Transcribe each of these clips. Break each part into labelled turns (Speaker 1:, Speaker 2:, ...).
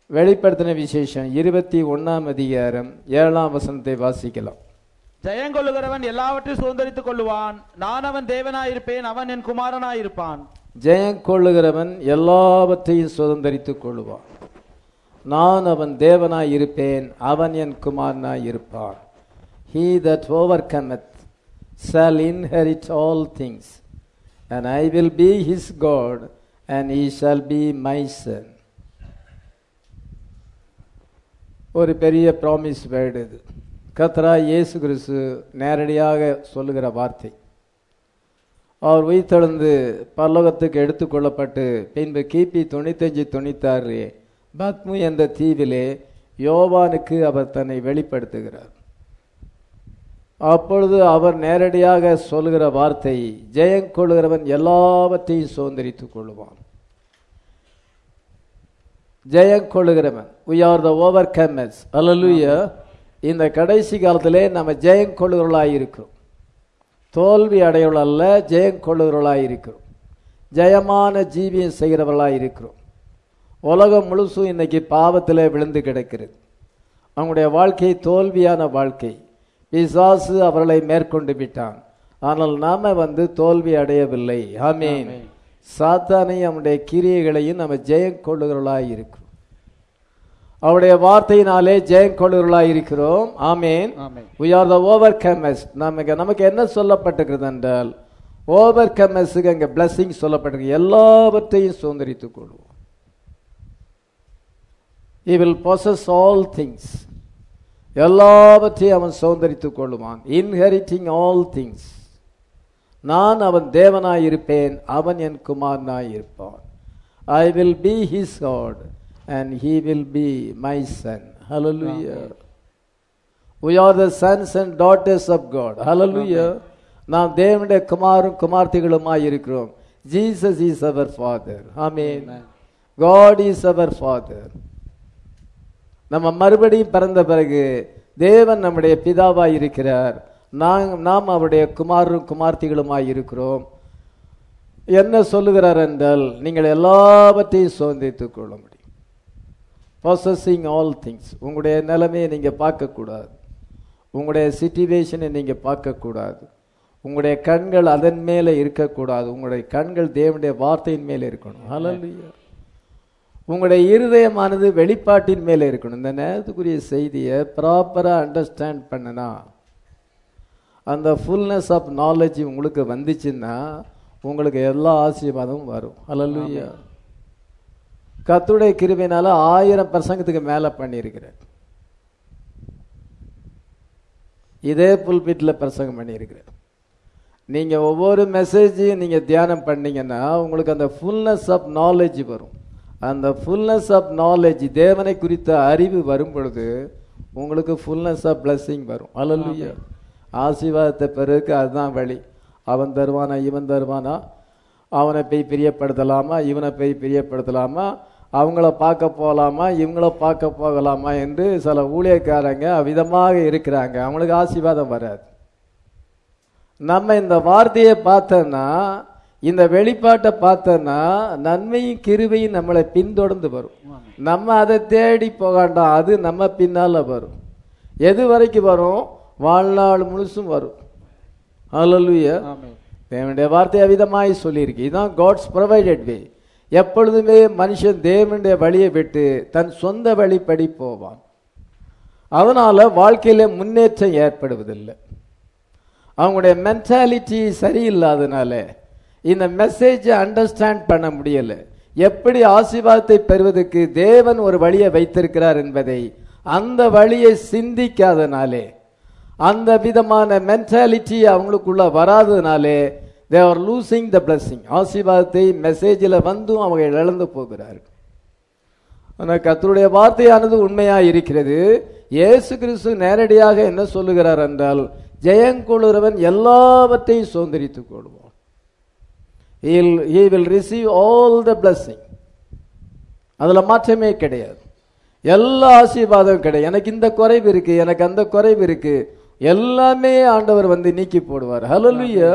Speaker 1: வெளிப்படுத்தின விசேஷம் இருபத்தி ஒண்ணாம் அதிகாரம் ஏழாம் வசனத்தை வாசிக்கலாம்
Speaker 2: ஜெயங்கொள்ளுகிறவன் எல்லாவற்றையும் சுதந்திரித்துக் கொள்ளுவான் நான் அவன் தேவனாயிருப்பேன் அவன் என் குமாரனாயிருப்பான்
Speaker 1: ஜெயம் கொள்ளுகிறவன் எல்லாவற்றையும் சுதந்திரித்துக் கொள்ளுவான் நான் அவன் தேவனாய் இருப்பேன் அவன் என் குமாரனாய் இருப்பான் he that overcometh shall inherit all things and i will be his god and he shall be my son ஒரு பெரிய ப்ராமிஸ் வேர்டு இது கத்ரா இயேசு கிறிஸ்து நேரடியாக சொல்லுகிற வார்த்தை அவர் உயிர்த்தெழுந்து பரலோகத்துக்கு எடுத்துக்கொள்ளப்பட்டு பின்பு கிபி தொண்ணூத்தஞ்சு தொண்ணூத்தாறு பத்மு என்ற தீவிலே யோவானுக்கு அவர் தன்னை வெளிப்படுத்துகிறார் அப்பொழுது அவர் நேரடியாக சொல்லுகிற வார்த்தை ஜெயம் கொள்கிறவன் எல்லாவற்றையும் சுதந்திரித்துக் கொள்ளுவான் ஜெயம் கொள்ளுகிறவன் we are the overcomers hallelujah இந்த கடைசி காலத்திலே நம்ம ஜெயம் கொள்ளுகிறவர்களாய் இருக்கிறோம் தோல்வி அடையவர்கள் அல்ல ஜெயம் கொள்ளுகிறவர்களாய் இருக்கிறோம் ஜெயமான ஜீவியம் செய்கிறவர்களாய் இருக்கிறோம் உலகம் முழுசும் இன்னைக்கு பாவத்திலே விழுந்து கிடக்கிறது அவங்களுடைய வாழ்க்கை தோல்வியான வாழ்க்கை பிசாசு அவர்களை மேற்கொண்டு விட்டான் ஆனால் நாம வந்து தோல்வி அடையவில்லை ஆமீன் சாத்தானையும் அவனுடைய கிரியைகளையும் நம்ம ஜெயம் கொள்ளுகிறவர்களாய் இருக்கிறோம் அவருடைய வார்த்தையினாலே ஜெயம் கொள்ளுகிறவர்களாய் இருக்கிறோம் ஆமீன்
Speaker 2: ஆமென்.
Speaker 1: we are the overcomers நமக்கு நமக்கு என்ன சொல்லப்பட்டிருக்கிறது என்றால் ஓவர் கமஸுக்கு அங்கே blessing சொல்லப்பட்டிருக்கு எல்லாவற்றையும் சுதந்திரித்துக் கொள்வோம் he will possess all things எல்லாவற்றையும் அவன் சுதந்திரித்துக் கொள்ளுவான் inheriting all things நான் அவன் தேவனாய் இருப்பேன் அவன் என் குமாரனாய் இருப்பான் I will be his God and he will be my son hallelujah we are the sons and daughters of God hallelujah நாம் தேவனுடைய குமாரும் குமார்த்திகளுமாய் இருக்கிறோம் Jesus is our father amen God is our father நம்ம மறுபடியும் பிறந்த பிறகு தேவன் நம்முடைய பிதாவாய் இருக்கிறார் நாம் நாம் அவருடைய குமாரும் குமார்த்திகளுமாய் இருக்கிறோம் என்ன சொல்லுகிறார் என்றால் நீங்கள் எல்லாவற்றையும் சுதந்திரித்துக் கொள்ள முடியும் பொசஸிங் ஆல் திங்ஸ் உங்களுடைய நிலைமையை நீங்க பார்க்கக்கூடாது உங்களுடைய சிச்சுவேஷனை நீங்க பார்க்கக்கூடாது உங்களுடைய கண்கள் அதன் மேலே இருக்கக்கூடாது உங்களுடைய கண்கள் தேவனுடைய வார்த்தையின் மேலே இருக்கணும் ஹalleluya உங்களுடைய இருதயமானது வெளிப்பாட்டின் மேலே இருக்கணும் இந்த நேரத்துக்குரிய செய்தியை ப்ராப்பரா அண்டர்ஸ்டாண்ட் பண்ணனா அந்த ஃபுல்னஸ் ஆஃப் நாலேஜ் உங்களுக்கு வந்துச்சுன்னா உங்களுக்கு எல்லா ஆசீர்வாதமும் வரும் ஹalleluya கத்துடைய கிருபையினால ஆயிரம் பிரசங்கத்துக்கு மேல பண்ணியிருக்கிறேன் இதே புல்பிட்ல பிரசங்கம் பண்ணியிருக்கிறேன் நீங்க ஒவ்வொரு மெசேஜையும் நீங்க தியானம் பண்ணீங்கன்னா உங்களுக்கு அந்த ஃபுல்னஸ் ஆஃப் நாலேஜ் வரும் அந்த ஃபுல்னஸ் ஆஃப் நாலேஜ் தேவனை குறித்த அறிவு வரும் பொழுது உங்களுக்கு ஃபுல்னஸ் ஆஃப் blessing வரும் அல்லலுயா ஆசீர்வாதத்தை பெருக்கு அதுதான் வழி அவன் தருவானா இவன் தருவானா அவனை போய் பிரியப்படுத்தலாமா இவனை போய் பிரியப்படுத்தலாமா அவங்கள பார்க்க போகலாமா இவங்கள பார்க்க போகலாமா என்று சில ஊழியக்காரங்க அவ்விதமாக இருக்கிறாங்க அவங்களுக்கு ஆசீர்வாதம் வராது நம்ம இந்த வார்த்தையை பார்த்தோன்னா இந்த வெளிப்பாட்டை பார்த்தோன்னா நன்மையும் கிருபையும் நம்மளை பின்தொடர்ந்து வரும் நம்ம அதை தேடி போகாண்டாம் அது நம்ம பின்னால வரும் எது வரைக்கும் வரும் வாழ்நாள் முழுசும் வரும் ஹalleluya
Speaker 2: ஆமென்.
Speaker 1: தேவனுடைய வார்த்தை அவிதமாய் சொல்லியிருக்கு இதுதான் காட்ஸ் ப்ரொவைடட் வே எப்பொழுதுமே மனுஷன் தேவனுடைய வழியை விட்டு தன் சொந்த வழிப்படி போவான் அதனால வாழ்க்கையில முன்னேற்றம் ஏற்படுவதில்லை அவங்களுடைய மென்டாலிட்டி சரியில்லாதனால இந்த மெசேஜை அண்டர்ஸ்டாண்ட் பண்ண முடியல எப்படி ஆசீர்வாதத்தை பெறுவதற்கு தேவன் ஒரு வழியை வைத்திருக்கிறார் என்பதை அந்த வழியை சிந்திக்காதனாலே அந்த விதமான மென்டாலிட்டி அவங்களுக்குள்ள வராதனாலே they are losing the blessing ஆசீர்வாதத்தை மெசேஜில் வந்தும் அவங்க இழந்து போகிறார்கள் ஆனால் கர்த்தருடைய வார்த்தையானது உண்மையா இருக்கிறது இயேசு கிறிஸ்து நேரடியாக என்ன சொல்லுகிறார் என்றால் ஜெயங்கொள்ளுறவன் எல்லாவற்றையும் சுதந்திரித்துக் கொள்வான் he will receive all the blessing அதுல மாற்றமே கிடையாது எல்லா ஆசீர்வாதம் கிடையாது எனக்கு இந்த குறைவு இருக்கு எனக்கு அந்த குறைவு இருக்கு எல்லாமே ஆண்டவர் வந்து நீக்கி போடுவார் ஹalleluya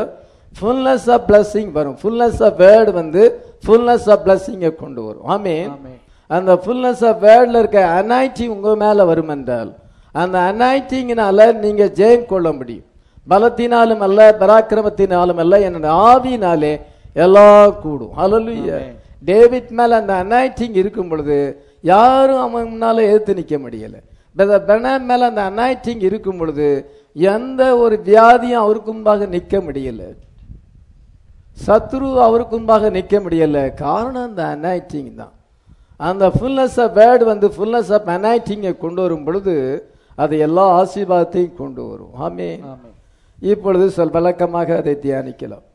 Speaker 1: ஃபுல்னஸ் ஆஃப் blessing வரும் ஃபுல்னஸ் ஆஃப் வேர்ட் வந்து ஃபுல்னஸ் ஆஃப் blessing கொண்டு வரும் ஆமென்
Speaker 2: ஆமென்.
Speaker 1: அந்த ஃபுல்னஸ் ஆஃப் வேர்டில் இருக்க அனாய்டிங் உங்கள் மேலே வரும் என்றால் அந்த அனாய்டிங்கினால நீங்கள் ஜெயம் கொள்ள முடியும் பலத்தினாலும் அல்ல பராக்கிரமத்தினாலும் அல்ல என்னோட ஆவியினாலே எல்லாம் கூடும் ஹalleluya
Speaker 2: Amen.
Speaker 1: டேவிட் மேல அந்த அனாய்டிங் இருக்கும் பொழுது யாரும் அவன் முன்னால எதிர்த்து நிக்க முடியல பெனாம் மேல அந்த அனாய்டிங் இருக்கும் பொழுது எந்த ஒரு வியாதியும் அவருக்கு முன்பாக நிக்க முடியல சத்ரு அவருக்கு முன்பாக நிக்க முடியல காரணம் அந்த அனாய்டிங் தான் அந்த ஃபுல்னஸ் ஆஃப் வேர்டு வந்து ஃபுல்னஸ் ஆஃப் அனாய்டிங்கை கொண்டு வரும் பொழுது அது எல்லா ஆசீர்வாதத்தையும் கொண்டு வரும் ஆமே
Speaker 2: ஆமென்.
Speaker 1: இப்பொழுது சொல் விளக்கமாக அதை தியானிக்கலாம்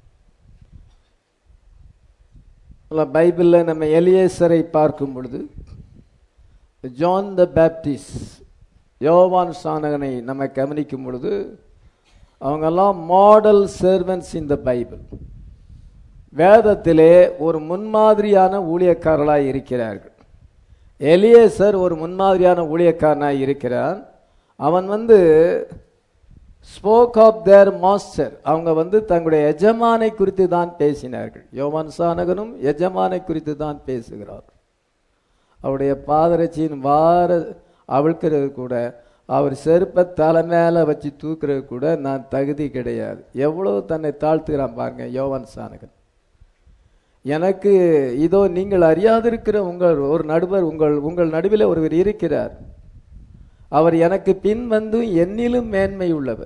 Speaker 1: பைபிளில் நம்ம எலியேசரை பார்க்கும் பொழுது ஜான் த பேப்டிஸ்ட் யோவான் சானகனை நம்ம கவனிக்கும் பொழுது அவங்கெல்லாம் மாடல் சர்வன்ஸ் இன் த பைபிள் வேதத்திலே ஒரு முன்மாதிரியான ஊழியக்காரர்களாய் இருக்கிறார்கள் எலியேசர் ஒரு முன்மாதிரியான ஊழியக்காரனாய் இருக்கிறான் அவன் வந்து ஸ்போக் ஆஃப் தேர் மாஸ்டர் அவங்க வந்து தங்களுடைய எஜமானை குறித்து தான் பேசினார்கள் யோவான் சானகனும் எஜமானை குறித்து தான் பேசுகிறார் அவருடைய பாதரட்சியின் வார அவிழ்க்கிறது கூட அவர் செருப்பை தலை மேல வச்சு தூக்குறது கூட நான் தகுதி கிடையாது எவ்வளவு தன்னை தாழ்த்துகிறான் பாருங்க யோவான் சானகன் எனக்கு இதோ நீங்கள் அறியாதிருக்கிற உங்கள் ஒரு நடுவர் உங்கள் உங்கள் நடுவில் ஒருவர் இருக்கிறார் அவர் எனக்கு பின் வந்து என்னிலும் மேன்மை உள்ளவர்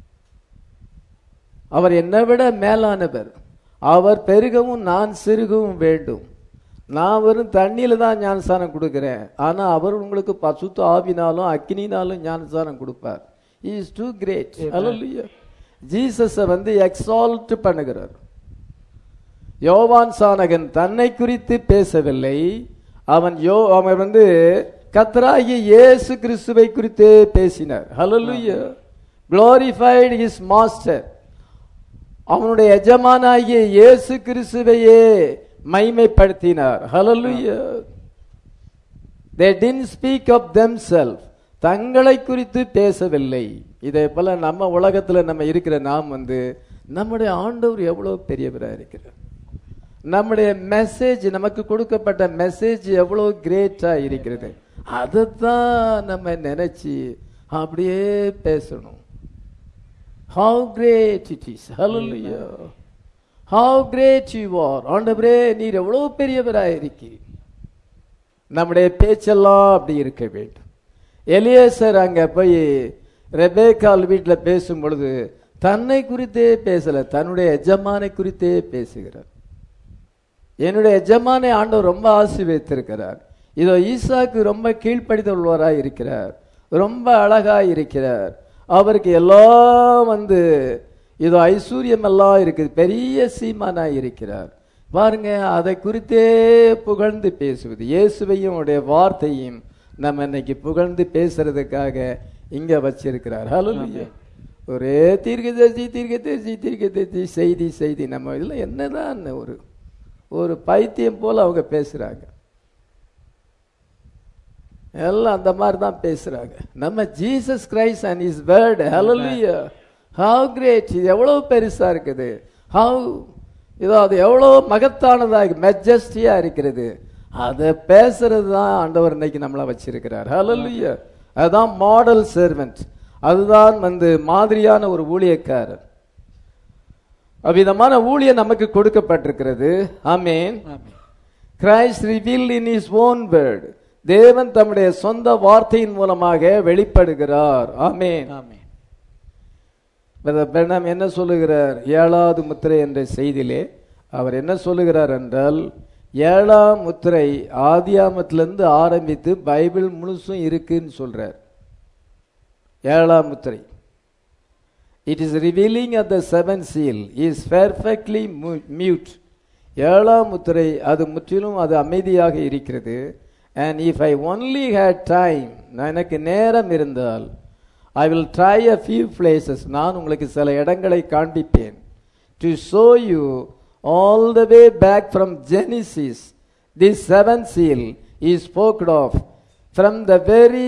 Speaker 1: அவர் என்னை விட மேலானவர் அவர் பெருகவும் நான் சிறுகவும் வேண்டும் நான் வெறும் தண்ணியில தான் ஞானசானம் கொடுக்கிறேன் ஆனா அவர் உங்களுக்கு பசுத்த ஆவினாலும் அக்கினினாலும் ஞானசானம் கொடுப்பார் இஸ் டூ கிரேட் ஜீசஸை வந்து எக்ஸால்ட் பண்ணுகிறார் யோவான் சானகன் தன்னை குறித்து பேசவில்லை அவன் யோ அவன் வந்து கத்தராகிய இயேசு கிறிஸ்துவை குறித்தே பேசினார் ஹalleluya glorified his master அவனுடைய எஜமானாகிய இயேசு கிறிஸ்துவையே மைமைப்படுத்தினார் ஹalleluya they didn't speak of themselves தங்களை குறித்து பேசவில்லை இதே போல நம்ம உலகத்துல நம்ம இருக்கிற நாம் வந்து நம்முடைய ஆண்டவர் எவ்வளவு பெரியவரா இருக்கிறார் நம்முடைய மெசேஜ் நமக்கு கொடுக்கப்பட்ட மெசேஜ் எவ்வளவு கிரேட்டா இருக்கிறது அதைத்தான் நம்ம நினைச்சு அப்படியே பேசணும் how great it is hallelujah how great you are ஆண்டவரே நீர் எவ்வளவு பெரியவரா இருக்கீர் நம்முடைய பேச்செல்லாம் அப்படி இருக்க வேண்டும் எலியேசர் அங்க போய் ரெபேக்கால் வீட்டில் பேசும் பொழுது தன்னை குறித்தே பேசல தன்னுடைய எஜமானை குறித்தே பேசுகிறார் என்னுடைய எஜமானை ஆண்டவர் ரொம்ப ஆசீர்வதித்திருக்கிறார் இதோ ஈசாக்கு ரொம்ப கீழ்ப்படிதல்வராய் இருக்கிறார் ரொம்ப அழகாய் இருக்கிறார் அவருக்கு எல்லாம் வந்து இதோ ஐஸ்வர்யம் எல்லாம் இருக்குது பெரிய சீமானாய் இருக்கிறார் பாருங்க அதை குறித்தே புகழ்ந்து பேசுவது இயேசுவையும் உடைய வார்த்தையும் நம்ம இன்னைக்கு புகழ்ந்து பேசுறதுக்காக இங்க வச்சிருக்கிறார் ஹalleluya ஒரே தீர்க்கதரிசி தீர்க்கதரிசி தீர்க்கதரிசி செய்தி செய்தி நம்ம இதுல என்னதான் ஒரு ஒரு பைத்தியம் போல அவங்க பேசுறாங்க எல்லாம் அந்த மாதிரி தான் பேசுறாங்க நம்ம Jesus Christ and is word hallelujah how great இது எவ்வளவு பெருசா இருக்குது how இதோ அது எவ்வளவு மகத்தானதா மெஜஸ்டியா இருக்கிறது அதை பேசுறது தான் ஆண்டவர் இன்னைக்கு நம்மளை வச்சிருக்கிறார் ஹalleluya அதுதான் மாடல் சர்வெண்ட் அதுதான் வந்து மாதிரியான ஒரு ஊழியக்காரர் அவ்விதமான ஊழியம் நமக்கு கொடுக்கப்பட்டிருக்கிறது amen
Speaker 2: amen.
Speaker 1: Christ reveal in is own word தேவன் தம்முடைய சொந்த வார்த்தையின் மூலமாக வெளிப்படுகிறார் ஆமென்
Speaker 2: ஆமென்.
Speaker 1: பிரதர் பிரணாம் என்ன சொல்லுகிறார் ஏழாவது முத்திரை என்ற செய்தியிலே அவர் என்ன சொல்லுகிறார் என்றால் ஏழாம் முத்திரை ஆதியாமத்திலிருந்து ஆரம்பித்து பைபிள் முழுசும் இருக்குன்னு சொல்றார் ஏழாம் முத்திரை it is revealing at the seven seal is perfectly mute ஏழாம் முத்திரை அது முற்றிலும் அது அமைதியாக இருக்கிறது and if I only had time எனக்கு நேரம் இருந்தால் I will try a few places நான் உங்களுக்கு சில இடங்களை காண்பிப்பேன் to show you all the way back from Genesis the seven seal is spoken of from the very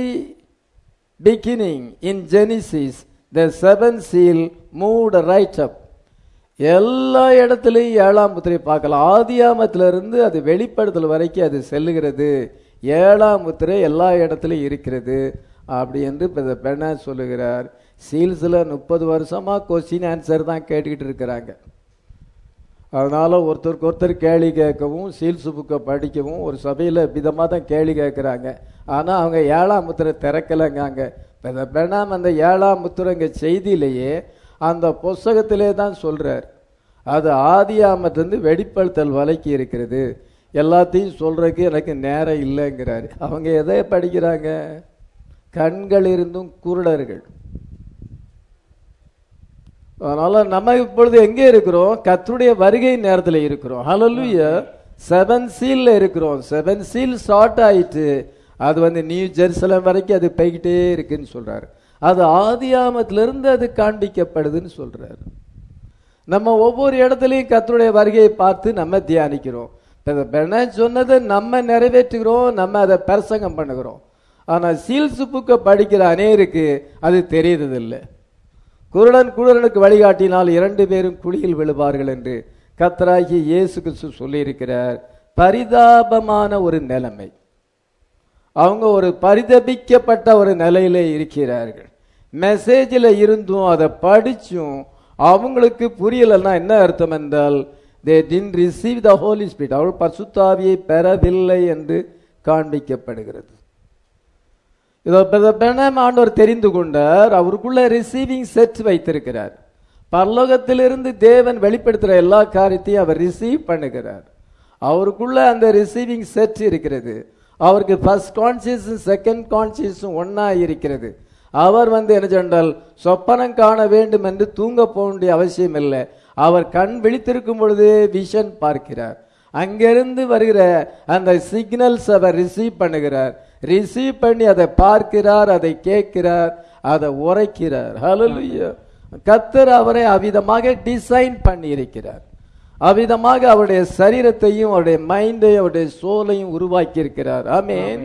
Speaker 1: beginning in Genesis, the seventh seal moved right up. எல்லா இடத்துலையும் ஏழாம் முத்திரை பார்க்கலாம் ஆதியாமத்துல இருந்து அது வெளிப்படுத்தல் வரைக்கும் அது செல்லுகிறது ஏழாம் முத்திரை எல்லா இடத்துலையும் இருக்கிறது அப்படி என்று பெண்ண சொல்லுகிறார் சீல்ஸில் முப்பது வருஷமா கொஸ்டின் ஆன்சர் தான் கேட்டுக்கிட்டு இருக்கிறாங்க அதனால ஒருத்தருக்கு ஒருத்தர் கேள்வி கேட்கவும் சீல்ஸ் புக்கை படிக்கவும் ஒரு சபையில் விதமாக தான் கேள்வி கேட்குறாங்க ஆனால் அவங்க ஏழாம் முத்திரை திறக்கலைங்காங்க பெணாம் அந்த ஏழாம் முத்திரைங்க செய்தியிலேயே அந்த புஸ்தகத்திலே தான் சொல்றார் அது ஆதியாமத்திலிருந்து வெடிப்படுத்தல் வலைக்கு இருக்கிறது எல்லாத்தையும் சொல்றதுக்கு எனக்கு நேரம் இல்லைங்கிறாரு அவங்க எதை படிக்கிறாங்க கண்கள் இருந்தும் குருடர்கள் அதனால நம்ம இப்பொழுது எங்கே இருக்கிறோம் கர்த்தருடைய வருகை நேரத்தில் இருக்கிறோம் ஹalleluya செவன் சீல்ல இருக்கிறோம் செவன் சீல் ஸ்டார்ட் ஆயிட்டு அது வந்து நியூ ஜெருசலம் வரைக்கும் அது போய்கிட்டே இருக்குன்னு சொல்றாரு அது ஆதியாமத்திலிருந்து அது காண்பிக்கப்படுதுன்னு சொல்றாரு நம்ம ஒவ்வொரு இடத்துலையும் கர்த்தருடைய வருகையை பார்த்து நம்ம தியானிக்கிறோம் பெண சொன்னதை நம்ம நிறைவேற்றுகிறோம் நம்ம அதை பிரசங்கம் பண்ணுகிறோம் ஆனா சீல்ஸ் புக்கை படிக்கிற அநேருக்கு அது தெரியறதில்லை குருடன் குருடனுக்கு வழிகாட்டினால் இரண்டு பேரும் குழியில் விழுவார்கள் என்று கத்தராகி இயேசு கிறிஸ்து சொல்லியிருக்கிறார் பரிதாபமான ஒரு நிலைமை அவங்க ஒரு பரிதபிக்கப்பட்ட ஒரு நிலையில இருக்கிறார்கள் மெசேஜில் இருந்தும் அதை படிச்சும் அவங்களுக்கு புரியலன்னா என்ன அர்த்தம் என்றால் they didn't receive the Holy Spirit அவள் பசுத்தாவியை பெறவில்லை என்று காண்பிக்கப்படுகிறது இதோ பெணம் ஆண்டவர் தெரிந்து கொண்டார் அவருக்குள்ள ரிசீவிங் செட் வைத்திருக்கிறார் பரலோகத்திலிருந்து தேவன் வெளிப்படுத்துற எல்லா காரியத்தையும் அவர் ரிசீவ் பண்ணுகிறார் அவருக்குள்ள அந்த ரிசீவிங் செட் இருக்கிறது அவருக்கு ஃபர்ஸ்ட் கான்சியஸும் செகண்ட் கான்சியஸும் ஒன்னா இருக்கிறது அவர் வந்து என்ன சொன்னால் சொப்பனம் காண வேண்டும் என்று தூங்க போக வேண்டிய அவசியம் இல்லை அவர் கண் விழித்திருக்கும் பொழுதே விஷன் பார்க்கிறார் அங்கிருந்து வருகிற அந்த சிக்னல்ஸ் அவர் ரிசீவ் பண்ணுகிறார் ரிசீவ் பண்ணி அதை பார்க்கிறார் அதை கேட்கிறார் அதை உரைக்கிறார் ஹalleluya கத்தர் அவரை அவிதமாக டிசைன் பண்ணி இருக்கிறார் அவ்விதமாக அவருடைய சரீரத்தையும் அவருடைய மைண்டையும் அவருடைய சோலையும் உருவாக்கி இருக்கிறார் ஆமேன்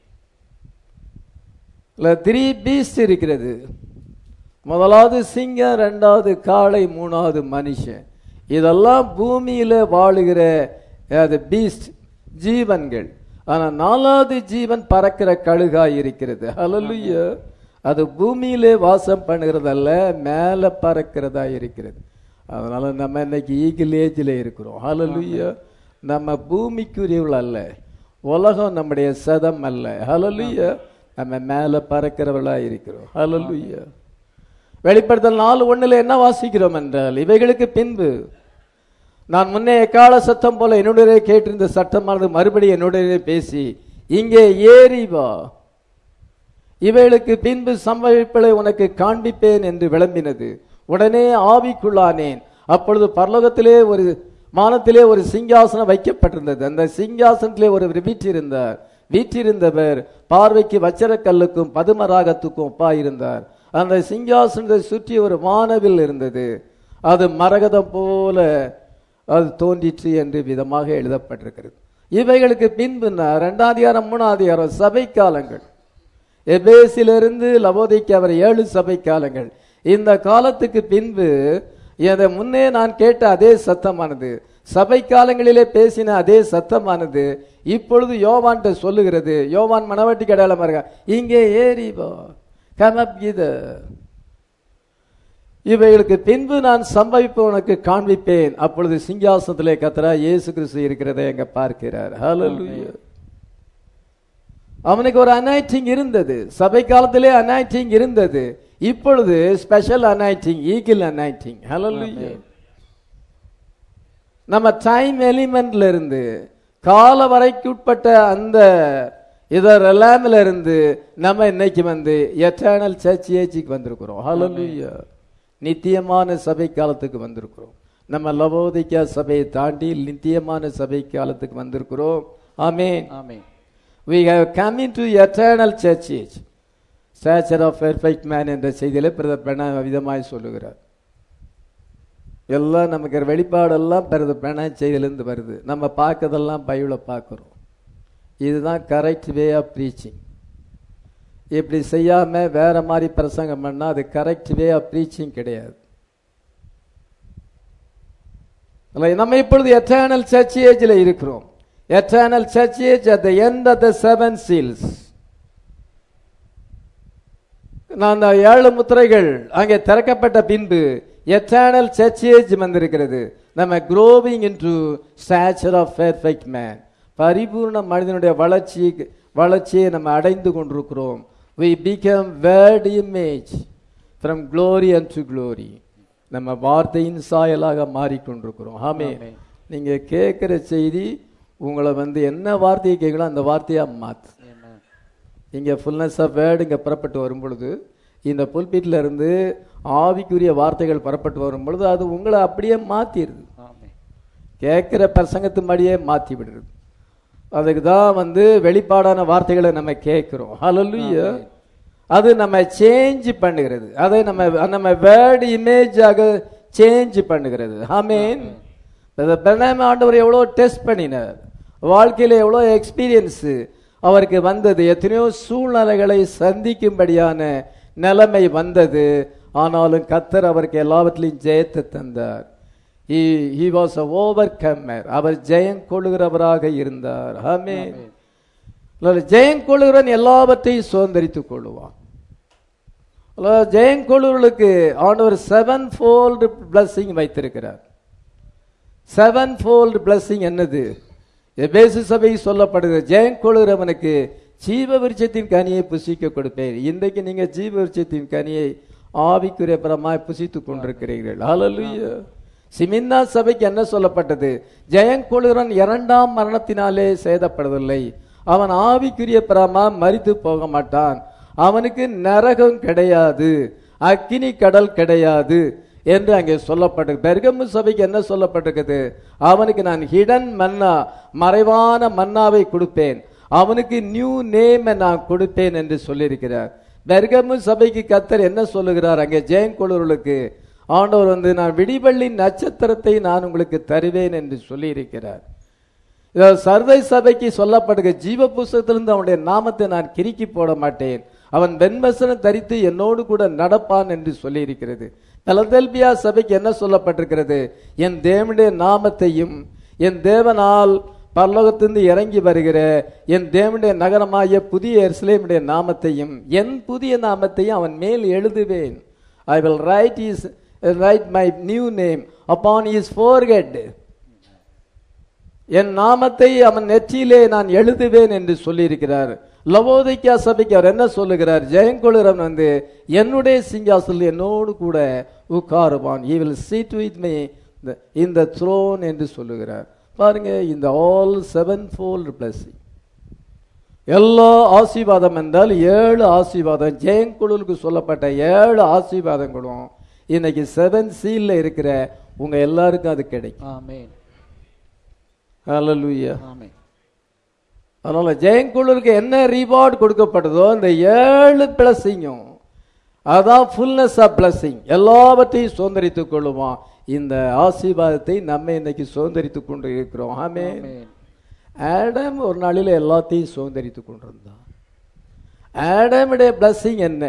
Speaker 1: த்ரீ பீஸ்ட் இருக்கிறது முதலாவது சிங்கம் ரெண்டாவது காளை மூணாவது மனுஷன் இதெல்லாம் பூமியில வாழுகிற அது பீஸ்ட் ஜீவன்கள் ஆனா நாலாவது ஜீவன் பறக்கிற கழுகாய் இருக்கிறது ஹalleluya அது பூமியிலே வாசம் பண்ணுகிறதல்ல மேல பறக்கிறதா இருக்கிறது அதனால நம்ம இன்னைக்கு ஈகிள் ஏஜில் இருக்கிறோம் ஹalleluya நம்ம பூமிக்குரியவள் அல்ல உலகம் நம்முடைய சதம் அல்ல ஹalleluya நம்ம மேல பறக்கிறவளா இருக்கிறோம் ஹalleluya வெளிப்படுத்தல் நாலு ஒண்ணுல என்ன வாசிக்கிறோம் என்றால் இவைகளுக்கு பின்பு நான் முன்னே எக்கால சத்தம் போல என்னுடைய கேட்டிருந்த சட்டமானது மறுபடியும் என்னுடைய பேசி இங்கே ஏறி வா இவைகளுக்கு பின்பு சம்பவிப்பலை உனக்கு காண்பிப்பேன் என்று விளம்பினது உடனே ஆவிக்குள்ளானேன் அப்பொழுது பரலோகத்திலே ஒரு மானத்திலே ஒரு சிங்காசனம் வைக்கப்பட்டிருந்தது அந்த சிங்காசனத்திலே ஒரு வீற்றிருந்தார் வீற்றிருந்தவர் பார்வைக்கு வச்சரக்கல்லுக்கும் பதுமராகத்துக்கும் ஒப்பாயிருந்தார் அந்த சிங்காசனத்தை சுற்றி ஒரு வானவில் இருந்தது அது மரகதம் போல அது தோன்றிற்று என்று விதமாக எழுதப்பட்டிருக்கிறது இவைகளுக்கு பின்பு ரெண்டாம் அதிகாரம் மூணாம் அதிகாரம் சபை காலங்கள் எபேசிலிருந்து லவோதைக்கு அவர் ஏழு சபை காலங்கள் இந்த காலத்துக்கு பின்பு இதை முன்னே நான் கேட்ட அதே சத்தமானது சபை காலங்களிலே பேசின அதே சத்தமானது இப்பொழுது யோவான்ட்ட சொல்லுகிறது யோவான் மணவட்டி கடையாளமா இருக்க இங்கே ஏறி வா கமப் கீத இவைகளுக்கு பின்பு நான் சம்பவிப்பு உனக்கு காண்பிப்பேன் அப்பொழுது சிங்காசனத்திலே கத்தரா இயேசு கிறிஸ்து இருக்கிறதை எங்க பார்க்கிறார் ஹalleluya அவனுக்கு ஒரு அனாய்டிங் இருந்தது சபை காலத்திலே அனாய்டிங் இருந்தது இப்பொழுது special anointing eagle anointing hallelujah நம்ம டைம் எலிமெண்ட்ல இருந்து கால வரைக்கு உட்பட்ட அந்த இதர் எல்லாமில இருந்து நம்ம இன்னைக்கு வந்து எட்டர்னல் சர்ச் ஏஜிக்கு வந்திருக்கிறோம் ஹalleluya நித்தியமான சபை காலத்துக்கு வந்திருக்கிறோம் நம்ம லவோதிக்கா சபையை தாண்டி நித்தியமான சபை காலத்துக்கு வந்திருக்கிறோம் ஆமென்
Speaker 2: ஆமென்
Speaker 1: we have come into eternal church age stature of perfect man என்ற செய்தியில பிரதர் பெண விதமாய் சொல்லுகிறார் எல்லாம் நமக்கு வெளிப்பாடெல்லாம் பிரதர் பெண செய்தியிலிருந்து வருது நம்ம பார்க்கறதெல்லாம் பைபிளை பார்க்குறோம் இதுதான் கரெக்ட் வே ஆஃப் ப்ரீச்சிங் இப்படி செய்யாம வேற மாதிரி பிரசங்கம் பண்ணா அது கரெக்ட் வே ஆஃப் ப்ரீச்சிங் கிடையாது அல்ல, நம்ம இப்பொழுது எட்டர்னல் சர்ச் ஏஜ்ல இருக்கிறோம் eternal church age at the end of the seven seals நான் அந்த ஏழு முத்திரைகள் அங்கே திறக்கப்பட்ட பின்பு எட்டர்னல் சர்ச் ஏஜ் வந்திருக்கிறது நம்ம growing into stature of perfect man பரிபூர்ண மனிதனுடைய வளர்ச்சி வளர்ச்சியை நம்ம அடைந்து கொண்டிருக்கிறோம் we become word image from glory unto glory நம்ம வார்த்தையின் சாயலாக மாறிக்கொண்டிருக்கிறோம் ஆமே
Speaker 2: ஆமென்.
Speaker 1: நீங்க கேட்கிற செய்தி உங்களை வந்து என்ன வார்த்தையை கேட்கலாம் அந்த வார்த்தையா மாத்து இங்க ஃபுல்னஸ் ஆஃப் வேர்டு இங்க புறப்பட்டு வரும் பொழுது இந்த புல்பீட்ல இருந்து ஆவிக்குரிய வார்த்தைகள் புறப்பட்டு வரும் பொழுது அது உங்களை அப்படியே மாத்திடுது கேட்கிற பிரசங்கத்து மாதிரியே மாத்தி விடுறது அதுக்கு தான் வந்து வெளிப்பாடான வார்த்தைகளை நம்ம கேட்கிறோம் ஹalleluya அது நம்ம சேஞ்ச் பண்ணுகிறது அதை நம்ம நம்ம வேர்டு இமேஜாக சேஞ்ச் பண்ணுகிறது ஆமீன் பிரணாம ஆண்டவர் எவ்வளோ டெஸ்ட் பண்ணினார் வாழ்க்கையில எவ்வளோ எக்ஸ்பீரியன்ஸ் அவருக்கு வந்தது எத்தனையோ சூழ்நிலைகளை சந்திக்கும்படியான நிலைமை வந்தது ஆனாலும் கத்தர் அவருக்கு எல்லாவற்றிலையும் ஜெயத்தை தந்தார் he he was a overcomer அவர் ஜெயம் கொள்ளுகிறவராக இருந்தார் ஆமென் ஜெயம் கொள்ளுகிறவன் எல்லாவற்றையும் சுதந்திரித்துக் கொள்ளுவான் அதாவது ஜெயம் கொள்ளுவர்களுக்கு ஆண்டவர் செவன் ஃபோல்டு பிளஸ்ஸிங் வைத்திருக்கிறார் செவன் ஃபோல்டு பிளஸ்ஸிங் என்னது எபேசு சபை சொல்லப்படுகிற ஜெயம் கொள்ளுகிறவனுக்கு ஜீவ விருட்சத்தின் கனியை புசிக்க கொடுப்பேன் இன்றைக்கு நீங்க ஜீவ விருட்சத்தின் கனியை ஆவிக்குரிய பரமாய் புசித்துக் கொண்டிருக்கிறீர்கள் ஹalleluya சிமின்னா சபைக்கு என்ன சொல்லப்பட்டது ஜெயங்கொழுகிறன் இரண்டாம் மரணத்தினாலே சேதப்படுவதில்லை அவன் ஆவிக்குரிய பரமா மரித்து போக மாட்டான் அவனுக்கு நரகம் கிடையாது அக்கினி கடல் கிடையாது என்று அங்கே சொல்லப்பட்டது பெர்கமு சபைக்கு என்ன சொல்லப்பட்டிருக்குது அவனுக்கு நான் ஹிடன் மன்னா மறைவான மன்னாவை கொடுப்பேன் அவனுக்கு நியூ நேம் நான் கொடுப்பேன் என்று சொல்லியிருக்கிறார் பெர்கமு சபைக்கு கத்தர் என்ன சொல்லுகிறார் அங்கே ஜெயங்கொழுவர்களுக்கு ஆண்டவர் வந்து நான் விடிவள்ளி நட்சத்திரத்தை நான் உங்களுக்கு தருவேன் என்று சொல்லி இருக்கிறார் சர்வை சபைக்கு சொல்லப்படுகிற ஜீவ புஸ்தகத்திலிருந்து அவனுடைய நாமத்தை நான் கிறுக்கி போட மாட்டேன் அவன் வெண்வசனம் தரித்து என்னோடு கூட நடப்பான் என்று சொல்லி இருக்கிறது பலதெல்பியா சபைக்கு என்ன சொல்லப்பட்டிருக்கிறது என் தேவனுடைய நாமத்தையும் என் தேவனால் பரலோகத்திலிருந்து இறங்கி வருகிற என் தேவனுடைய நகரமாகிய புதிய எருசலேமுடைய நாமத்தையும் என் புதிய நாமத்தையும் அவன் மேல் எழுதுவேன் I will write is write my new name upon is forehead என் நாமத்தை அவன் நெற்றியிலே நான் எழுதுவேன் என்று சொல்லியிருக்கிறார் லவோதிக்கா சபைக்கு அவர் என்ன சொல்லுகிறார் ஜெயங்கொழுரன் வந்து என்னுடைய சிங்காசல் என்னோடு கூட உட்காருவான் he will sit with me இந்த த்ரோன் என்று சொல்லுகிறார் பாருங்க இந்த ஆல் செவன் ஃபோல்டு பிளஸிங் எல்லா ஆசீர்வாதம் என்றால் ஏழு ஆசீர்வாதம் ஜெயங்குழுக்கு சொல்லப்பட்ட ஏழு ஆசீர்வாதங்களும் இன்னைக்கு செவன் சீல்ல இருக்கிற உங்க எல்லாருக்கும் அது கிடைக்கும்
Speaker 2: ஆமென்
Speaker 1: ஹalleluya
Speaker 2: ஆமென்
Speaker 1: அதனால ஜெயங்குழுக்கு என்ன ரிவார்டு கொடுக்கப்பட்டதோ இந்த ஏழு பிளஸிங்கும் அதான் ஃபுல்னஸ் ஆஃப் பிளஸிங் எல்லாவற்றையும் சுதந்திரித்துக் கொள்ளுவான் இந்த ஆசீர்வாதத்தை நம்ம இன்னைக்கு சுதந்திரித்துக் கொண்டு இருக்கிறோம் ஆமென்
Speaker 2: ஆமென்
Speaker 1: ஆடம் ஒரு நாளில் எல்லாத்தையும் சுதந்திரித்துக் கொண்டிருந்தான் ஆடமுடைய பிளஸ்ஸிங் என்ன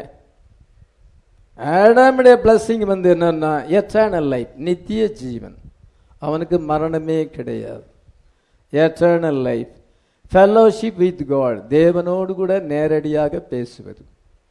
Speaker 1: ஆடமுடைய பிளஸ்ஸிங் வந்து என்னன்னா எட்டர்னல் லைஃப் நித்திய ஜீவன் அவனுக்கு மரணமே கிடையாது eternal life fellowship with God தேவனோடு கூட நேரடியாக பேசுவது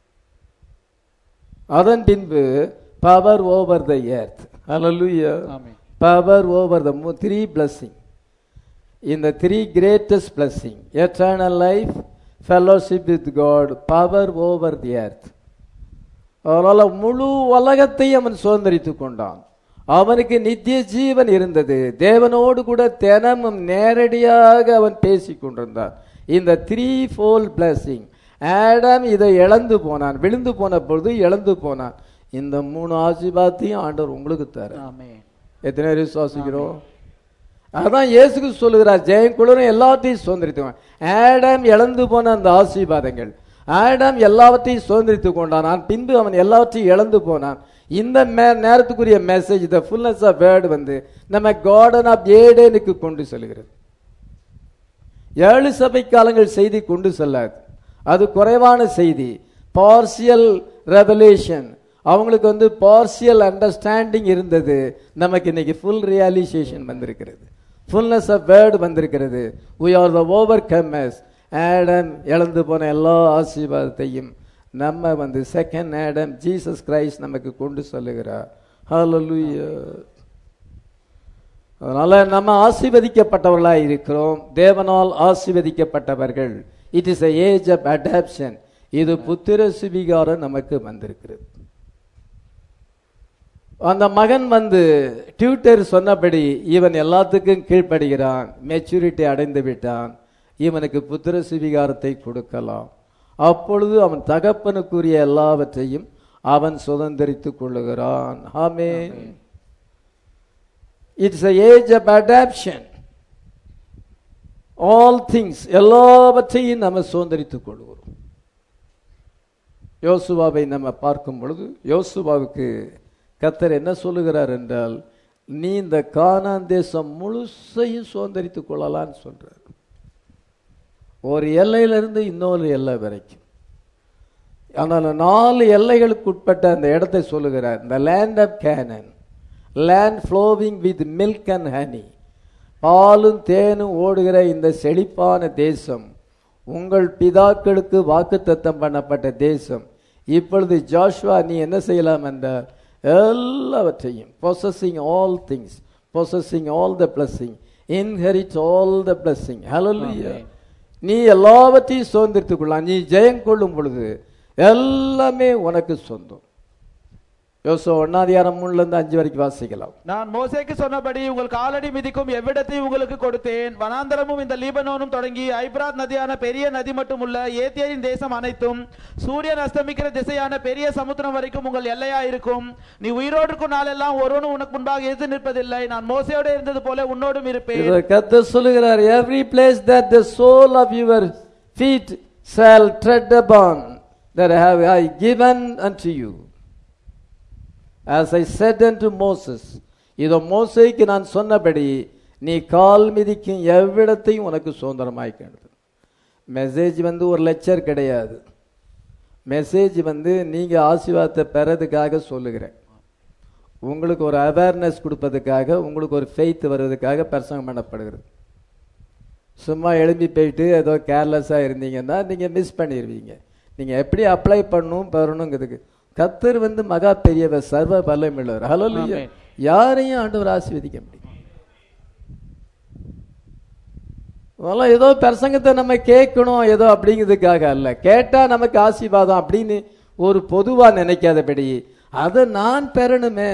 Speaker 1: அதன் பின்பு power over the earth hallelujah
Speaker 2: amen
Speaker 1: power over the three blessing இந்த three greatest blessing eternal life fellowship with god power over the earth அதனால முழு உலகத்தையும் அவன் சுதந்திரித்துக் கொண்டான் அவனுக்கு நித்திய ஜீவன் இருந்தது தேவனோடு கூட தினமும் நேரடியாக அவன் பேசிக் கொண்டிருந்தான் இந்த த்ரீ ஃபோல் blessing ஆடம் இதை இழந்து போனான் விழுந்து போன பொழுது இழந்து போனான் இந்த மூணு ஆசீர்வாதத்தையும் ஆண்டவர் உங்களுக்கு தர
Speaker 2: ஆமென்
Speaker 1: எத்தனை பேர் விசுவாசிக்கிறோம் அதான் இயேசுக்கு சொல்லுகிறார் ஜெயம் குளிரும் எல்லாத்தையும் சுதந்திரித்துவான் ஆடம் இழந்து போன அந்த ஆசீர்வாதங்கள் ஆடம் எல்லாவற்றையும் சுதந்திரித்து கொண்டான் பின்பு அவன் எல்லாவற்றையும் இழந்து போனான் இந்த மே நேரத்துக்குரிய message the fullness of word வந்து நம்ம கார்டன் ஆஃப் ஏடேனுக்கு கொண்டு செல்கிறது ஏழு சபை காலங்கள் செய்தி கொண்டு செல்லாது அது குறைவான செய்தி பார்சியல் ரெவலேஷன் அவங்களுக்கு வந்து பார்சியல் அண்டர்ஸ்டாண்டிங் இருந்தது நமக்கு இன்னைக்கு ஃபுல் ரியலைசேஷன் வந்திருக்கிறது ஃபுல்னஸ் ஆஃப் வேர்டு வந்திருக்கிறது we are the overcomers Adam இழந்து போன எல்லா ஆசீர்வாதத்தையும் நம்ம வந்து செகண்ட் ஆடம் ஜீசஸ் கிரைஸ்ட் நமக்கு கொண்டு சொல்லுகிறார் ஹalleluya அதனால நம்ம ஆசீர்வதிக்கப்பட்டவர்களாய் இருக்கிறோம் தேவனால் ஆசீர்வதிக்கப்பட்டவர்கள் it is a age of adoption இது புத்திர சுவிகாரம் நமக்கு வந்திருக்கிறது அந்த மகன் வந்து டியூட்டர் சொன்னபடி இவன் எல்லாத்துக்கும் கீழ்ப்படுகிறான் மெச்சூரிட்டி அடைந்து விட்டான் இவனுக்கு புத்திர சுவிகாரத்தை கொடுக்கலாம் அப்பொழுது அவன் தகப்பனுக்குரிய எல்லாவற்றையும் அவன் சுதந்திரித்துக் கொள்ளுகிறான் amen it's a age of adoption all things எல்லாவற்றையும் நம்ம சுதந்திரித்துக் கொள்கிறோம் யோசுவாவை நம்ம பார்க்கும் பொழுது யோசுவாவுக்கு கத்தர் என்ன சொல்லுகிறார் என்றால் நீ இந்த கானான் தேசம் முழுசையும் சுதந்திரித்துக் கொள்ளலாம்னு சொல்றார் ஒரு எல்லையிலிருந்து இன்னொரு எல்லை வரைக்கும் ஆனால் நாலு எல்லைகளுக்கு உட்பட்ட அந்த இடத்தை சொல்லுகிறார் இந்த land of Canaan land flowing with milk and honey பாலும் தேனும் ஓடுகிற இந்த செழிப்பான தேசம் உங்கள் பிதாக்களுக்கு வாக்குத்தத்தம் பண்ணப்பட்ட தேசம் இப்பொழுது ஜாஷ்வா நீ என்ன செய்யலாம் என்றால் எல்லாவற்றையும் possessing all things possessing all the blessing inherit all the blessing hallelujah நீ எல்லாவற்றையும் சுதந்திரத்துக் கொள்ளலாம் நீ ஜெயம் கொள்ளும் பொழுது எல்லாமே உனக்கு சொந்தம் யோசோ ஒன்னாதிகாரம் மூணுல இருந்து அஞ்சு வரைக்கும் வாசிக்கலாம்
Speaker 2: நான் மோசேக்கு சொன்னபடி உங்கள் காலடி மிதிக்கும் எவ்விடத்தையும் உங்களுக்கு கொடுத்தேன் வனாந்தரமும் இந்த லீபனோனும் தொடங்கி ஐப்ராத் நதியான பெரிய நதி மட்டும் உள்ள ஏத்தியரின் தேசம் அனைத்தும் சூரியன் அஸ்தமிக்கிற திசையான பெரிய சமுத்திரம் வரைக்கும் உங்கள் எல்லையா இருக்கும் நீ உயிரோடு இருக்கும் நாளெல்லாம் ஒருவனும் உனக்கு முன்பாக எதிர்த்து நிற்பதில்லை நான் மோசையோடு இருந்தது போல உன்னோடும் இருப்பேன்
Speaker 1: இவர் கத்த சொல்லுகிறார் every place that the sole of your feet shall tread upon that have I given unto you as I said unto Moses இதோ மோசைக்கு நான் சொன்னபடி நீ கால் மிதிக்கும் எவ்விடத்தையும் உனக்கு சுதந்திரமாய் கிடது மெசேஜ் வந்து ஒரு லெக்சர் கிடையாது மெசேஜ் வந்து நீங்க ஆசீர்வாதத்தை பெறதுக்காக சொல்லுகிறேன் உங்களுக்கு ஒரு அவேர்னஸ் கொடுப்பதுக்காக உங்களுக்கு ஒரு ஃபெய்த் வருவதற்காக பிரசங்கம் பண்ணப்படுகிறது சும்மா எழும்பி போயிட்டு ஏதோ கேர்லெஸ்ஸாக இருந்தீங்கன்னா நீங்கள் மிஸ் பண்ணிடுவீங்க நீங்கள் எப்படி அப்ளை பண்ணணும் பெறணுங்கிறதுக்கு கத்தர் வந்து மகா பெரியவர் சர்வ வல்லமையுள்ளவர் ஹலோ
Speaker 2: ஆமென்.
Speaker 1: யாரையும் ஆண்டவர் ஆசீர்வதிக்க முடியும் அதெல்லாம் ஏதோ பிரசங்கத்தை நம்ம கேட்கணும் ஏதோ அப்படிங்கிறதுக்காக அல்ல கேட்டா நமக்கு ஆசீர்வாதம் அப்படின்னு ஒரு பொதுவா நினைக்காதபடி அதை நான் பெறணுமே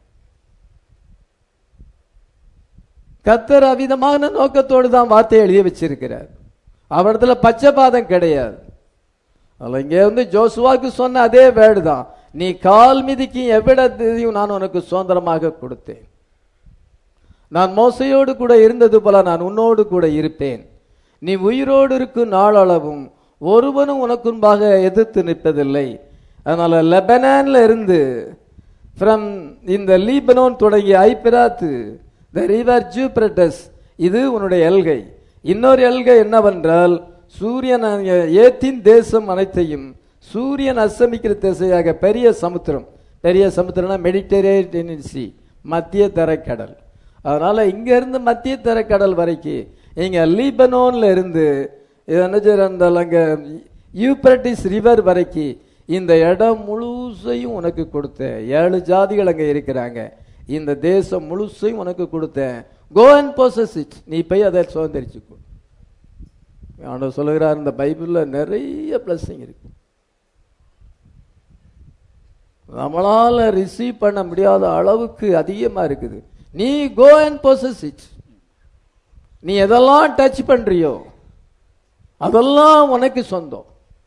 Speaker 1: கத்தர் அவிதமான நோக்கத்தோடு தான் வார்த்தை எழுதி வச்சிருக்கிறார் அவரிடத்துல பச்சைபாதம் கிடையாது அதில் இங்கே வந்து ஜோசுவாக்கு சொன்ன அதே வேர்டு தான் நீ கால் மிதிக்கும் எவ்விடத்தையும் நான் உனக்கு சுதந்திரமாக கொடுத்தேன் நான் மோசையோடு கூட இருந்தது போல நான் உன்னோடு கூட இருப்பேன் நீ உயிரோடு இருக்கும் நாளளவும் ஒருவனும் உனக்கு முன்பாக எதிர்த்து நிற்பதில்லை அதனால லெபனான்ல இருந்து ஃப்ரம் இந்த லீபனோன் தொடங்கி ஐபிராத்து த ரிவர் ஜூப்ரட்டஸ் இது உன்னுடைய எல்கை இன்னொரு எல்கை என்னவென்றால் சூரியன் ஏத்தின் தேசம் அனைத்தையும் சூரியன் அஸ்தமிக்கிற திசையாக பெரிய சமுத்திரம் பெரிய சமுத்திரம்னா மெடிட்டரேனியன் சி மத்திய தரைக்கடல் அதனால இங்க இருந்து மத்திய தரைக்கடல் வரைக்கும் இங்க லீபனோன்ல இருந்து இது என்ன செய்யறால் அங்க யூப்ரட்டிஸ் ரிவர் வரைக்கும் இந்த இடம் முழுசையும் உனக்கு கொடுத்தேன் ஏழு ஜாதிகள் அங்க இருக்கிறாங்க இந்த தேசம் முழுசையும் உனக்கு கொடுத்தேன் கோ அண்ட் possess இட் நீ போய் அதை சுதந்திரிச்சுக்கோ ஆண்டவர் சொல்லுகிறார் இந்த பைபிள்ல நிறைய blessing இருக்கு நம்மளால ரிசீவ் பண்ண முடியாத அளவுக்கு அதிகமா இருக்குது நீ கோ அண்ட் possess இட் நீ எதெல்லாம் டச் பண்றியோ அதெல்லாம் உனக்கு சொந்தம்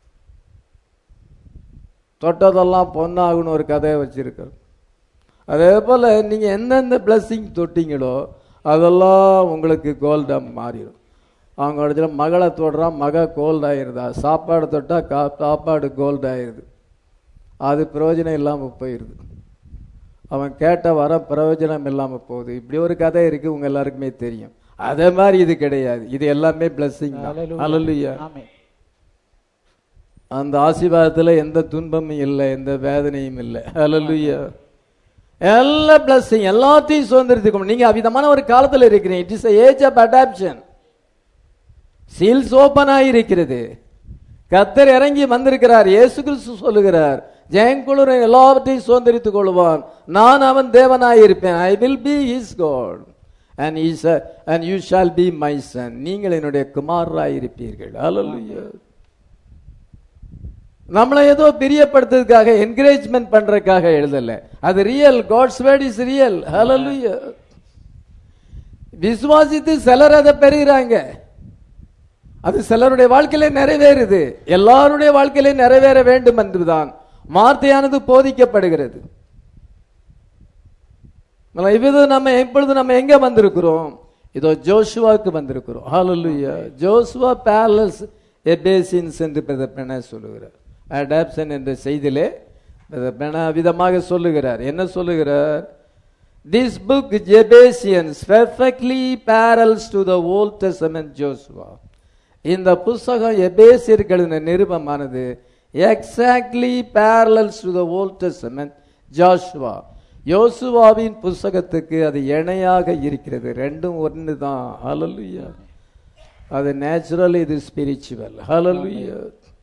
Speaker 1: தொட்டதெல்லாம் பொண்ணாகுன்னு ஒரு கதையை வச்சிருக்காரு அதே போல நீங்க எந்தெந்த பிளஸ்ஸிங் தொட்டீங்களோ அதெல்லாம் உங்களுக்கு கோல்டா மாறிடும் அவங்க இடத்துல மகளை தொடுறான் மக கோல்ட் ஆயிருதா சாப்பாடு தொட்டா கா சாப்பாடு கோல்ட் ஆயிருது அது பிரயோஜனம் இல்லாம போயிருது அவன் கேட்ட வர பிரயோஜனம் இல்லாம போகுது இப்படி ஒரு கதை இருக்கு உங்க எல்லாருக்குமே தெரியும் அதே மாதிரி இது கிடையாது இது எல்லாமே பிளஸ்ஸிங் தான்
Speaker 2: Hallelujah.
Speaker 1: அல்லையா
Speaker 2: ஆமென்
Speaker 1: அந்த ஆசீர்வாதத்துல எந்த துன்பமும் இல்லை எந்த வேதனையும் இல்லை ஹalleluya எல்லா பிளஸிங் எல்லாத்தையும் சுதந்திரத்துக்கும் நீங்க அவிதமான ஒரு காலத்துல இருக்கிறீங்க it is age of adoption seals open ஆயிருக்கிறது கத்தர் இறங்கி வந்திருக்கிறார் இயேசு கிறிஸ்து சொல்லுகிறார் ஜெயங்குளுரன் எல்லாவற்றையும் சுதந்திரித்துக் கொள்வான் நான் அவன் தேவனாயிருப்பேன் I will be his God and is and you shall be my son நீங்கள் என்னுடைய குமாரராயிருப்பீர்கள் ஹalleluya நம்மளை ஏதோ பிரியப்படுத்துறதுக்காக என்கரேஜ்மெண்ட் பண்றதுக்காக எழுதல அது real God's word is real hallelujah விசுவாசித்து சிலர் அதை பெறுகிறாங்க அது சிலருடைய வாழ்க்கையில நிறைவேறுது எல்லாருடைய வாழ்க்கையில நிறைவேற வேண்டும் என்றுதான் வார்த்தையானது போதிக்கப்படுகிறது இது நம்ம இப்பொழுது நம்ம எங்க வந்திருக்கிறோம் இதோ ஜோஷுவாவுக்கு வந்திருக்கிறோம் ஹalleluya ஜோசுவா பேலஸ் எபேசின்ஸ் என்று பென சொல்லுகிறார் அடாப்ஷன் என்ற செய்தியிலே பென விதமாக சொல்லுகிறார் என்ன சொல்லுகிறார் this book Ephesians perfectly parallels to the Old Testament Joshua இந்த புஸ்தகம் எபேசியர்களின் நிருபமானது exactly parallels to the Old Testament Joshua யோசுவாவின் புஸ்தகத்துக்கு அது இணையாக இருக்கிறது ரெண்டும் ஒன்று தான் ஹalleluya அது நேச்சுரல் இது ஸ்பிரிச்சுவல் ஹalleluya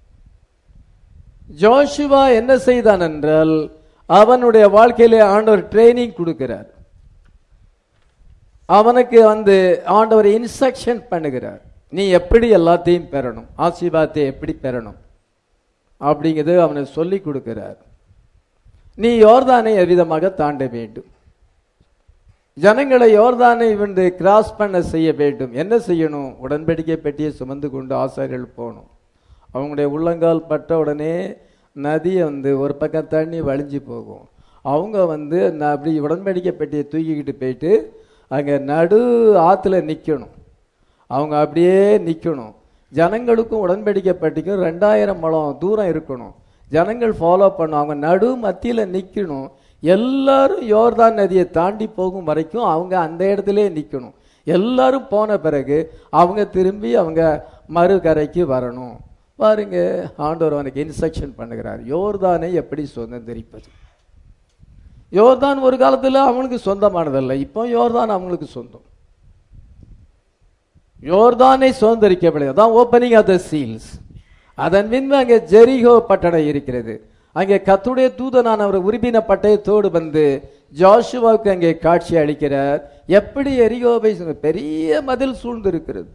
Speaker 1: ஜோஷுவா என்ன செய்தான் என்றால் அவனுடைய வாழ்க்கையிலே ஆண்டவர் ட்ரைனிங் கொடுக்கிறார் அவனுக்கு வந்து ஆண்டவர் இன்ஸ்ட்ரக்ஷன் பண்ணுகிறார் நீ எப்படி எல்லாத்தையும் பெறணும் ஆசீர்வாதத்தை எப்படி பெறணும் அப்படிங்கிறது அவனை சொல்லி கொடுக்கிறார் நீ யோர்தானை எவ்விதமாக தாண்ட வேண்டும் ஜனங்களை யோர்தானை வந்து கிராஸ் பண்ண செய்ய வேண்டும் என்ன செய்யணும் உடன்படிக்கை பெட்டியை சுமந்து கொண்டு ஆசாரியர்கள் போகணும் அவங்களுடைய உள்ளங்கால் பட்ட உடனே நதி வந்து ஒரு பக்கம் தண்ணி வழிஞ்சு போகும் அவங்க வந்து நான் அப்படி உடன்படிக்கை பெட்டியை தூக்கிக்கிட்டு போயிட்டு அங்கே நடு ஆற்றுல நிற்கணும் அவங்க அப்படியே நிற்கணும் ஜனங்களுக்கும் உடன்படிக்கை பெட்டிக்கும் ரெண்டாயிரம் முழம் தூரம் இருக்கணும் ஜனங்கள் ஃபாலோ பண்ணும் அவங்க நடு மத்தியில் நிற்கணும் எல்லாரும் யோர்தான் நதியை தாண்டி போகும் வரைக்கும் அவங்க அந்த இடத்துல நிற்கணும் எல்லாரும் போன பிறகு அவங்க திரும்பி அவங்க மறுகரைக்கு வரணும் பாருங்க ஆண்டவர் அவனுக்கு இன்ஸ்ட்ரக்ஷன் பண்ணுகிறார் யோர்தானை எப்படி சுதந்திரிப்பது யோர்தான் ஒரு காலத்தில் அவனுக்கு சொந்தமானதல்ல இப்போ யோர்தான் அவங்களுக்கு சொந்தம் யோர்தானை சுதந்திரிக்கவில்லை அதான் ஓப்பனிங் ஆஃப் த சீல்ஸ் அதன் பின்பு அங்கே ஜெரிகோ பட்டணம் இருக்கிறது அங்கே கத்துடைய தூதனான அவர் உருபின பட்டயத்தோடு வந்து ஜாஷுவாவுக்கு அங்கே காட்சி அளிக்கிறார் எப்படி எரிகோவை பெரிய மதில் சூழ்ந்து இருக்கிறது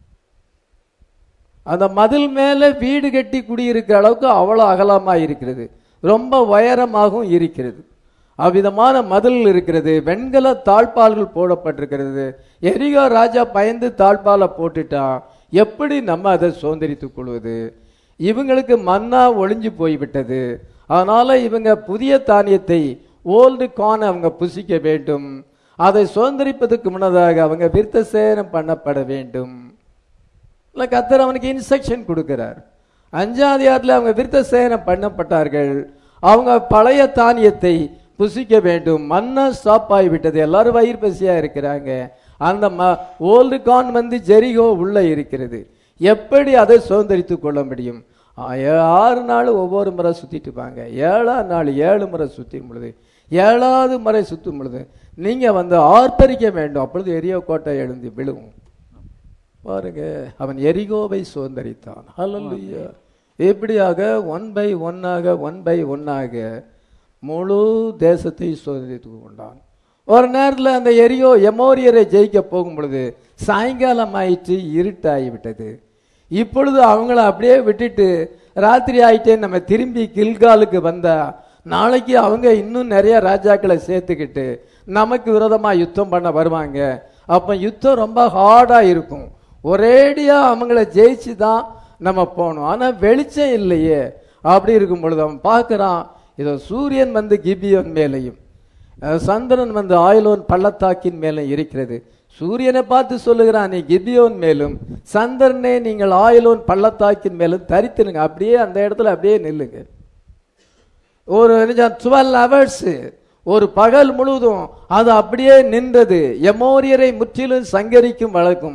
Speaker 1: அந்த மதில் மேல வீடு கட்டி குடியிருக்கிற அளவுக்கு அவ்வளவு அகலமா இருக்கிறது ரொம்ப உயரமாகவும் இருக்கிறது அவ்விதமான மதில் இருக்கிறது வெண்கல தாழ்பால்கள் போடப்பட்டிருக்கிறது எரிகோ ராஜா பயந்து தாழ்பாலை போட்டுட்டான் எப்படி நம்ம அதை சுதந்திரித்துக் கொள்வது இவங்களுக்கு மன்னா ஒளிஞ்சு போய்விட்டது அதனால இவங்க புதிய தானியத்தை ஓல்டு கான் அவங்க புசிக்க வேண்டும் அதை சுதந்திரிப்பதற்கு முன்னதாக அவங்க விருத்த சேனம் பண்ணப்பட வேண்டும் இல்ல கத்தர் அவனுக்கு இன்ஸ்ட்ரக்ஷன் கொடுக்கிறார் அஞ்சாதியாரில் அவங்க விருத்த சேனம் பண்ணப்பட்டார்கள் அவங்க பழைய தானியத்தை புசிக்க வேண்டும் மன்னா ஸ்டாப் ஆகிவிட்டது எல்லாரும் வயிறு பசியா இருக்கிறாங்க அந்த ஓல்டு கான் வந்து ஜெரிகோ உள்ள இருக்கிறது எப்படி அதை சுதந்திரித்துக் கொள்ள முடியும் ஆறு நாள் ஒவ்வொரு முறை சுத்திட்டு இருப்பாங்க ஏழாம் நாள் ஏழு முறை சுற்றும் பொழுது ஏழாவது முறை சுற்றும் பொழுது நீங்க வந்து ஆர்ப்பரிக்க வேண்டும் அப்பொழுது எரியோ கோட்டை எழுந்து விழுவும் பாருங்க அவன் எரிகோவை சுதந்திரித்தான் ஹalleluya எப்படியாக ஒன் பை ஒன்னாக ஒன் பை ஒன்னாக முழு தேசத்தை சுதந்திரித்து கொண்டான் ஒரு நேரத்தில் அந்த எரியோ எமோரியரை ஜெயிக்க போகும் பொழுது சாயங்காலம் ஆயிற்று இருட்டாகிவிட்டது இப்பொழுது அவங்கள அப்படியே விட்டுட்டு ராத்திரி ஆயிட்டே நம்ம திரும்பி கில்காலுக்கு வந்தா நாளைக்கு அவங்க இன்னும் நிறைய ராஜாக்களை சேர்த்துக்கிட்டு நமக்கு விரோதமா யுத்தம் பண்ண வருவாங்க அப்ப யுத்தம் ரொம்ப ஹார்டா இருக்கும் ஒரேடியா அவங்கள ஜெயிச்சு தான் நம்ம போகணும் ஆனா வெளிச்சம் இல்லையே அப்படி இருக்கும் பொழுது அவன் பார்க்கறான் இதோ சூரியன் வந்து கிபியோன் மேலையும் சந்திரன் வந்து ஆயிலோன் பள்ளத்தாக்கின் மேலே இருக்கிறது சூரியனை பார்த்து சொல்லுகிறான் நீ கிபியோன் மேலும் சந்திரனே நீங்கள் ஆயிலோன் பள்ளத்தாக்கின் மேலும் தரித்துனுங்க அப்படியே அந்த இடத்துல அப்படியே நில்லுங்க ஒரு டுவெல் ஹவர்ஸ் ஒரு பகல் முழுவதும் அது அப்படியே நின்றது எமோரியரை முற்றிலும் சங்கரிக்கும் வழக்கும்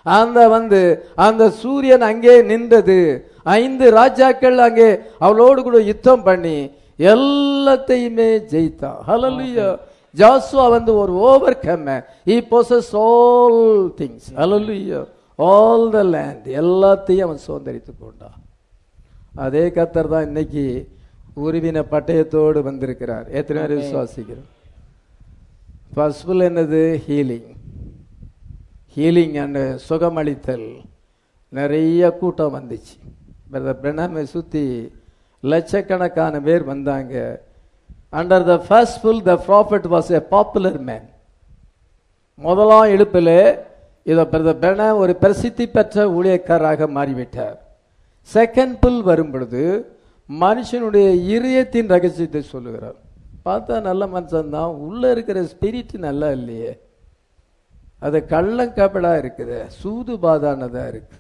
Speaker 1: அந்த வந்து அந்த சூரியன் அங்கே நின்றது ஐந்து ராஜாக்கள் அங்கே அவளோடு கூட யுத்தம் பண்ணி எல்லாத்தையுமே ஜெயித்தான் ஹalleluya ஜாசுவா வந்து ஒரு overcome he possess all things hallelujah all the land எல்லாத்தையும் அவன் சுதந்திரித்து கொண்டான் அதே கத்தர் தான் இன்னைக்கு உருவின பட்டயத்தோடு வந்திருக்கிறார் எத்தனை பேர் விசுவாசிக்கிறோம் ஃபர்ஸ்ட் என்னது ஹீலிங் ஹீலிங் அண்ட் சுகமளித்தல் நிறைய கூட்டம் வந்துச்சு பிரதர் பிரணாமை சுற்றி லட்சக்கணக்கான பேர் வந்தாங்க under the first pull the prophet was a popular man முதலாம் இழுப்பில் இதை பிரதர் பிரணாம் ஒரு பிரசித்தி பெற்ற ஊழியக்காரராக மாறிவிட்டார் செகண்ட் புல் வரும் பொழுது மனுஷனுடைய இருதயத்தின் ரகசியத்தை சொல்லுகிறார் பார்த்தா நல்ல மனுஷன் தான் உள்ள இருக்கிற ஸ்பிரிட் நல்லா இல்லையே அது கள்ளங்கபடா இருக்குது சூது பாதானதா இருக்கு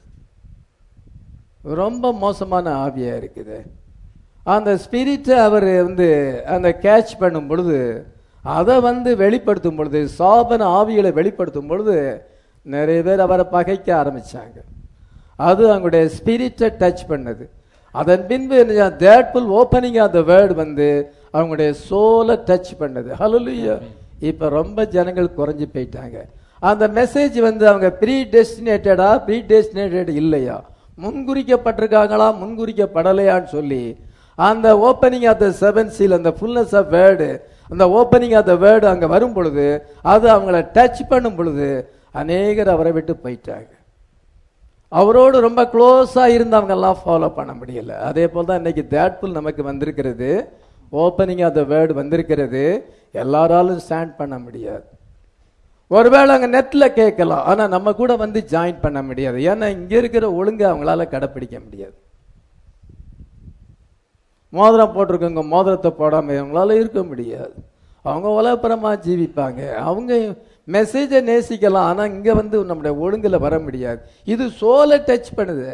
Speaker 1: ரொம்ப மோசமான ஆவியா இருக்குது அந்த ஸ்பிரிட்டை அவர் வந்து அந்த கேட்ச் பண்ணும் பொழுது அதை வந்து வெளிப்படுத்தும் பொழுது சாபன ஆவிகளை வெளிப்படுத்தும் பொழுது நிறைய பேர் அவரை பகைக்க ஆரம்பிச்சாங்க அது அவங்களுடைய ஸ்பிரிட்டை டச் பண்ணது அதன் பின்பு third pull opening of the word வந்து அவங்களுடைய சோலை டச் பண்ணது ஹalleluya இப்ப ரொம்ப ஜனங்கள் குறைஞ்சு போயிட்டாங்க அந்த மெசேஜ் வந்து அவங்க ப்ரீ டெஸ்டினேட்டடா ப்ரீ டெஸ்டினேட்டட் இல்லையா முன்குறிக்கப்பட்டிருக்காங்களா முன்குறிக்கப்படலையான்னு சொல்லி அந்த opening of the seven seal அந்த ஃபுல்னஸ் ஆஃப் வேர்டு அந்த ஓப்பனிங் ஆஃப் த வேர்டு அங்க வரும் பொழுது அது அவங்கள டச் பண்ணும் பொழுது அநேகர் அவரை விட்டு போயிட்டாங்க அவரோடு ரொம்ப க்ளோஸா இருந்தவங்க எல்லாம் ஃபாலோ பண்ண முடியல அதே போல் தான் இன்னைக்கு தேட்ஃபுல் நமக்கு வந்திருக்கிறது ஓப்பனிங் ஆஃப் த வேர்டு வந்திருக்கிறது எல்லாராலும் ஸ்டாண்ட் பண்ண முடியாது ஒருவேளை அங்க நெட்ல கேட்கலாம் ஆனா நம்ம கூட வந்து ஜாயின் பண்ண முடியாது ஏன்னா இங்க இருக்கிற ஒழுங்கு அவங்களால கடைப்பிடிக்க முடியாது மோதிரம் போட்டிருக்கவங்க மோதிரத்தை போடாம அவங்களால இருக்க முடியாது அவங்க உலகப்புறமா ஜீவிப்பாங்க அவங்க மெசேஜை நேசிக்கலாம் ஆனா இங்க வந்து நம்முடைய ஒழுங்குல வர முடியாது இது சோலை டச் பண்ணுது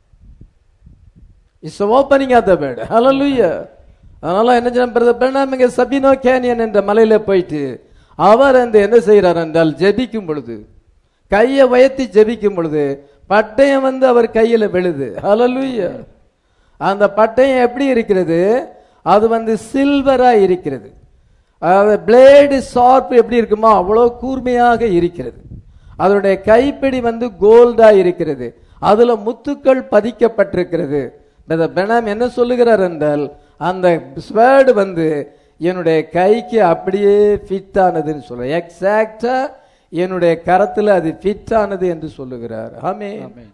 Speaker 1: it's opening of the word hallelujah அதனால என்ன செய்யணும் பிரதர் பிரணாம் இங்க சபினோ கேனியன் என்ற மலையில போயிட்டு அவர் அந்த என்ன செய்கிறார் என்றால் ஜெபிக்கும் பொழுது கையை உயர்த்தி ஜெபிக்கும் பொழுது பட்டயம் வந்து அவர் கையில விழுது ஹalleluya அந்த பட்டயம் எப்படி இருக்கிறது அது வந்து சில்வரா இருக்கிறது அதாவது பிளேடு ஷார்ப் எப்படி இருக்குமோ அவ்வளோ கூர்மையாக இருக்கிறது அதனுடைய கைப்பிடி வந்து கோல்டா இருக்கிறது அதுல முத்துக்கள் பதிக்கப்பட்டிருக்கிறது பிரதர் பெனாம் என்ன சொல்லுகிறார் என்றால் அந்த ஸ்வேர்டு வந்து என்னுடைய கைக்கு அப்படியே ஃபிட் ஆனதுன்னு சொல்ற எக்ஸாக்டா என்னுடைய கரத்துல அது ஃபிட் ஆனது என்று சொல்லுகிறார் ஆமே
Speaker 2: ஆமென்.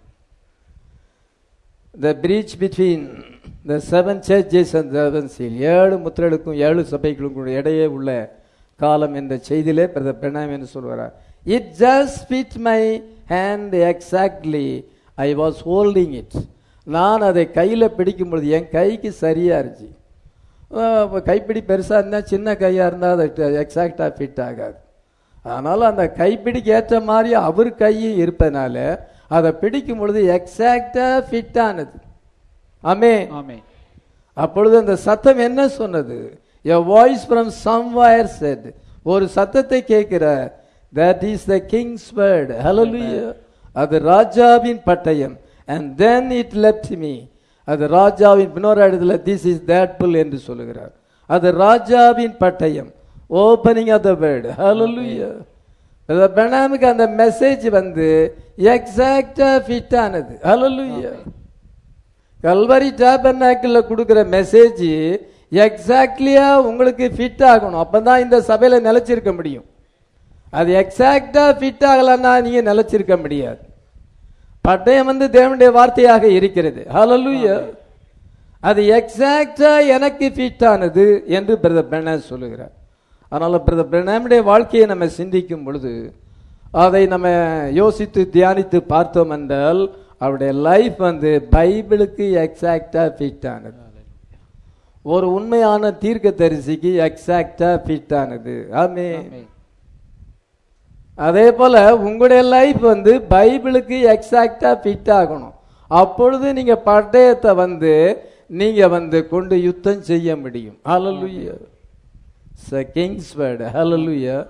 Speaker 1: the breach between the seven churches and the seven seal ஏழு முத்திரலுக்கும் ஏழு சபைகளுக்கும் இடையே உள்ள காலம் என்ற செய்தியிலே பிரதர் பிரணாம் என்று சொல்கிறார் it just fit my hand exactly I was holding it நான் அதை கையில் பிடிக்கும் பொழுது என் கைக்கு சரியா இருந்துச்சு அஹ் கைப்பிடி பெருசா இருந்தா சின்ன கையா இருந்தா அது எக்ஸாக்டா ஃபிட் ஆகாது அதனால அந்த கைப்பிடிக்கு ஏற்ற மாதிரி அவர் கையும் இருப்பதனால அதை பிடிக்கும் பொழுது எக்ஸாக்டா ஃபிட் ஆனது ஆமே
Speaker 2: ஆமென்.
Speaker 1: அப்பொழுது அந்த சத்தம் என்ன சொன்னது a voice from somewhere said ஒரு சத்தத்தை கேட்கிற that is the king's word hallelujah அது ராஜாவின் பட்டயம் and then it left me அது ராஜாவின் இன்னொரு இடத்துல திஸ் இஸ் தேட் புல் என்று சொல்லுகிறார் அது ராஜாவின் பட்டயம் opening of the word hallelujah பெனாமுக்கு அந்த மெசேஜ் வந்து எக்ஸாக்டா ஃபிட் ஆனது ஹalleluya கல்வரி டேபர்னாக்கில் கொடுக்குற மெசேஜ் எக்ஸாக்ட்லியா உங்களுக்கு ஃபிட் ஆகணும் அப்பதான் இந்த சபையில நிலைச்சிருக்க முடியும் அது எக்ஸாக்டா ஃபிட் ஆகலன்னா நீங்க நிலைச்சிருக்க முடியாது பட்டயம் வந்து தேவனுடைய வார்த்தையாக இருக்கிறது ஹalleluya அது எக்ஸாக்டா எனக்கு ஃபிட் ஆனது என்று பிரதர் பிரணாம் சொல்லுகிறார் அதனால பிரதர் பிரணாமுடைய வாழ்க்கையை நம்ம சிந்திக்கும் பொழுது அதை நம்ம யோசித்து தியானித்து பார்த்தோம் என்றால் அவருடைய லைஃப் வந்து பைபிளுக்கு எக்ஸாக்டா ஃபிட் ஆனது ஒரு உண்மையான தீர்க்க தரிசிக்கு எக்ஸாக்டா ஃபிட் ஆனது ஆமே
Speaker 2: ஆமென்.
Speaker 1: அதே போல உங்களுடைய லைஃப் வந்து பைபிளுக்கு எக்ஸாக்டா ஃபிட் ஆகணும் அப்பொழுது நீங்க பட்டயத்தை வந்து நீங்க வந்து கொண்டு யுத்தம் செய்ய முடியும் ஹalleluya கிங்ஸ் வேர்டு ஹalleluya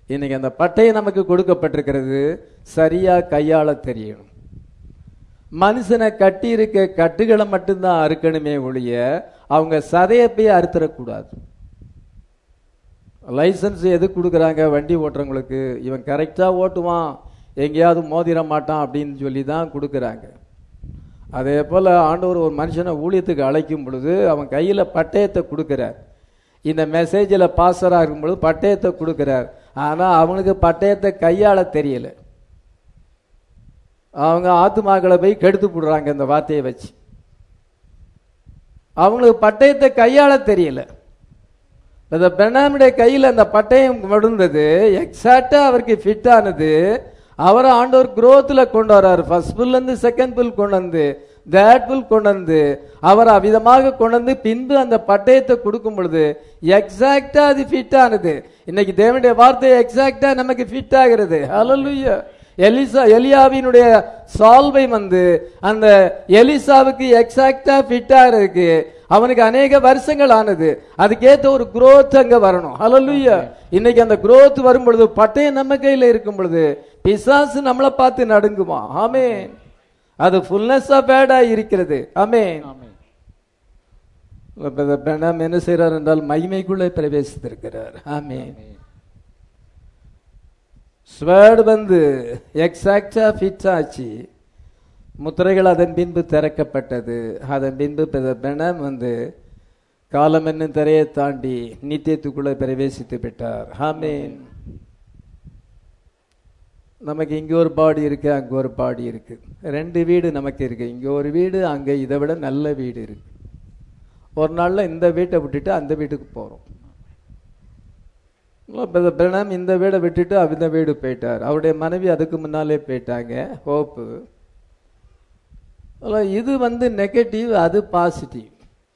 Speaker 1: இன்னைக்கு அந்த பட்டை நமக்கு கொடுக்கப்பட்டிருக்கிறது சரியா கையாள தெரியணும் மனுஷனை கட்டி இருக்க கட்டுகளை மட்டும்தான் அறுக்கணுமே ஒழிய அவங்க சதையை போய் அறுத்துடக்கூடாது லைசன்ஸ் எது கொடுக்குறாங்க வண்டி ஓட்டுறவங்களுக்கு இவன் கரெக்டாக ஓட்டுவான் எங்கேயாவது மோதிர மாட்டான் அப்படின்னு சொல்லி தான் கொடுக்குறாங்க அதே போல் ஆண்டவர் ஒரு மனுஷனை ஊழியத்துக்கு அழைக்கும் பொழுது அவன் கையில் பட்டயத்தை கொடுக்குறார் இந்த மெசேஜில் பாசராக இருக்கும் பொழுது பட்டயத்தை கொடுக்குறார் ஆனால் அவனுக்கு பட்டயத்தை கையாள தெரியல அவங்க ஆத்துமாக்களை போய் கெடுத்து போடுறாங்க இந்த வார்த்தையை வச்சு அவங்களுக்கு பட்டயத்தை கையாள தெரியல இந்த பெண்ணாமுடைய கையில் அந்த பட்டயம் விழுந்தது எக்ஸாக்டா அவருக்கு ஃபிட் ஆனது அவரை ஆண்டவர் குரோத்தில் கொண்டு வர்றாரு ஃபர்ஸ்ட் புல் இருந்து செகண்ட் புல் கொண்டு வந்து தேட் புல் கொண்டு வந்து அவர் அவ்விதமாக கொண்டு வந்து பின்பு அந்த பட்டயத்தை கொடுக்கும் பொழுது எக்ஸாக்டா அது ஃபிட் ஆனது இன்னைக்கு தேவனுடைய வார்த்தை எக்ஸாக்டா நமக்கு ஃபிட் ஆகிறது ஹalleluya எலிசா எலியாவினுடைய சால்வை வந்து அந்த எலிசாவுக்கு எக்ஸாக்டா ஃபிட் ஆகிறதுக்கு அவனுக்கு அநேக வருஷங்கள் ஆனது அதுக்கேற்ற ஒரு growth அங்க வரணும் ஹalleluya இன்னைக்கு அந்த growth வரும் பொழுது பட்டயம் நம்ம கையில இருக்கும் பொழுது பிசாசு நம்மளை பார்த்து நடுங்குமா ஆமென் அது ஃபுல்னஸ் ஆஃப் பேடா இருக்கிறது ஆமென்
Speaker 2: ஆமென்
Speaker 1: பெணம் என்ன செய்கிறார் என்றால் மகிமைக்குள்ளே பிரவேசித்திருக்கிறார் ஆமென் ஸ்வேர்டு வந்து எக்ஸாக்டா ஃபிட் ஆச்சு முத்திரைகள் அதன் பின்பு திறக்கப்பட்டது அதன் பின்பு பெ- பெணம் வந்து காலம் என்னும் திரையை தாண்டி நித்தியத்துக்குள்ளே பிரவேசித்து விட்டார் ஆமென் நமக்கு இங்கே ஒரு பாடி இருக்கு அங்க ஒரு பாடி இருக்கு ரெண்டு வீடு நமக்கு இருக்கு இங்க ஒரு வீடு அங்க இதை விட நல்ல வீடு இருக்கு ஒரு நாள்ல இந்த வீட்டை விட்டுட்டு அந்த வீட்டுக்கு போறோம் பிரணம் இந்த வீடை விட்டுட்டு அந்த வீடு போயிட்டார் அவருடைய மனைவி அதுக்கு முன்னாலே போயிட்டாங்க ஹோப்பு இது வந்து நெகட்டிவ் அது பாசிட்டிவ்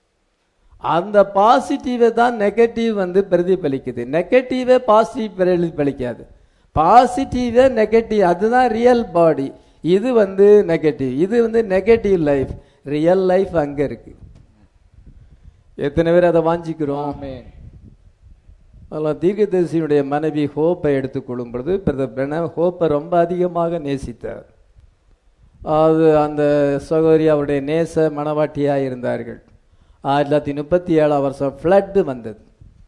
Speaker 1: அந்த பாசிட்டிவை தான் நெகட்டிவ் வந்து பிரதிபலிக்குது நெகட்டிவே பாசிட்டிவ் பிரதிபலிக்காது பாசிட்டிவே நெகட்டிவ் அதுதான் ரியல் பாடி இது வந்து நெகட்டிவ் இது வந்து நெகட்டிவ் லைஃப் ரியல் லைஃப் அங்க இருக்கு எத்தனை பேர் அதை வாஞ்சிக்கிறோம்
Speaker 2: ஆமென்
Speaker 1: அதெல்லாம் தீர்க்கதரிசியினுடைய மனைவி ஹோப்பை எடுத்துக்கொள்ளும் பொழுது பிரதர் பிரணம் ஹோப்பை ரொம்ப அதிகமாக நேசித்தார் அது அந்த சகோதரி அவருடைய நேச மணவாட்டியாக இருந்தார்கள் ஆயிரத்தி தொள்ளாயிரத்தி முப்பத்தி ஏழாம் வருஷம் ஃப்ளட்டு வந்தது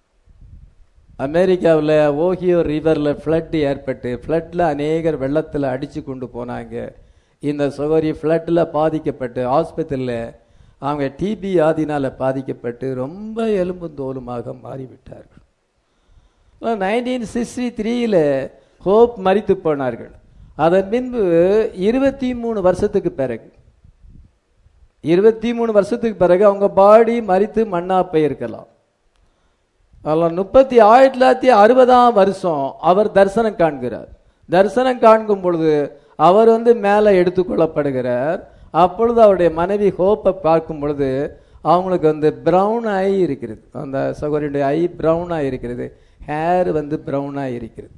Speaker 1: அமெரிக்காவில் ஓஹியோ ரிவரில் ஃப்ளட் ஏற்பட்டு ஃப்ளட்டில் அநேகர் வெள்ளத்தில் அடித்து கொண்டு போனாங்க இந்த சகோதரி ஃப்ளட்டில் பாதிக்கப்பட்டு ஆஸ்பத்திரியில் அவங்க டிபி ஆதினால பாதிக்கப்பட்டு ரொம்ப எலும்பும் தோலுமாக மாறிவிட்டார்கள் நைன்டீன் சிக்ஸ்டி த்ரீல ஹோப் மரித்து போனார்கள் அதன் பின்பு இருபத்தி மூணு வருஷத்துக்கு பிறகு இருபத்தி மூணு வருஷத்துக்கு பிறகு அவங்க பாடி மரித்து மண்ணா போயிருக்கலாம் அதில் முப்பத்தி ஆயிரத்தி தொள்ளாயிரத்தி அறுபதாம் வருஷம் அவர் தரிசனம் காண்கிறார் தரிசனம் காண்கும் பொழுது அவர் வந்து மேலே எடுத்துக்கொள்ளப்படுகிறார் அப்பொழுது அவருடைய மனைவி ஹோப்பை பார்க்கும் பொழுது அவங்களுக்கு வந்து பிரவுன் ஐ இருக்கிறது அந்த சகோதரியுடைய ஐ பிரவுனாக இருக்கிறது ஹேர் வந்து பிரவுனாக இருக்கிறது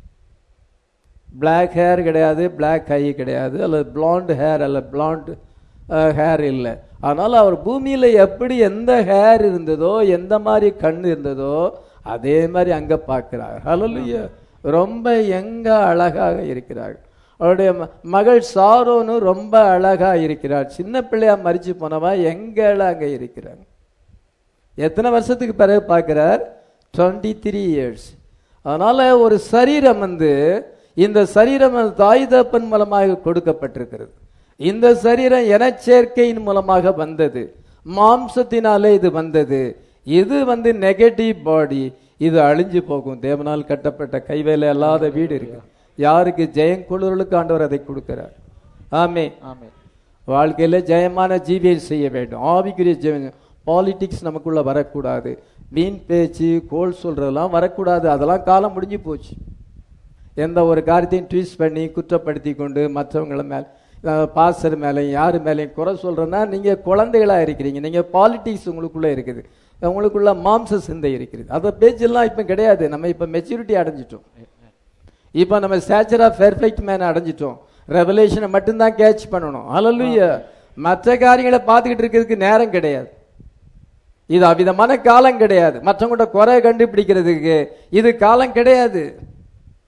Speaker 1: பிளாக் ஹேர் கிடையாது பிளாக் ஐ கிடையாது அல்லது blonde ஹேர் அல்ல blonde ஹேர் இல்லை அதனால் அவர் பூமியில் எப்படி எந்த ஹேர் இருந்ததோ எந்த மாதிரி கண் இருந்ததோ அதே மாதிரி அங்கே பார்க்கிறார் ஹalleluya ரொம்ப எங்க அழகாக இருக்கிறார் அவருடைய ம- மகள் சாரோன்னு ரொம்ப அழகா இருக்கிறார் சின்ன பிள்ளையா மறிச்சு போனவா எங்கள அங்க இருக்கிறார் எத்தனை வருஷத்துக்கு பிறகு பார்க்கிறார் டுவெண்ட்டி த்ரீ இயர்ஸ் அதனால ஒரு சரீரம் வந்து இந்த சரீரம் அந்த தாய் தப்பன் மூலமாக கொடுக்கப்பட்டிருக்கிறது இந்த சரீரம் இனச்சேர்க்கையின் மூலமாக வந்தது மாம்சத்தினாலே இது வந்தது இது வந்து நெகட்டிவ் பாடி இது அழிஞ்சு போகும் தேவனால் கட்டப்பட்ட கைவேலை அல்லாத வீடு இருக்கு யாருக்கு ஜெயம் கொள்வர்களுக்கு ஆண்டவர் அதை கொடுக்கிறார் ஆமே
Speaker 2: ஆமென்
Speaker 1: வாழ்க்கையில ஜெயமான ஜீவியம் செய்ய வேண்டும் ஆவிக்குரிய ஜெயம் பாலிடிக்ஸ் நமக்குள்ள வரக்கூடாது வீண் பேச்சு கோல் சொல்றதெல்லாம் வரக்கூடாது அதெல்லாம் காலம் முடிஞ்சு போச்சு எந்த ஒரு காரியத்தையும் ட்வீட் பண்ணி குற்றப்படுத்தி கொண்டு மற்றவங்கள மேல பாஸ்டர் மேலேயும் யார் மேலேயும் குறை சொல்றேன்னா நீங்க குழந்தைகளா இருக்கிறீங்க நீங்க பாலிடிக்ஸ் உங்களுக்குள்ள இருக்குது உங்களுக்குள்ள மாம்ச சிந்தை இருக்குது அந்த பேச்செல்லாம் இப்ப கிடையாது நம்ம இப்ப மெச்சூரிட்டி அடைஞ்சிட்டோம் இப்போ நம்ம ஸ்டாச்சர் ஆஃப் பெர்ஃபெக்ட் மேன் அடைஞ்சிட்டோம் ரெவலேஷனை மட்டும்தான் கேட்ச் பண்ணணும் ஹalleluya மற்ற காரியங்களை பார்த்துக்கிட்டு இருக்கிறதுக்கு நேரம் கிடையாது இது அவ்விதமான காலம் கிடையாது மற்றவங்கள்ட்ட குறை கண்டுபிடிக்கிறதுக்கு இது காலம் கிடையாது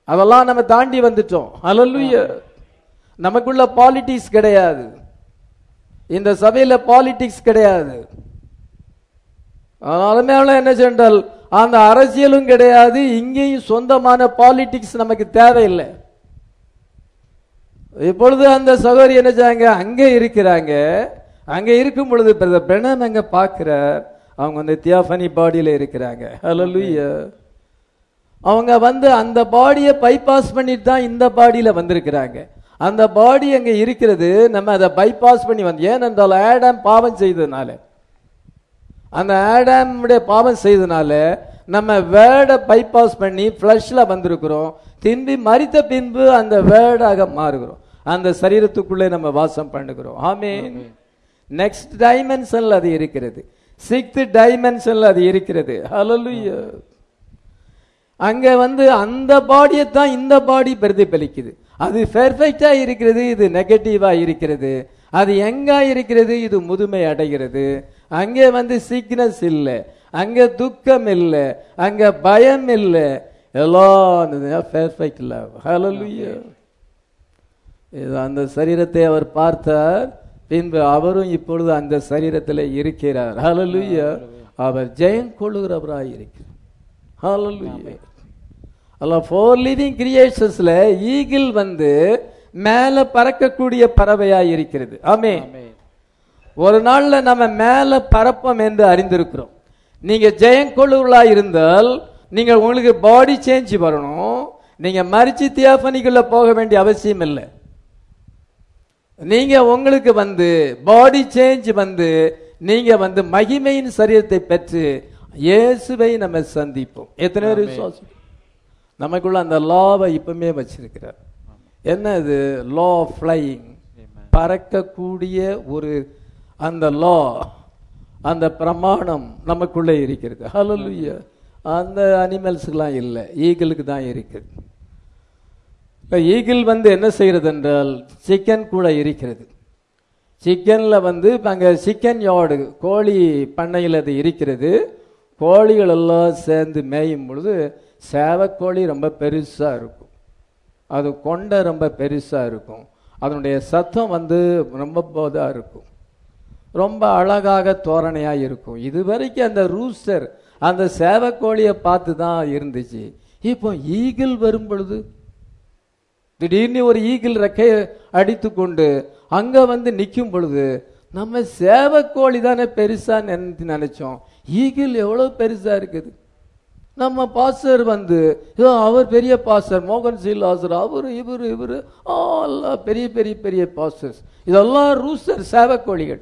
Speaker 1: அதெல்லாம் நம்ம தாண்டி வந்துட்டோம் ஹalleluya நமக்குள்ள பாலிடிக்ஸ் கிடையாது இந்த சபையில பாலிடிக்ஸ் கிடையாது அதனாலுமே அவள என்ன சென்றால் அந்த அரசியலும் கிடையாது இங்கேயும் சொந்தமான பாலிடிக்ஸ் நமக்கு தேவையில்லை இப்பொழுது அந்த சகோதரி என்ன செய்றாங்க அங்க இருக்கிறாங்க அங்க இருக்கும் பொழுது பிரதர் பிரணம் அங்க பார்க்கிறார் அவங்க வந்து தியாஃபனி பாடியில இருக்கிறாங்க ஹalleluya அவங்க வந்து அந்த பாடியை பைபாஸ் பண்ணிட்டு தான் இந்த பாடியில வந்திருக்கிறாங்க அந்த பாடி அங்க இருக்கிறது நம்ம அதை பைபாஸ் பண்ணி வந்து ஏனென்றால் ஆடம் பாவம் செய்ததுனால அந்த ஆடாமுடைய பாவம் செய்ததுனால நம்ம வேர்டை பைபாஸ் பண்ணி ஃப்ளஷ்ல வந்திருக்கிறோம் திரும்பி மறித்த பின்பு அந்த வேர்டாக மாறுகிறோம் அந்த சரீரத்துக்குள்ளே நம்ம வாசம் பண்ணுகிறோம் ஆமென் நெக்ஸ்ட் டைமென்ஷன்ல அது இருக்கிறது சிக்ஸ்த் டைமென்ஷன்ல அது இருக்கிறது ஹalleluya அங்க வந்து அந்த பாடியை தான் இந்த பாடி பிரதிபலிக்குது அது பெர்ஃபெக்டா இருக்கிறது இது நெகட்டிவா இருக்கிறது அது எங்க இருக்கிறது இது முதுமை அடைகிறது அங்கே வந்து சிக்னஸ் இல்லை அங்க துக்கம் இல்லை அங்க பயம் இல்லை எல்லாம் பெர்ஃபெக்ட் லவ் ஹalleluya இது அந்த சரீரத்தை அவர் பார்த்தார் பின்பு அவரும் இப்பொழுது அந்த சரீரத்தில் இருக்கிறார் ஹalleluya அவர் ஜெயம் கொள்ளுகிறவராய் இருக்கிறார் ஹalleluya அல்ல ஃபோர் லிவிங் கிரியேஷன்ஸ்ல ஈகிள் வந்து மேல பறக்கக்கூடிய பறவையாய் இருக்கிறது ஆமே ஒரு நாள்ல நம்ம மேல பறப்போம் என்று அறிந்திருக்கிறோம் நீங்க ஜெயங்கொள்ளுகளா இருந்தால் நீங்க உங்களுக்கு பாடி சேஞ்ச் வரணும் நீங்க மறிச்சு தியாபனிக்குள்ள போக வேண்டிய அவசியம் இல்லை நீங்க உங்களுக்கு வந்து பாடி சேஞ்ச் வந்து நீங்க வந்து மகிமையின் சரீரத்தை பெற்று இயேசுவை நம்ம சந்திப்போம் எத்தனை பேர் விசுவாசம் நமக்குள்ள அந்த லாவை இப்பவுமே வச்சிருக்கிறார் என்ன இது லா ஃப்ளையிங் பறக்கக்கூடிய ஒரு அந்த லா அந்த பிரமாணம் நமக்குள்ளே இருக்கிறது ஹalleluya அந்த அனிமல்ஸுக்கெல்லாம் இல்லை ஈகிளுக்கு தான் இருக்குது இப்போ ஈகிள் வந்து என்ன செய்கிறது என்றால் சிக்கன் கூட இருக்கிறது சிக்கனில் வந்து இப்போ அங்கே சிக்கன் யார்டு கோழி பண்ணையில் அது இருக்கிறது கோழிகள் எல்லாம் சேர்ந்து மேயும் பொழுது சேவக்கோழி ரொம்ப பெருசாக இருக்கும் அது கொண்டை ரொம்ப பெருசாக இருக்கும் அதனுடைய சத்தம் வந்து ரொம்ப போதாக இருக்கும் ரொம்ப அழகாக தோரணையாக இருக்கும் இது வரைக்கும் அந்த ரூஸ்டர் அந்த சேவக்கோழியை பார்த்து தான் இருந்துச்சு இப்போ ஈகிள் வரும் பொழுது திடீர்னு ஒரு ஈகிள் ரெக்கைய அடித்து கொண்டு அங்க வந்து நிற்கும் பொழுது நம்ம சேவக்கோழி தானே பெருசா நினைத்து நினைச்சோம் ஈகிள் எவ்வளவு பெருசா இருக்குது நம்ம பாஸ்டர் வந்து ஏதோ அவர் பெரிய பாஸ்டர் மோகன் சி லாசர் அவர் இவர் இவர் எல்லாம் பெரிய பெரிய பெரிய பாஸ்டர்ஸ் இதெல்லாம் ரூஸ்டர் சேவக்கோழிகள்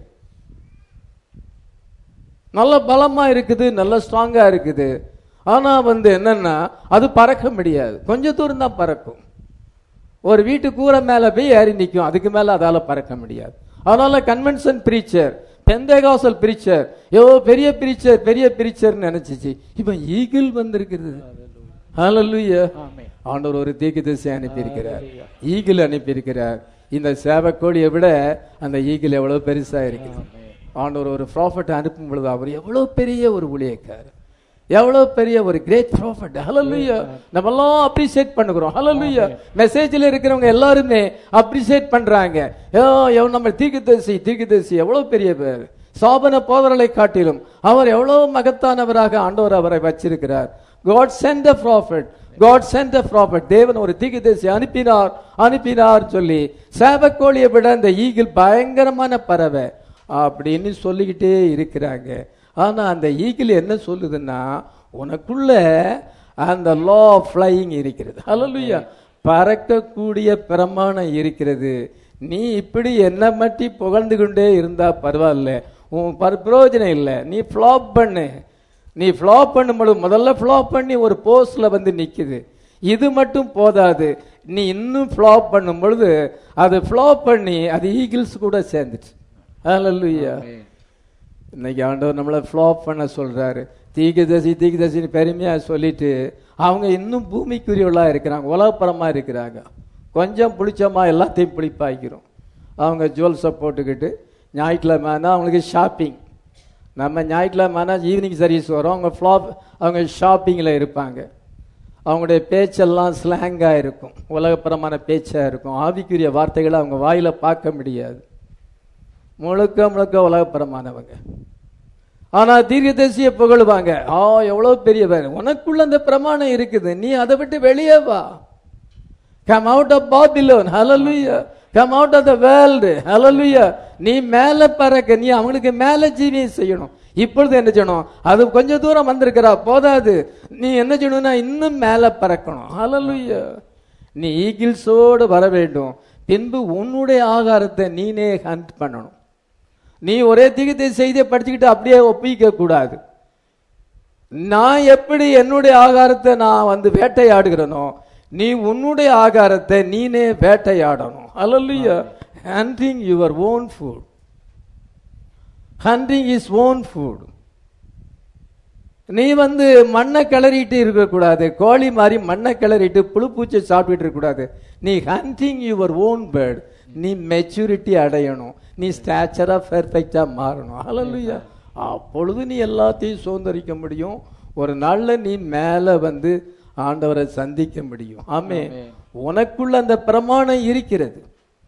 Speaker 1: நல்ல பலமா இருக்குது நல்ல ஸ்ட்ராங்கா இருக்குது ஆனா வந்து என்னன்னா அது பறக்க முடியாது கொஞ்ச தூரம் தான் பறக்கும் ஒரு வீட்டு கூரை மேல போய் ஏறி நிற்கும் அதுக்கு மேல அதால பறக்க முடியாது அதனால கன்வென்ஷன் பிரீச்சர் பெந்தேகாசல் பிரீச்சர் ஏதோ பெரிய பிரீச்சர் பெரிய பிரீச்சர் நினைச்சிச்சு இப்ப ஈகிள் வந்திருக்கிறது ஹalleluya ஆண்டவர் ஒரு தீர்க்கதரிசி அனுப்பி இருக்கிறார் ஈகிள் அனுப்பி இருக்கிறார் இந்த சேவக்கோழியை விட அந்த ஈகிள் எவ்வளவு பெருசா இருக்குது ஆண்டவர் ஒரு ப்ராஃபட் அனுப்பும் பொழுது அவர் எவ்வளவு பெரிய ஒரு ஊழியக்காரர் எவ்வளவு பெரிய ஒரு கிரேட் ப்ராஃபட் ஹalleluya நம்ம எல்லாம் அப்ரிஷியேட் பண்ணுகிறோம் ஹalleluya மெசேஜ்ல இருக்கிறவங்க எல்லாருமே அப்ரிஷியேட் பண்றாங்க ஏ எவ்வளவு நம்ம தீர்க்கதரிசி தீர்க்கதரிசி எவ்வளவு பெரிய பேர் சாபன போதரலை காட்டிலும் அவர் எவ்வளவு மகத்தானவராக ஆண்டவர் அவரை வச்சிருக்கிறார் God sent a prophet God sent a prophet தேவன் ஒரு தீர்க்கதரிசி அனுப்பினார் அனுப்பினார் சொல்லி சேவக்கோழியை விட இந்த ஈகிள் பயங்கரமான பறவை அப்படின்னு சொல்லிக்கிட்டே இருக்கிறாங்க ஆனா அந்த ஈகிள் என்ன சொல்லுதுன்னா உனக்குள்ள அந்த லா ஃப்ளையிங் இருக்கிறது ஹalleluya பறக்கக்கூடிய பிரமாணம் இருக்கிறது நீ இப்படி என்ன மட்டி புகழ்ந்து கொண்டே இருந்தா பரவாயில்ல உன் பர- பிரயோஜனம் இல்லை நீ ஃப்ளாப் பண்ணு நீ ஃப்ளாப் பண்ணும்போது முதல்ல ஃப்ளாப் பண்ணி ஒரு போஸ்ட்ல வந்து நிக்குது இது மட்டும் போதாது நீ இன்னும் ஃப்ளாப் பண்ணும் பொழுது அது ஃப்ளாப் பண்ணி அது ஈகிள்ஸ் கூட சேர்ந்துச்சு ஹalleluya இன்னைக்கு ஆண்டவர் நம்மளை ஃப்ளாப் பண்ண சொல்றாரு தீகதசி தீகதசின்னு பெருமையா சொல்லிட்டு அவங்க இன்னும் பூமிக்குரியவளா இருக்கிறாங்க உலகப்பரமா இருக்கிறாங்க கொஞ்சம் புளிச்சமா எல்லாத்தையும் புளிப்பாக்கிறோம் அவங்க ஜுவல்ஸை போட்டுக்கிட்டு ஞாயிற்றுக்கிழமை ஆனா அவங்களுக்கு ஷாப்பிங் நம்ம ஞாயிற்றுக்கிழமை ஆனா ஈவினிங் சர்வீஸ் வரும் அவங்க ஃப்ளாப் அவங்க ஷாப்பிங்கில் இருப்பாங்க அவங்களுடைய பேச்செல்லாம் ஸ்லாங்காக இருக்கும் உலகப்பரமான பேச்சாக இருக்கும் ஆவிக்குரிய வார்த்தைகளை அவங்க வாயில பார்க்க முடியாது முழுக்க முழுக்க உலகப்பரமானவங்க ஆனா தீர்க்கதரிசியை புகழுவாங்க ஆ எவ்வளவு பெரியவர் உனக்குள்ள அந்த பிரமாணம் இருக்குது நீ அதை விட்டு வெளியே வா come out of Babylon hallelujah come out of the world hallelujah நீ மேல பறக்க நீ அவங்களுக்கு மேல ஜீவியம் செய்யணும் இப்பொழுது என்ன செய்யணும் அது கொஞ்ச தூரம் வந்திருக்கிறா போதாது நீ என்ன செய்யணும்னா இன்னும் மேல பறக்கணும் ஹalleluya நீ ஈகிள்ஸோடு வர வேண்டும் பின்பு உன்னுடைய ஆகாரத்தை நீனே ஹண்ட் பண்ணணும் நீ ஒரே திகத்தை செய்தியை படிச்சுக்கிட்டு அப்படியே ஒப்பிக்க கூடாது நான் எப்படி என்னுடைய ஆகாரத்தை நான் வந்து வேட்டையாடுகிறேனோ நீ உன்னுடைய ஆகாரத்தை நீனே வேட்டையாடணும் hallelujah hunting your own food hunting is own food நீ வந்து மண்ணை கிளறிட்டு இருக்கக்கூடாது கோழி மாதிரி மண்ணை கிளறிட்டு புழு பூச்சி சாப்பிட்டுட்டு இருக்கக்கூடாது நீ ஹண்டிங் யுவர் ஓன் பேர்ட் நீ மெச்சூரிட்டி அடையணும் நீ ஸ்டாச்சரா பெர்ஃபெக்டா மாறணும் ஹalleluya அப்பொழுது நீ எல்லாத்தையும் சுதந்திரிக்க முடியும் ஒரு நாள்ல நீ மேல வந்து ஆண்டவரை சந்திக்க முடியும் ஆமே உனக்குள்ள அந்த பிரமாணம் இருக்கிறது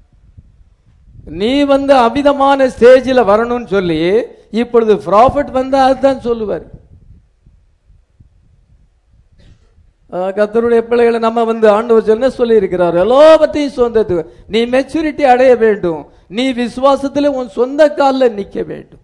Speaker 1: நீ வந்து அவிதமான ஸ்டேஜில் வரணும்னு சொல்லி இப்பொழுது ப்ராஃபிட் வந்து அதுதான் சொல்லுவார் அஹ் கர்த்தருடைய பிள்ளைகளை நம்ம வந்து ஆண்டவர் என்ன சொல்லி இருக்கிறார் எல்லாவற்றையும் சொந்தது நீ மெச்சூரிட்டி அடைய வேண்டும் நீ விசுவாசத்தில் உன் சொந்த காலில் நிக்க வேண்டும்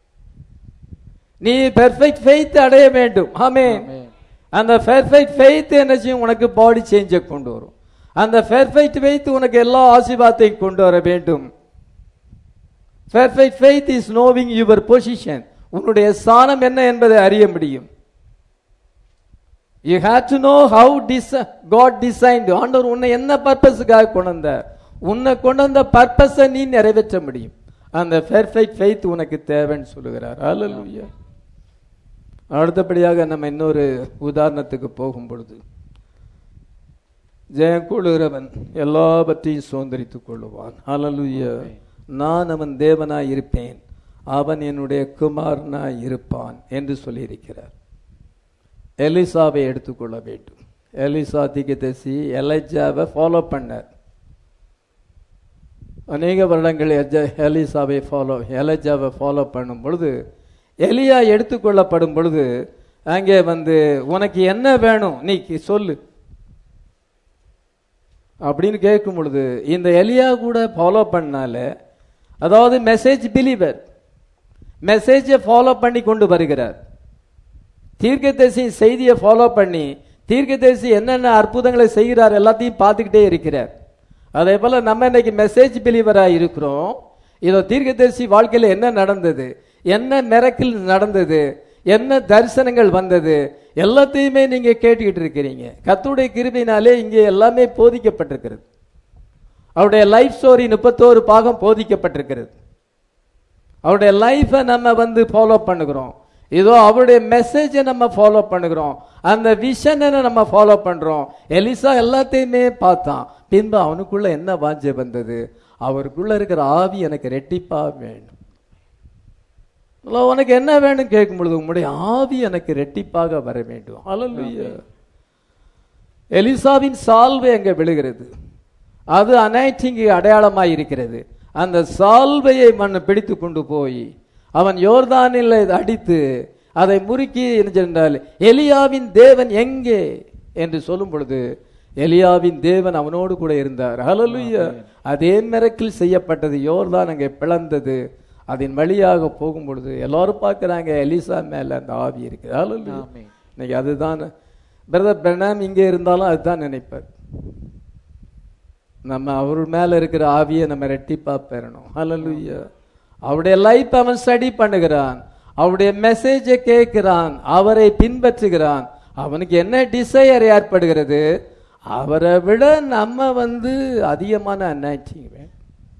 Speaker 1: நீ பெர்ஃபெக்ட் ஃபெய்த் அடைய வேண்டும் ஆமே அந்த பெர்ஃபெக்ட் ஃபெய்த் என்ன செய்யும் உனக்கு பாடி சேஞ்சை கொண்டு வரும் அந்த பெர்ஃபெக்ட் ஃபெய்த் உனக்கு எல்லா ஆசீர்வாதத்தையும் கொண்டு வர வேண்டும் perfect faith is knowing your position உன்னுடைய ஸ்தானம் என்ன என்பதை அறிய முடியும் you have to know how this God designed ஆண்டவர் உன்னை என்ன பர்பஸுக்காக கொண்டு வந்தார் உன்னை கொண்டு வந்த பர்பஸை நீ நிறைவேற்ற முடியும் அந்த பெர்ஃபெக்ட் ஃபெய்த் உனக்கு தேவைன்னு சொல்லுகிறார் அல்லேலூயா அடுத்தபடியாக நம்ம இன்னொரு உதாரணத்துக்கு போகும் பொழுது ஜெயம் கொள்ளுகிறவன் எல்லாவற்றையும் சுதந்திரித்துக் கொள்ளுவான் அல்லேலூயா நான் அவன் தேவனாய் இருப்பேன் அவன் என்னுடைய குமாரனாய் இருப்பான் என்று சொல்லியிருக்கிறார் எலிசாவை எடுத்துக்கொள்ள வேண்டும் எலிசா திகதசி எலைஜாவை ஃபாலோ பண்ணார் அநேக வருடங்கள் எஜ- எலிசாவை ஃபாலோ எலைஜாவை ஃபாலோ பண்ணும் பொழுது எலியா எடுத்துக்கொள்ளப்படும் பொழுது அங்கே வந்து உனக்கு என்ன வேணும் நீ கி- சொல்லு அப்படின்னு கேட்கும் பொழுது இந்த எலியா கூட ஃபாலோ பண்ணால அதாவது மெசேஜ் பிலீவர் மெசேஜை ஃபாலோ பண்ணி கொண்டு வருகிறார் தீர்க்கதரிசி செய்தியை ஃபாலோ பண்ணி தீர்க்கதரிசி என்னென்ன அற்புதங்களை செய்கிறார் எல்லாத்தையும் பார்த்துக்கிட்டே இருக்கிறார் அதே போல நம்ம இன்னைக்கு மெசேஜ் பிலீவராக இருக்கிறோம் இதோ தீர்க்கதரிசி வாழ்க்கையில் என்ன நடந்தது என்ன மிரக்கில் நடந்தது என்ன தரிசனங்கள் வந்தது எல்லாத்தையுமே நீங்க கேட்டுக்கிட்டு இருக்கிறீங்க கத்துடைய கிருபினாலே இங்கே எல்லாமே போதிக்கப்பட்டிருக்கிறது அவருடைய லைஃப் ஸ்டோரி முப்பத்தோரு பாகம் போதிக்கப்பட்டிருக்கிறது அவருடைய லைஃபை நம்ம வந்து ஃபாலோ பண்ணுகிறோம் இதோ அவருடைய மெசேஜை நம்ம ஃபாலோ பண்ணுகிறோம் அந்த விஷனை நம்ம ஃபாலோ பண்றோம் எலிசா எல்லாத்தையுமே பார்த்தான் பின்பு அவனுக்குள்ள என்ன வாஞ்சை வந்தது அவருக்குள்ள இருக்கிற ஆவி எனக்கு ரெட்டிப்பா வேணும் அல்ல, உனக்கு என்ன வேணும் கேட்கும் பொழுது உங்களுடைய ஆவி எனக்கு ரெட்டிப்பாக வர வேண்டும் ஹalleluya எலிசாவின் சால்வை அங்கே விழுகிறது அது அனைட்டிங்கு அடையாளமாய் இருக்கிறது அந்த சால்வையை மண் பிடித்து கொண்டு போய் அவன் யோர்தானில் அடித்து அதை முறுக்கி என்ன சென்றால் எலியாவின் தேவன் எங்கே என்று சொல்லும் பொழுது எலியாவின் தேவன் அவனோடு கூட இருந்தார் ஹalleluya அதே மிரக்கில் செய்யப்பட்டது யோர்தான் அங்கே பிளந்தது அதன் வழியாக போகும் பொழுது எல்லாரும் பார்க்கறாங்க எலிசா மேல அந்த ஆவி இருக்கு ஹalleluya
Speaker 2: ஆமென்.
Speaker 1: இன்னைக்கு அதுதான் பிரதர் பிரணாம் இங்கே இருந்தாலும் அதுதான் நினைப்பார் நம்ம அவர் மேல இருக்கிற ஆவியை நம்ம ரெட்டிப்பா பெறணும் ஹalleluya அவருடைய லைஃப் அவன் ஸ்டடி பண்ணுகிறான் அவருடைய மெசேஜை கேட்கிறான் அவரை பின்பற்றுகிறான் அவனுக்கு என்ன டிசையர் ஏற்படுகிறது அவரை விட நம்ம வந்து அதிகமான அன்னாச்சிங் வேணும்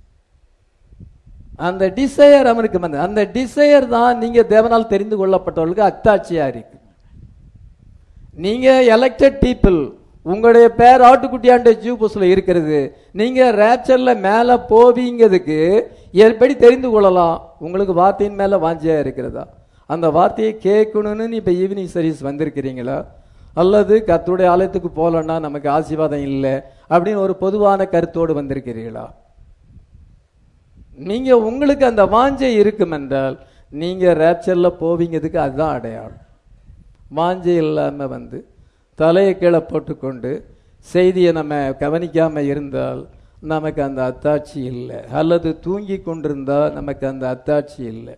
Speaker 1: அந்த டிசையர் அவனுக்கு வந்து அந்த டிசையர் தான் நீங்க தேவனால் தெரிந்து கொள்ளப்பட்டவர்களுக்கு அத்தாட்சியா இருக்கு நீங்க எலெக்டட் பீப்புள் உங்களுடைய பேர் ஆட்டுக்குட்டியாண்ட ஜூபஸ்ல இருக்கிறது நீங்க ரேப்சர்ல மேல போவீங்கிறதுக்கு எப்படி தெரிந்து கொள்ளலாம் உங்களுக்கு வார்த்தையின் மேல வாஞ்சியா இருக்கிறதா அந்த வார்த்தையை கேட்கணும்னு இப்ப ஈவினிங் சர்வீஸ் வந்திருக்கிறீங்களா அல்லது கர்த்தருடைய ஆலயத்துக்கு போகலன்னா நமக்கு ஆசீர்வாதம் இல்லை அப்படின்னு ஒரு பொதுவான கருத்தோடு வந்திருக்கிறீர்களா நீங்க உங்களுக்கு அந்த வாஞ்சை இருக்கும் என்றால் நீங்க ரேப்சர்ல போவீங்கிறதுக்கு அதுதான் அடையாளம் வாஞ்சை இல்லாம வந்து தலையை கீழே போட்டுக்கொண்டு செய்தியை நம்ம கவனிக்காம இருந்தால் நமக்கு அந்த அத்தாட்சி இல்லை அல்லது தூங்கி கொண்டிருந்தா நமக்கு அந்த அத்தாட்சி இல்லை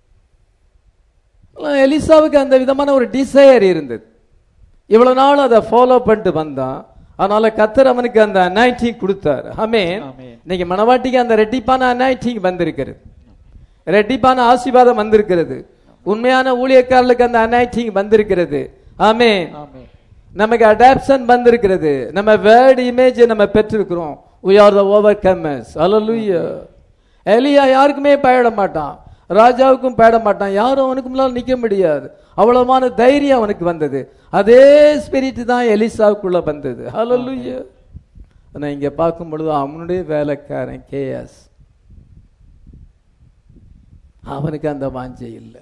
Speaker 1: எலிசாவுக்கு அந்த விதமான ஒரு டிசையர் இருந்தது இவ்வளவு நாள் அதை ஃபாலோ பண்ணிட்டு வந்தான் அதனால கத்தர் அவனுக்கு அந்த அனாயிட்டிங் கொடுத்தார் ஆமென்
Speaker 2: ஆமென்.
Speaker 1: இன்னைக்கு மணவாட்டிக்கு அந்த ரெட்டிப்பான அனாயிட்டிங் வந்திருக்கிறது ரெட்டிப்பான ஆசீர்வாதம் வந்திருக்கிறது உண்மையான ஊழியக்காரர்களுக்கு அந்த அனாயிட்டிங் வந்திருக்கிறது ஆமென்
Speaker 2: ஆமென்
Speaker 1: நமக்கு அடாப்ஷன் வந்திருக்கிறது நம்ம வேர்ட் இமேஜ் நம்ம பெற்றிருக்கிறோம் we are the overcomers hallelujah எலியா யாருக்குமே பயப்பட மாட்டான் ராஜாவுக்கும் பயப்பட மாட்டான் யாரும் அவனுக்கு முன்னால் நிக்க முடியாது அவ்வளவான தைரியம் அவனுக்கு வந்தது அதே ஸ்பிரிட் தான் எலிசாவுக்குள்ள வந்தது hallelujah நான் இங்க பார்க்கும் பொழுது அவனுடைய வேலைக்காரன் கேஎஸ் அவனுக்கு அந்த வாஞ்சை இல்லை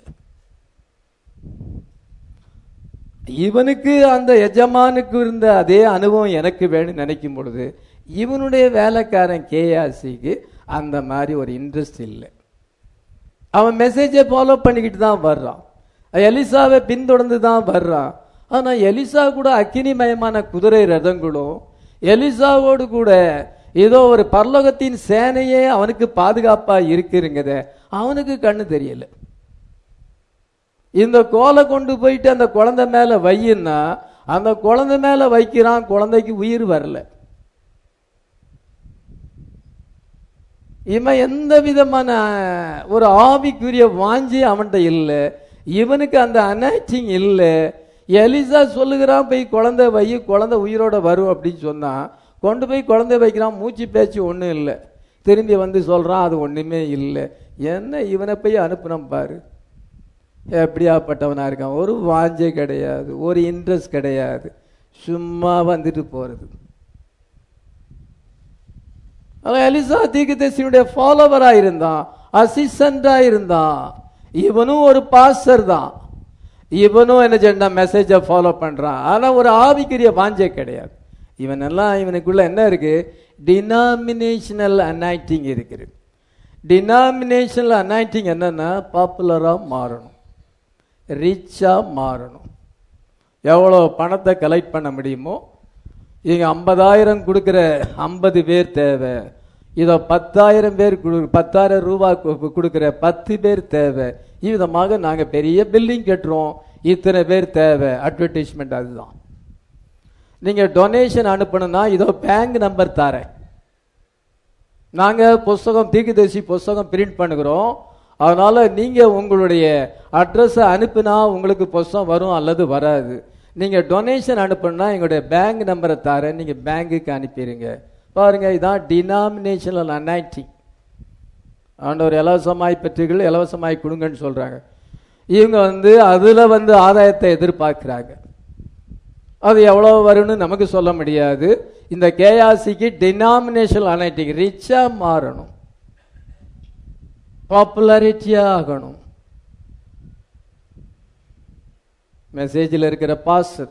Speaker 1: இவனுக்கு அந்த எஜமானுக்கு இருந்த அதே அனுபவம் எனக்கு வேணும்னு நினைக்கும் பொழுது இவனுடைய வேலைக்காரன் கேஆசிக்கு அந்த மாதிரி ஒரு இன்ட்ரெஸ்ட் இல்லை அவன் மெசேஜை ஃபாலோ பண்ணிக்கிட்டு தான் வர்றான் எலிசாவை பின்தொடர்ந்து தான் வர்றான் ஆனா எலிசா கூட அக்கினிமயமான குதிரை ரதங்களும் எலிசாவோடு கூட ஏதோ ஒரு பரலோகத்தின் சேனையே அவனுக்கு பாதுகாப்பா இருக்குங்கிறத அவனுக்கு கண்ணு தெரியல இந்த கோலை கொண்டு போயிட்டு அந்த குழந்தை மேல வையின்னா அந்த குழந்தை மேல வைக்கிறான் குழந்தைக்கு உயிர் வரல இவன் எந்த விதமான ஒரு ஆவிக்குரிய வாஞ்சி அவன்கிட்ட இல்லை இவனுக்கு அந்த அனாச்சிங் இல்லை எலிசா சொல்லுகிறான் போய் குழந்தை வை குழந்தை உயிரோட வரும் அப்படின்னு சொன்னா கொண்டு போய் குழந்தை வைக்கிறான் மூச்சு பேச்சு ஒன்றும் இல்லை திரும்பி வந்து சொல்றான் அது ஒண்ணுமே இல்லை என்ன இவனை போய் அனுப்புனோம் பாரு எப்படியாப்பட்டவனா இருக்கான் ஒரு வாஞ்சை கிடையாது ஒரு இன்ட்ரெஸ்ட் கிடையாது சும்மா வந்துட்டு போறது அவன் எலிசா தீர்க்கதரிசியுடைய ஃபாலோவரா இருந்தான் அசிஸ்டண்டா இருந்தான் இவனும் ஒரு பாஸ்டர் தான் இவனும் என்ன செய்யா மெசேஜை ஃபாலோ பண்றான் ஆனா ஒரு ஆவிக்குரிய வாஞ்சை கிடையாது இவன் எல்லாம் இவனுக்குள்ள என்ன இருக்கு டினாமினேஷனல் அனாய்டிங் இருக்குது டினாமினேஷனல் அனாய்டிங் என்னன்னா பாப்புலரா மாறணும் ரிச்சா மாறணும் எவ்வளோ பணத்தை கலெக்ட் பண்ண முடியுமோ இங்க ஐம்பதாயிரம் கொடுக்குற ஐம்பது பேர் தேவை இதோ பத்தாயிரம் பேர் கொடு- பத்தாயிரம் ரூபாய் கு- கொடுக்குற பத்து பேர் தேவை இவ்விதமாக நாங்க பெரிய பில்டிங் கட்டுறோம் இத்தனை பேர் தேவை அட்வர்டைஸ்மெண்ட் அதுதான் நீங்க டொனேஷன் அனுப்பணும்னா இதோ பேங்க் நம்பர் தரேன் நாங்க புஸ்தகம் தீர்க்கதரிசி புஸ்தகம் பிரிண்ட் பண்ணுகிறோம் அதனால நீங்க உங்களுடைய அட்ரஸை அனுப்பினா உங்களுக்கு புஸ்தகம் வரும் அல்லது வராது நீங்க டொனேஷன் அனுப்பணும்னா எங்களுடைய பேங்க் நம்பரை தரேன் நீங்க பேங்குக்கு அனுப்பிடுங்க பாருங்க இதான் டினாமினேஷனல் அனாய்டிங் ஆண்டவர் இலவசமாய் பெற்றீர்கள் இலவசமாய் கொடுங்கன்னு சொல்றாங்க இவங்க வந்து அதுல வந்து ஆதாயத்தை எதிர்பார்க்கிறாங்க அது எவ்வளவு வரும்னு நமக்கு சொல்ல முடியாது இந்த கேஆசிக்கு டினாமினேஷனல் அனைட்டிங் ரிச்சா மாறணும் பாப்புலாரிட்டியா ஆகணும் மெசேஜில் இருக்கிற பாஸ்டர்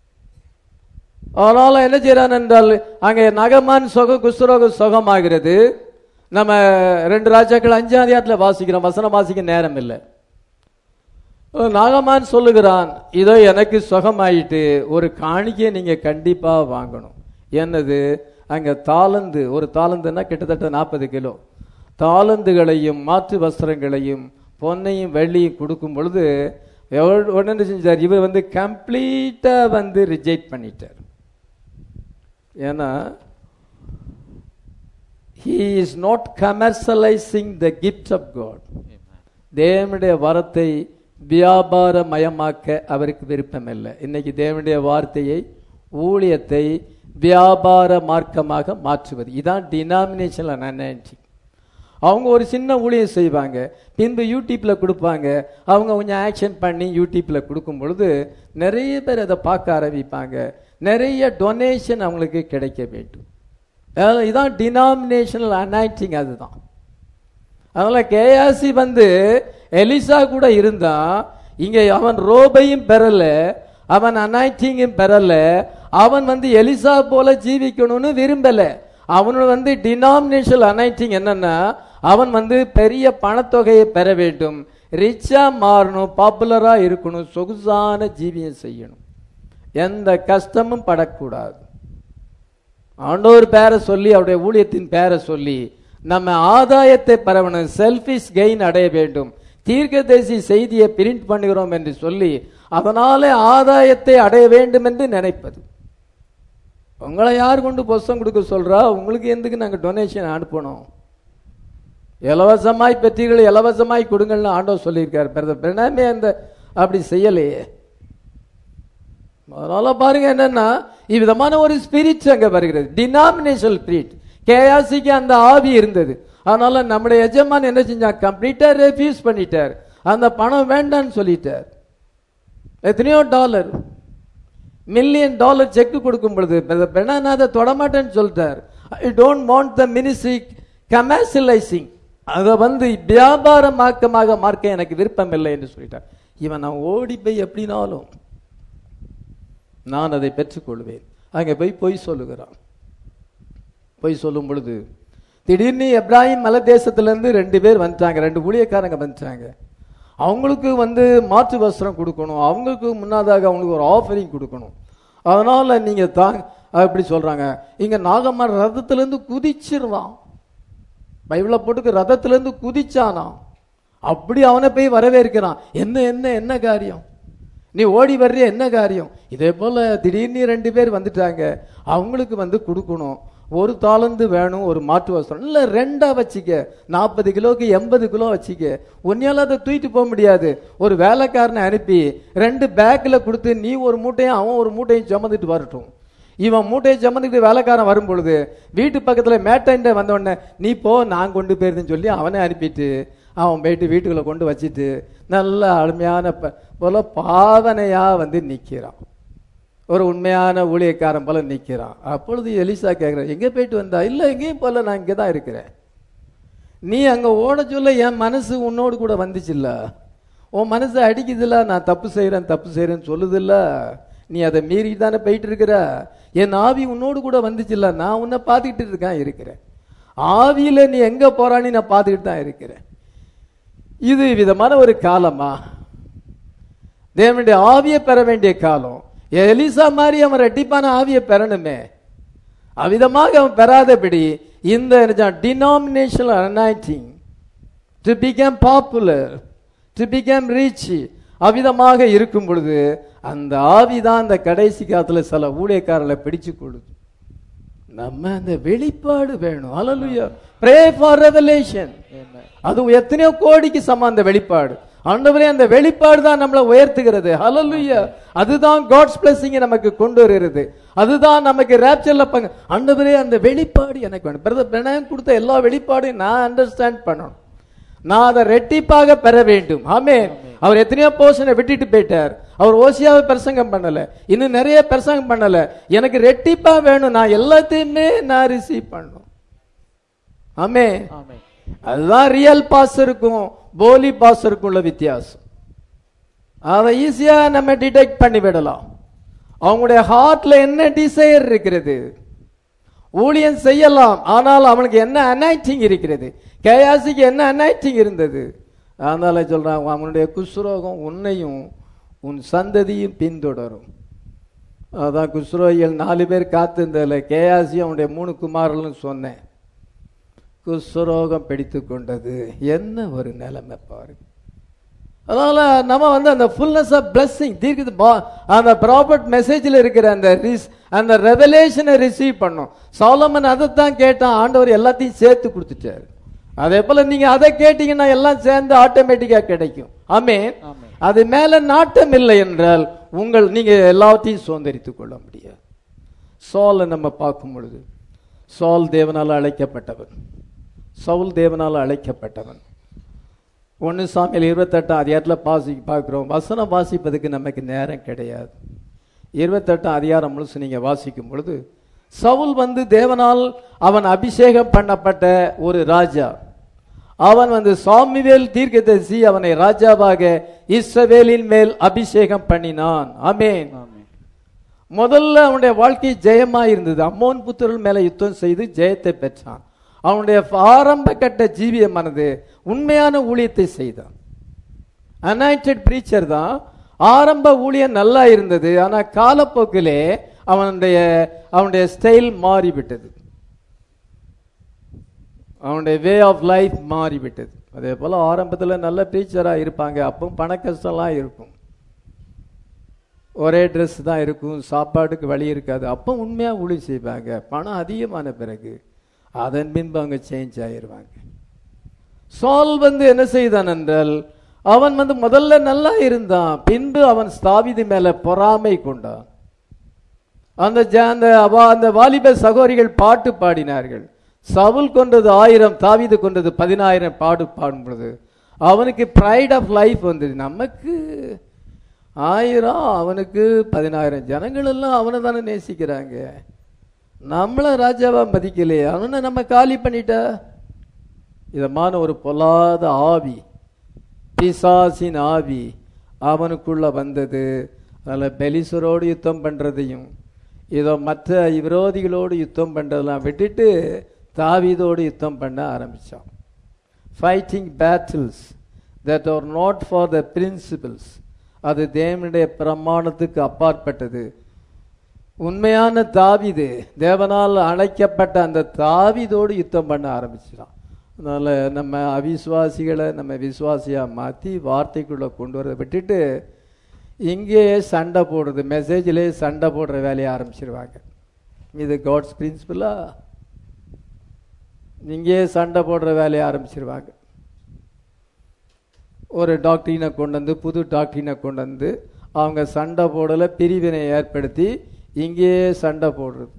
Speaker 1: அதனால என்ன செய்யறான் என்றால் அங்கே நகமான் சுகம் குஷ்டரோக சுகமாகிறது நம்ம ரெண்டு ராஜாக்கள் அஞ்சாம் அதிகாரத்தில் வாசிக்கிறோம் வசனம் வாசிக்க நேரம் இல்லை நாகமான் சொல்லுகிறான் இதோ எனக்கு சுகமாயிட்டு ஒரு காணிக்கையை நீங்க கண்டிப்பா வாங்கணும் என்னது அங்க தாளந்து ஒரு தாளந்துன்னா கிட்டத்தட்ட நாற்பது கிலோ தாளந்துகளையும் மாற்று வஸ்திரங்களையும் பொன்னையும் வெள்ளியும் கொடுக்கும் பொழுது எவ்வளவு- உடனே என்ன செஞ்சார் இவர் வந்து கம்ப்ளீட்டா வந்து ரிஜெக்ட் பண்ணிட்டார் ஏன்னா he is not commercializing the gift of god தேவனுடைய வரத்தை வியாபாரமயமாக்க அவருக்கு விருப்பம் இல்லை இன்னைக்கு தேவனுடைய வார்த்தையை ஊழியத்தை வியாபார மார்க்கமாக மாற்றுவது இதான் டினாமினேஷனல் அனாயிட்டி அவங்க ஒரு சின்ன ஊழியம் செய்வாங்க பின்பு யூடியூப்ல கொடுப்பாங்க அவங்க கொஞ்சம் ஆக்ஷன் பண்ணி யூடியூப்ல கொடுக்கும் பொழுது நிறைய பேர் அதை பார்க்க ஆரம்பிப்பாங்க நிறைய டொனேஷன் அவங்களுக்கு கிடைக்க வேண்டும் அதாவது இதான் டினாமினேஷனல் அனாயிட்டிங் அதுதான் அதனால கேயாசி வந்து எலிசா கூட இருந்தா இங்க அவன் ரோபையும் பெறல அவன் அனாய்டிங்கும் பெறல அவன் வந்து எலிசா போல ஜீவிக்கணும்னு விரும்பல அவனோட வந்து டினாமினேஷனல் அனைட்டிங் என்னன்னா அவன் வந்து பெரிய பணத்தொகையை பெற வேண்டும் ரிச்சா மாறணும் பாப்புலரா இருக்கணும் சொகுசான ஜீவியம் செய்யணும் எந்த கஷ்டமும் படக்கூடாது ஆண்டவர் பேரை சொல்லி அவருடைய ஊழியத்தின் பேரை சொல்லி நம்ம ஆதாயத்தை பெறவணும் செல்ஃபிஷ் கெயின் அடைய வேண்டும் தீர்க்கதரிசி செய்தியை பிரிண்ட் பண்ணுகிறோம் என்று சொல்லி அதனால ஆதாயத்தை அடைய வேண்டும் என்று நினைப்பது உங்களை யார் கொண்டு புஸ்தகம் கொடுக்க சொல்றா உங்களுக்கு எதுக்கு நாங்க டொனேஷன் அனுப்பணும் இலவசமாய் பெற்றீர்கள் இலவசமாய் கொடுங்கள்னு ஆண்டவர் சொல்லியிருக்காரு பிரதர் பிரணாமே அந்த அப்படி செய்யலையே அதனால பாருங்க என்னன்னா இவ்விதமான ஒரு ஸ்பிரிட் அங்க வருகிறது டினாமினேஷனல் ஸ்பிரிட் கேயாசிக்கு அந்த ஆவி இருந்தது அதனால நம்முடைய எஜமான் என்ன செஞ்சான் கம்ப்ளீட்டா ரெஃப்யூஸ் பண்ணிட்டார் அந்த பணம் வேண்டான்னு சொல்லிட்டார் எத்தனையோ டாலர் மில்லியன் டாலர் செக் கொடுக்கும் பொழுது பெண்ணா நான் அதை தொடமாட்டேன்னு சொல்லிட்டார் I don't want the ministry commercialising அதை வந்து வியாபாரமாக்கமாக மார்க்க எனக்கு விருப்பம் இல்லை என்று சொல்லிட்டார் இவன் நான் ஓடி போய் எப்படினாலும் நான் அதை பெற்றுக்கொள்வேன் அங்கே போய் பொய் சொல்லுகிறான் பொய் சொல்லும் பொழுது திடீர்னு எப்ராஹிம் மலை தேசத்திலேருந்து ரெண்டு பேர் வந்துட்டாங்க ரெண்டு ஊழியக்காரங்க வந்துட்டாங்க அவங்களுக்கு வந்து மாற்று வஸ்திரம் கொடுக்கணும் அவங்களுக்கு முன்னதாக அவங்களுக்கு ஒரு ஆஃபரிங் கொடுக்கணும் அதனால நீங்க தான் அப்படி சொல்றாங்க இங்க நாகம்மன் ரதத்திலேருந்து குதிச்சிருவான் பைபிளை போட்டுக்கு ரதத்திலேருந்து குதிச்சானா அப்படி அவனை போய் வரவேற்கிறான் என்ன என்ன என்ன காரியம் நீ ஓடி வர்றிய என்ன காரியம் இதே போல திடீர்னு ரெண்டு பேர் வந்துட்டாங்க அவங்களுக்கு வந்து கொடுக்கணும் ஒரு தாளந்து வேணும் ஒரு மாட்டு வஸ்திரம் இல்ல ரெண்டா வச்சுக்க நாற்பது கிலோக்கு எண்பது கிலோ வச்சுக்க உன்னையால அதை தூக்கிட்டு போக முடியாது ஒரு வேலைக்காரனை அனுப்பி ரெண்டு பேக்ல கொடுத்து நீ ஒரு மூட்டையும் அவன் ஒரு மூட்டையும் சுமந்துட்டு வரட்டும் இவன் மூட்டையை சுமந்துட்டு வேலைக்காரன் வரும் பொழுது வீட்டு பக்கத்துல மேட்டண்ட வந்த உடனே நீ போ நான் கொண்டு போயிருந்தேன்னு சொல்லி அவனை அனுப்பிட்டு அவன் போயிட்டு வீட்டுக்குள்ள கொண்டு வச்சுட்டு நல்ல அருமையான ப- போல பாவனையா வந்து நிக்கிறான் ஒரு உண்மையான ஊழியக்காரன் போல நிக்கிறான் அப்பொழுது எலிசா கேட்கிறான் எங்க போயிட்டு வந்தா இல்ல எங்கேயும் போல நான் இங்க தான் இருக்கிறேன் நீ அங்க ஓட சொல்ல என் மனசு உன்னோடு கூட வந்துச்சுல்ல உன் மனசு அடிக்குதுல்ல நான் தப்பு செய்றேன் தப்பு செய்றேன்னு சொல்லுதுல்ல நீ அதை மீறிட்டு தானே போயிட்டு இருக்கிற என் ஆவி உன்னோடு கூட வந்துச்சுல்ல நான் உன்னை பார்த்துக்கிட்டு இருக்கேன் இருக்கிறேன் ஆவியில நீ எங்க போறான்னு நான் பார்த்துக்கிட்டு தான் இருக்கிறேன் இது விதமான ஒரு காலமா தேவனுடைய ஆவியை பெற வேண்டிய காலம் எலிசா மாதிரி அவன் ரெட்டிப்பான ஆவியை பெறணுமே அவ்விதமாக அவன் பெறாதபடி இந்த denominational anointing to become popular to become rich அவ்விதமாக இருக்கும் பொழுது அந்த ஆவிதான் அந்த கடைசி காலத்துல சில ஊழியக்காரர்களை பிடிச்சு கொடுது நம்ம அந்த வெளிப்பாடு வேணும் ஹalleluya pray for revelation அது எத்தனையோ கோடிக்கு சமம் அந்த வெளிப்பாடு ஆண்டவரே அந்த வெளிப்பாடு தான் நம்மளை உயர்த்துகிறது ஹalleluya அதுதான் காட்ஸ் blessing நமக்கு கொண்டு வருகிறது அதுதான் நமக்கு ரேப்சர்ல பங்கு ஆண்டவரே அந்த வெளிப்பாடு எனக்கு வேணும் பிரதர் பிரணயம் கொடுத்த எல்லா வெளிப்பாடையும் நான் அண்டர்ஸ்டாண்ட் பண்ணணும் நான் அதை ரெட்டிப்பாக பெற வேண்டும் ஆமே அவர் எத்தனையோ போர்ஷனை விட்டுட்டு போயிட்டார் அவர் ஓசியாவை பிரசங்கம் பண்ணல இன்னும் நிறைய பிரசங்கம் பண்ணல எனக்கு ரெட்டிப்பா வேணும் நான் எல்லாத்தையுமே நான் ரிசீவ் பண்ணணும் ஆமே
Speaker 2: ஆமென்
Speaker 1: அதுதான் ரியல் பாஸ் இருக்கும் போலி பாஸ் உள்ள வித்தியாசம் அதை ஈஸியா நம்ம டிடெக்ட் பண்ணி விடலாம் அவங்களுடைய ஹார்ட்ல என்ன டிசைர் இருக்கிறது ஊழியம் செய்யலாம் ஆனால் அவனுக்கு என்ன அனைட்டிங் இருக்கிறது கேயாசிக்கு என்ன அனைட்டிங் இருந்தது அதனால சொல்றான் அவனுடைய குஷ்ரோகம் உன்னையும் உன் சந்ததியும் பின்தொடரும் அதான் குஷ்ரோகிகள் நாலு பேர் காத்திருந்ததில்ல கேயாசியும் அவனுடைய மூணு குமாரர்களும் சொன்னேன் குஷ்ரோகம் பிடித்து கொண்டது என்ன ஒரு நிலைமை பாருங்க அதனால நம்ம வந்து அந்த ஃபுல்னஸ் ஆஃப் பிளஸ்ஸிங் தீர்க்குது பா- அந்த ப்ராப்பர்ட் மெசேஜில் இருக்கிற அந்த ரிஸ் அந்த ரெவலேஷனை ரிசீவ் பண்ணோம் சாலமன் அதைத்தான் கேட்டான் ஆண்டவர் எல்லாத்தையும் சேர்த்து கொடுத்துட்டாரு அதே போல நீங்க அதை கேட்டீங்கன்னா எல்லாம் சேர்ந்து ஆட்டோமேட்டிக்கா கிடைக்கும் ஆமே
Speaker 2: ஆமென்.
Speaker 1: அது மேல நாட்டம் இல்லை என்றால் உங்கள் நீங்க எல்லாத்தையும் சுதந்திரித்துக் கொள்ள முடியாது சாலை நம்ம பார்க்கும் பொழுது சால் தேவனால் அழைக்கப்பட்டவன் சவுல் தேவனால் அழைக்கப்பட்டவன் ஒன்று சாமியில் இருபத்தெட்டாம் அதிகாரத்தில் பாசி பார்க்குறோம் வசனம் வாசிப்பதுக்கு நமக்கு நேரம் கிடையாது இருபத்தெட்டாம் அதிகாரம் முழுசு நீங்கள் வாசிக்கும் பொழுது சவுல் வந்து தேவனால் அவன் அபிஷேகம் பண்ணப்பட்ட ஒரு ராஜா அவன் வந்து சாமுவேல் தீர்க்கதரிசி அவனை ராஜாவாக இஸ்ரவேலின் மேல் அபிஷேகம் பண்ணினான் ஆமென் முதல்ல அவனுடைய வாழ்க்கை ஜெயமா இருந்தது அம்மோன் புத்திரர்கள் மேல யுத்தம் செய்து ஜெயத்தை பெற்றான் அவனுடைய ஆரம்ப கட்ட ஜீவியமானது உண்மையான ஊழியத்தை செய்தான் அனாயிண்டட் பிரீச்சர் தான் ஆரம்ப ஊழியம் நல்லா இருந்தது ஆனா காலப்போக்கிலே அவனுடைய அவனுடைய ஸ்டைல் மாறிவிட்டது அவனுடைய வே ஆஃப் லைஃப் மாறிவிட்டது அதே போல ஆரம்பத்தில் நல்ல டீச்சரா இருப்பாங்க அப்போ பண கஷ்டம்லாம் இருக்கும் ஒரே ட்ரெஸ் தான் இருக்கும் சாப்பாட்டுக்கு வழி இருக்காது அப்போ உண்மையா ஊழி செய்வாங்க பணம் அதிகமான பிறகு அதன் பின்பு அவங்க சேஞ்ச் ஆயிருவாங்க சால் வந்து என்ன செய்தான் என்றால் அவன் வந்து முதல்ல நல்லா இருந்தான் பின்பு அவன் ஸ்தாபிது மேல பொறாமை கொண்டான் அந்த ஜ- அந்த அவ- அந்த வாலிப சகோதரிகள் பாட்டு பாடினார்கள் சவுல் கொண்டது ஆயிரம் தாவீது கொண்டது பதினாயிரம் பாடு பாடும் பொழுது அவனுக்கு ப்ரைட் ஆஃப் லைஃப் வந்தது நமக்கு ஆயிரம் அவனுக்கு பதினாயிரம் ஜனங்கள் எல்லாம் அவனை தானே நேசிக்கிறாங்க நம்மள ராஜாவா மதிக்கலையே அவனை நம்ம காலி பண்ணிட்டா இதமான ஒரு பொல்லாத ஆவி பிசாசின் ஆவி அவனுக்குள்ள வந்தது அதில் பெலிசரோடு யுத்தம் பண்றதையும் இதோ மற்ற விரோதிகளோடு யுத்தம் பண்றதெல்லாம் விட்டுட்டு தாவீதோடு யுத்தம் பண்ண ஆரம்பிச்சான் fighting battles that are not for the principles அது தேவனுடைய பிரமாணத்துக்கு அப்பாற்பட்டது உண்மையான தாவீது தேவனால் அழைக்கப்பட்ட அந்த தாவீதோடு யுத்தம் பண்ண ஆரம்பிச்சிடான் அதனால நம்ம அவிசுவாசிகளை நம்ம விசுவாசியா மாத்தி வார்த்தைக்குள்ள கொண்டு வரதை விட்டுட்டு இங்கேயே சண்டை போடுறது மெசேஜிலே சண்டை போடுற வேலையை ஆரம்பிச்சிருவாங்க இது காட்ஸ் பிரின்சிபலா இங்கேயே சண்டை போடுற வேலையை ஆரம்பிச்சிருவாங்க ஒரு டாக்டரினை கொண்டு வந்து புது டாக்டரினை கொண்டு வந்து அவங்க சண்டை போடல பிரிவினை ஏற்படுத்தி இங்கேயே சண்டை போடுறது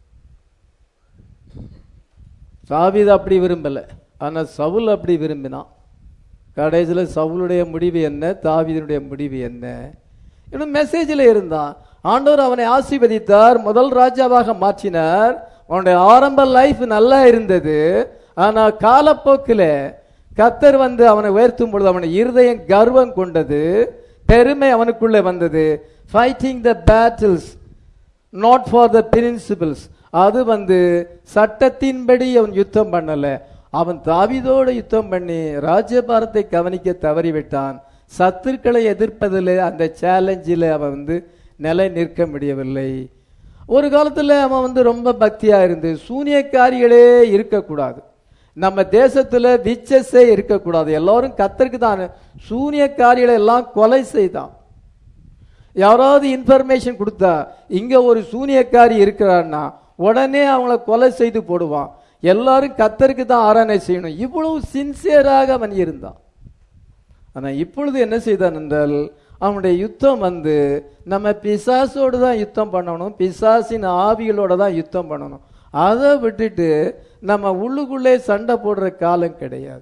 Speaker 1: தாவீது அப்படி விரும்பல ஆனா சவுல் அப்படி விரும்பினான் கடைசியில சவுலுடைய முடிவு என்ன தாவீதுடைய முடிவு என்ன இன்னும் மெசேஜில் இருந்தான் ஆண்டவர் அவனை ஆசீர்வதித்தார் முதல் ராஜாவாக மாற்றினார் அவனுடைய ஆரம்ப லைஃப் நல்லா இருந்தது ஆனா காலப்போக்கில் கத்தர் வந்து அவனை உயர்த்தும் பொழுது அவனை இருதயம் கர்வம் கொண்டது பெருமை அவனுக்குள்ளே வந்தது fighting the battles not for the principles அது வந்து சட்டத்தின்படி அவன் யுத்தம் பண்ணல அவன் தாவீதோடு யுத்தம் பண்ணி ராஜ்யபாரத்தை கவனிக்க தவறிவிட்டான் சத்துருக்களை எதிர்ப்பதில் அந்த சேலஞ்சில் அவன் வந்து நிலை நிற்க முடியவில்லை ஒரு காலத்துல அவன் வந்து ரொம்ப பக்தியா இருந்து சூனியக்காரிகளே இருக்கக்கூடாது நம்ம தேசத்துல விச்சஸே இருக்கக்கூடாது எல்லாரும் கத்தருக்கு தான் சூனியக்காரிகளை எல்லாம் கொலை செய்தான் யாராவது இன்ஃபர்மேஷன் கொடுத்தா இங்க ஒரு சூனியக்காரி இருக்கிறான்னா உடனே அவங்கள கொலை செய்து போடுவான் எல்லாரும் கத்தருக்கு தான் ஆராதனை செய்யணும் இவ்வளவு சின்சியராக அவன் இருந்தான் ஆனா இப்பொழுது என்ன செய்தான் என்றால் அவனுடைய யுத்தம் வந்து நம்ம பிசாசோடு தான் யுத்தம் பண்ணணும் பிசாசின் ஆவிகளோட தான் யுத்தம் பண்ணணும் அதை விட்டுட்டு நம்ம உள்ளுக்குள்ளே சண்டை போடுற காலம் கிடையாது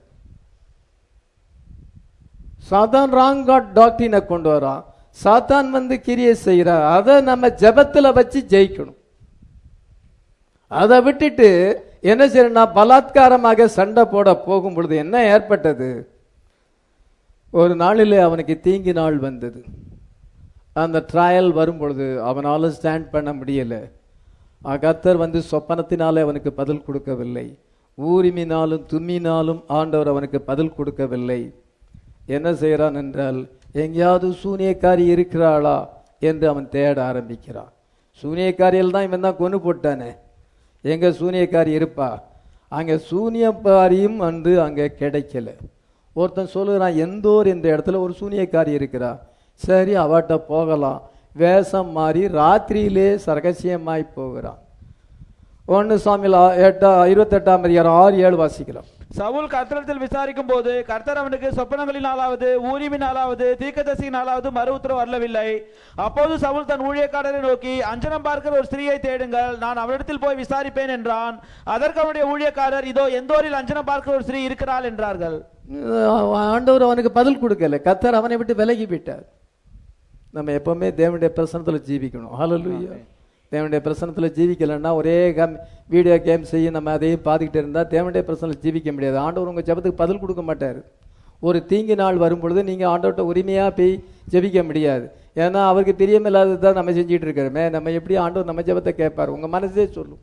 Speaker 1: சாதான் ராங் காட் டாக்டினை கொண்டு வரான் சாத்தான் வந்து கிரியை செய்கிறார் அதை நம்ம ஜெபத்துல வச்சு ஜெயிக்கணும் அதை விட்டுட்டு என்ன செய்யணும்னா பலாத்காரமாக சண்டை போட போகும் பொழுது என்ன ஏற்பட்டது ஒரு நாளிலே அவனுக்கு தீங்கி நாள் வந்தது அந்த ட்ரையல் வரும் பொழுது அவனால ஸ்டாண்ட் பண்ண முடியல ஆ, கர்த்தர் வந்து சொப்பனத்தினாலே அவனுக்கு பதில் கொடுக்கவில்லை ஊரிமினாலும் தும்மினாலும் ஆண்டவர் அவனுக்கு பதில் கொடுக்கவில்லை என்ன செய்கிறான் என்றால் எங்கேயாவது சூனியக்காரி இருக்கிறாளா என்று அவன் தேட ஆரம்பிக்கிறான் சூனியக்காரியில் தான் இவன் தான் கொண்டு போட்டானே எங்க சூனியக்காரி இருப்பா அங்க சூனியக்காரியும் வந்து அங்க கிடைக்கல ஒருத்தன் சொல்லுறான் எந்தோர் என்ற இடத்துல ஒரு சூனியக்காரி இருக்கிறா சரி அவட்ட போகலாம் வேஷம் மாறி ராத்திரியிலே ரகசியமாய் போகிறான் ஒன்று சாமியில் எட்டா இருபத்தெட்டாம் அதிகாரம் ஆறு ஏழு வாசிக்கலாம்
Speaker 2: சவுல் கர்த்தரிடத்தில் விசாரிக்கும் போது கர்த்தர் அவனுக்கு சொப்பனங்களினாலாவது ஊரிமினாலாவது தீர்க்கதரிசியினாலாவது மறு உத்தரவு வரவில்லை அப்போது சவுல் தன் ஊழியக்காரரை நோக்கி அஞ்சனம் பார்க்கிற ஒரு ஸ்திரீயை தேடுங்கள் நான் அவனிடத்தில் போய் விசாரிப்பேன் என்றான் அதற்கு அவனுடைய ஊழியக்காரர் இதோ எந்தோரில் அஞ்சனம் பார்க்கிற ஒரு ஸ்திரீ இருக்கிறாள் என்றார்கள்
Speaker 1: அஹ் ஆண்டவர் அவனுக்கு பதில் கொடுக்கல கத்தர் அவனை விட்டு விலகி விட்டார் நம்ம எப்பவுமே தேவனுடைய பிரசனத்துல ஜீவிக்கணும் ஹalleluya தேவனுடைய பிரசனத்தில் ஜீவிக்கலைன்னா ஒரே கம் வீடியோ கேம் செய்ய நம்ம அதையும் பார்த்துக்கிட்டு இருந்தால் தேவனுடைய பிரசனத்தில் ஜீவிக்க முடியாது ஆண்டவர் உங்கள் ஜெபத்துக்கு பதில் கொடுக்க மாட்டார் ஒரு தீங்கு நாள் வரும் பொழுது நீங்கள் ஆண்டவர்கிட்ட உரிமையாக போய் ஜெபிக்க முடியாது ஏன்னா அவருக்கு பிரியமில்லாதது தான் நம்ம செஞ்சுட்டு இருக்கிறோமே நம்ம எப்படி ஆண்டவர் நம்ம ஜெபத்தை கேட்பார் உங்கள் மனசே சொல்லும்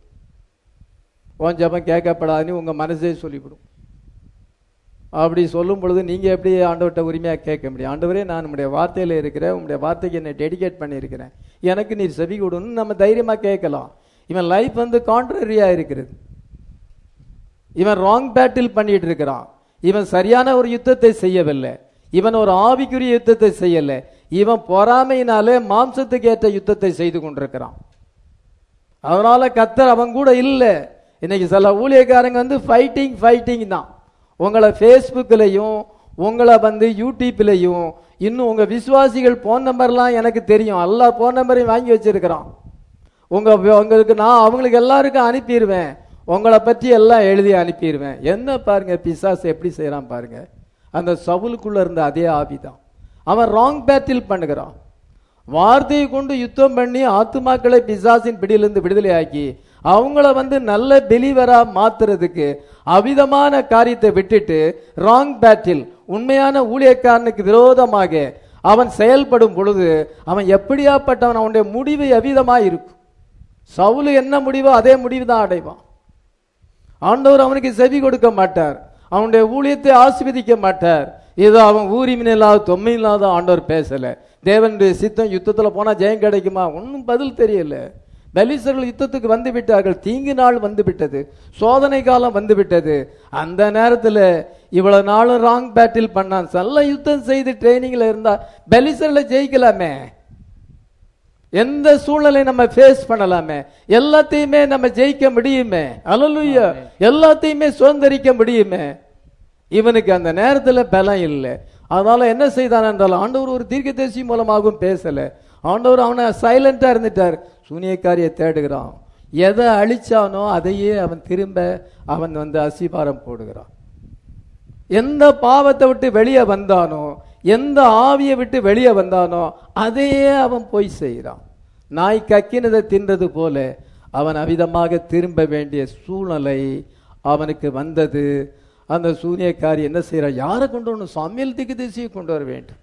Speaker 1: உன் ஜெபம் கேட்கப்படாதுன்னு உங்கள் மனசே சொல்லிவிடும் அப்படி சொல்லும் பொழுது நீங்கள் எப்படி ஆண்டவர்கிட்ட உரிமையாக கேட்க முடியும் ஆண்டவரே நான் உங்களுடைய வார்த்தையில் இருக்கிறேன் உங்களுடைய வார்த்தைக்கு என்னை டெடிகேட் பண்ணியிருக்கிறேன் எனக்கு நீர் செவி கொடுன்னு நம்ம தைரியமாக கேட்கலாம் இவன் லைஃப் வந்து கான்ட்ரரியாக இருக்கிறது இவன் ராங் பேட்டில் பண்ணிட்டு இருக்கிறான் இவன் சரியான ஒரு யுத்தத்தை செய்யவில்லை இவன் ஒரு ஆவிக்குரிய யுத்தத்தை செய்யல இவன் பொறாமையினாலே மாம்சத்துக்கு ஏற்ற யுத்தத்தை செய்து கொண்டிருக்கிறான் அதனால கத்தர் அவன் கூட இல்லை இன்னைக்கு சில ஊழியக்காரங்க வந்து ஃபைட்டிங் ஃபைட்டிங் தான் உங்களை ஃபேஸ்புக்லையும் உங்களை வந்து யூடியூப்லையும் இன்னும் உங்க விசுவாசிகள் போன் நம்பர்லாம் எனக்கு தெரியும் எல்லா போன் நம்பரையும் வாங்கி வச்சிருக்கிறான் உங்க உங்களுக்கு நான் அவங்களுக்கு எல்லாருக்கும் அனுப்பிடுவேன் உங்களை பற்றி எல்லாம் எழுதி அனுப்பிடுவேன் என்ன பாருங்க பிசாசு எப்படி செய்யறான் பாருங்க அந்த சவுலுக்குள்ள இருந்த அதே ஆவிதான் அவன் ராங் பேட்டில் பண்ணுகிறான் வார்த்தையை கொண்டு யுத்தம் பண்ணி ஆத்துமாக்களை பிசாசின் பிடியிலிருந்து விடுதலை ஆக்கி அவங்கள வந்து நல்ல பெலிவரா மாத்துறதுக்கு அவிதமான காரியத்தை விட்டுட்டு ராங் பேட்டில் உண்மையான ஊழியக்காரனுக்கு விரோதமாக அவன் செயல்படும் பொழுது அவன் எப்படியாப்பட்டவன் அவனுடைய முடிவு எவ்விதமா இருக்கும் சவுலு என்ன முடிவோ அதே முடிவு தான் அடைவான் ஆண்டவர் அவனுக்கு செவி கொடுக்க மாட்டார் அவனுடைய ஊழியத்தை ஆசீர்வதிக்க மாட்டார் ஏதோ அவன் ஊரிமின் இல்லாத தொம்மை இல்லாத ஆண்டவர் பேசல தேவனுடைய சித்தம் யுத்தத்துல போனா ஜெயம் கிடைக்குமா ஒன்றும் பதில் தெரியல பெலிசர்கள் யுத்தத்துக்கு வந்து விட்டார்கள் தீங்கு நாள் வந்து விட்டது சோதனை காலம் வந்து விட்டது அந்த நேரத்துல இவ்வளவு நாளும் ராங் பேட்டில் பண்ணான் நல்ல யுத்தம் செய்து ட்ரைனிங்ல இருந்தா பெலிசர்ல ஜெயிக்கலாமே எந்த சூழ்நிலை நம்ம ஃபேஸ் பண்ணலாமே எல்லாத்தையுமே நம்ம ஜெயிக்க முடியுமே அலலுயா எல்லாத்தையுமே சுதந்திரிக்க முடியுமே இவனுக்கு அந்த நேரத்துல பலம் இல்லை அதனால என்ன செய்தான் என்றால் ஆண்டவர் ஒரு தீர்க்கதரிசி மூலமாகவும் பேசல ஆண்டவர் அவனை சைலண்டா இருந்துட்டார் சூனியக்காரியை தேடுகிறான் எதை அழிச்சானோ அதையே அவன் திரும்ப அவன் வந்து அசிபாரம் போடுகிறான் எந்த பாவத்தை விட்டு வெளியே வந்தானோ எந்த ஆவியை விட்டு வெளியே வந்தானோ அதையே அவன் போய் செய்கிறான் நாய் கக்கினதை தின்றது போல அவன் அவிதமாக திரும்ப வேண்டிய சூழ்நிலை அவனுக்கு வந்தது அந்த சூனியக்காரி என்ன செய்யறான் யாரை கொண்டு வரணும் சாமியல் தீர்க்க தேசியை கொண்டு வர வேண்டும்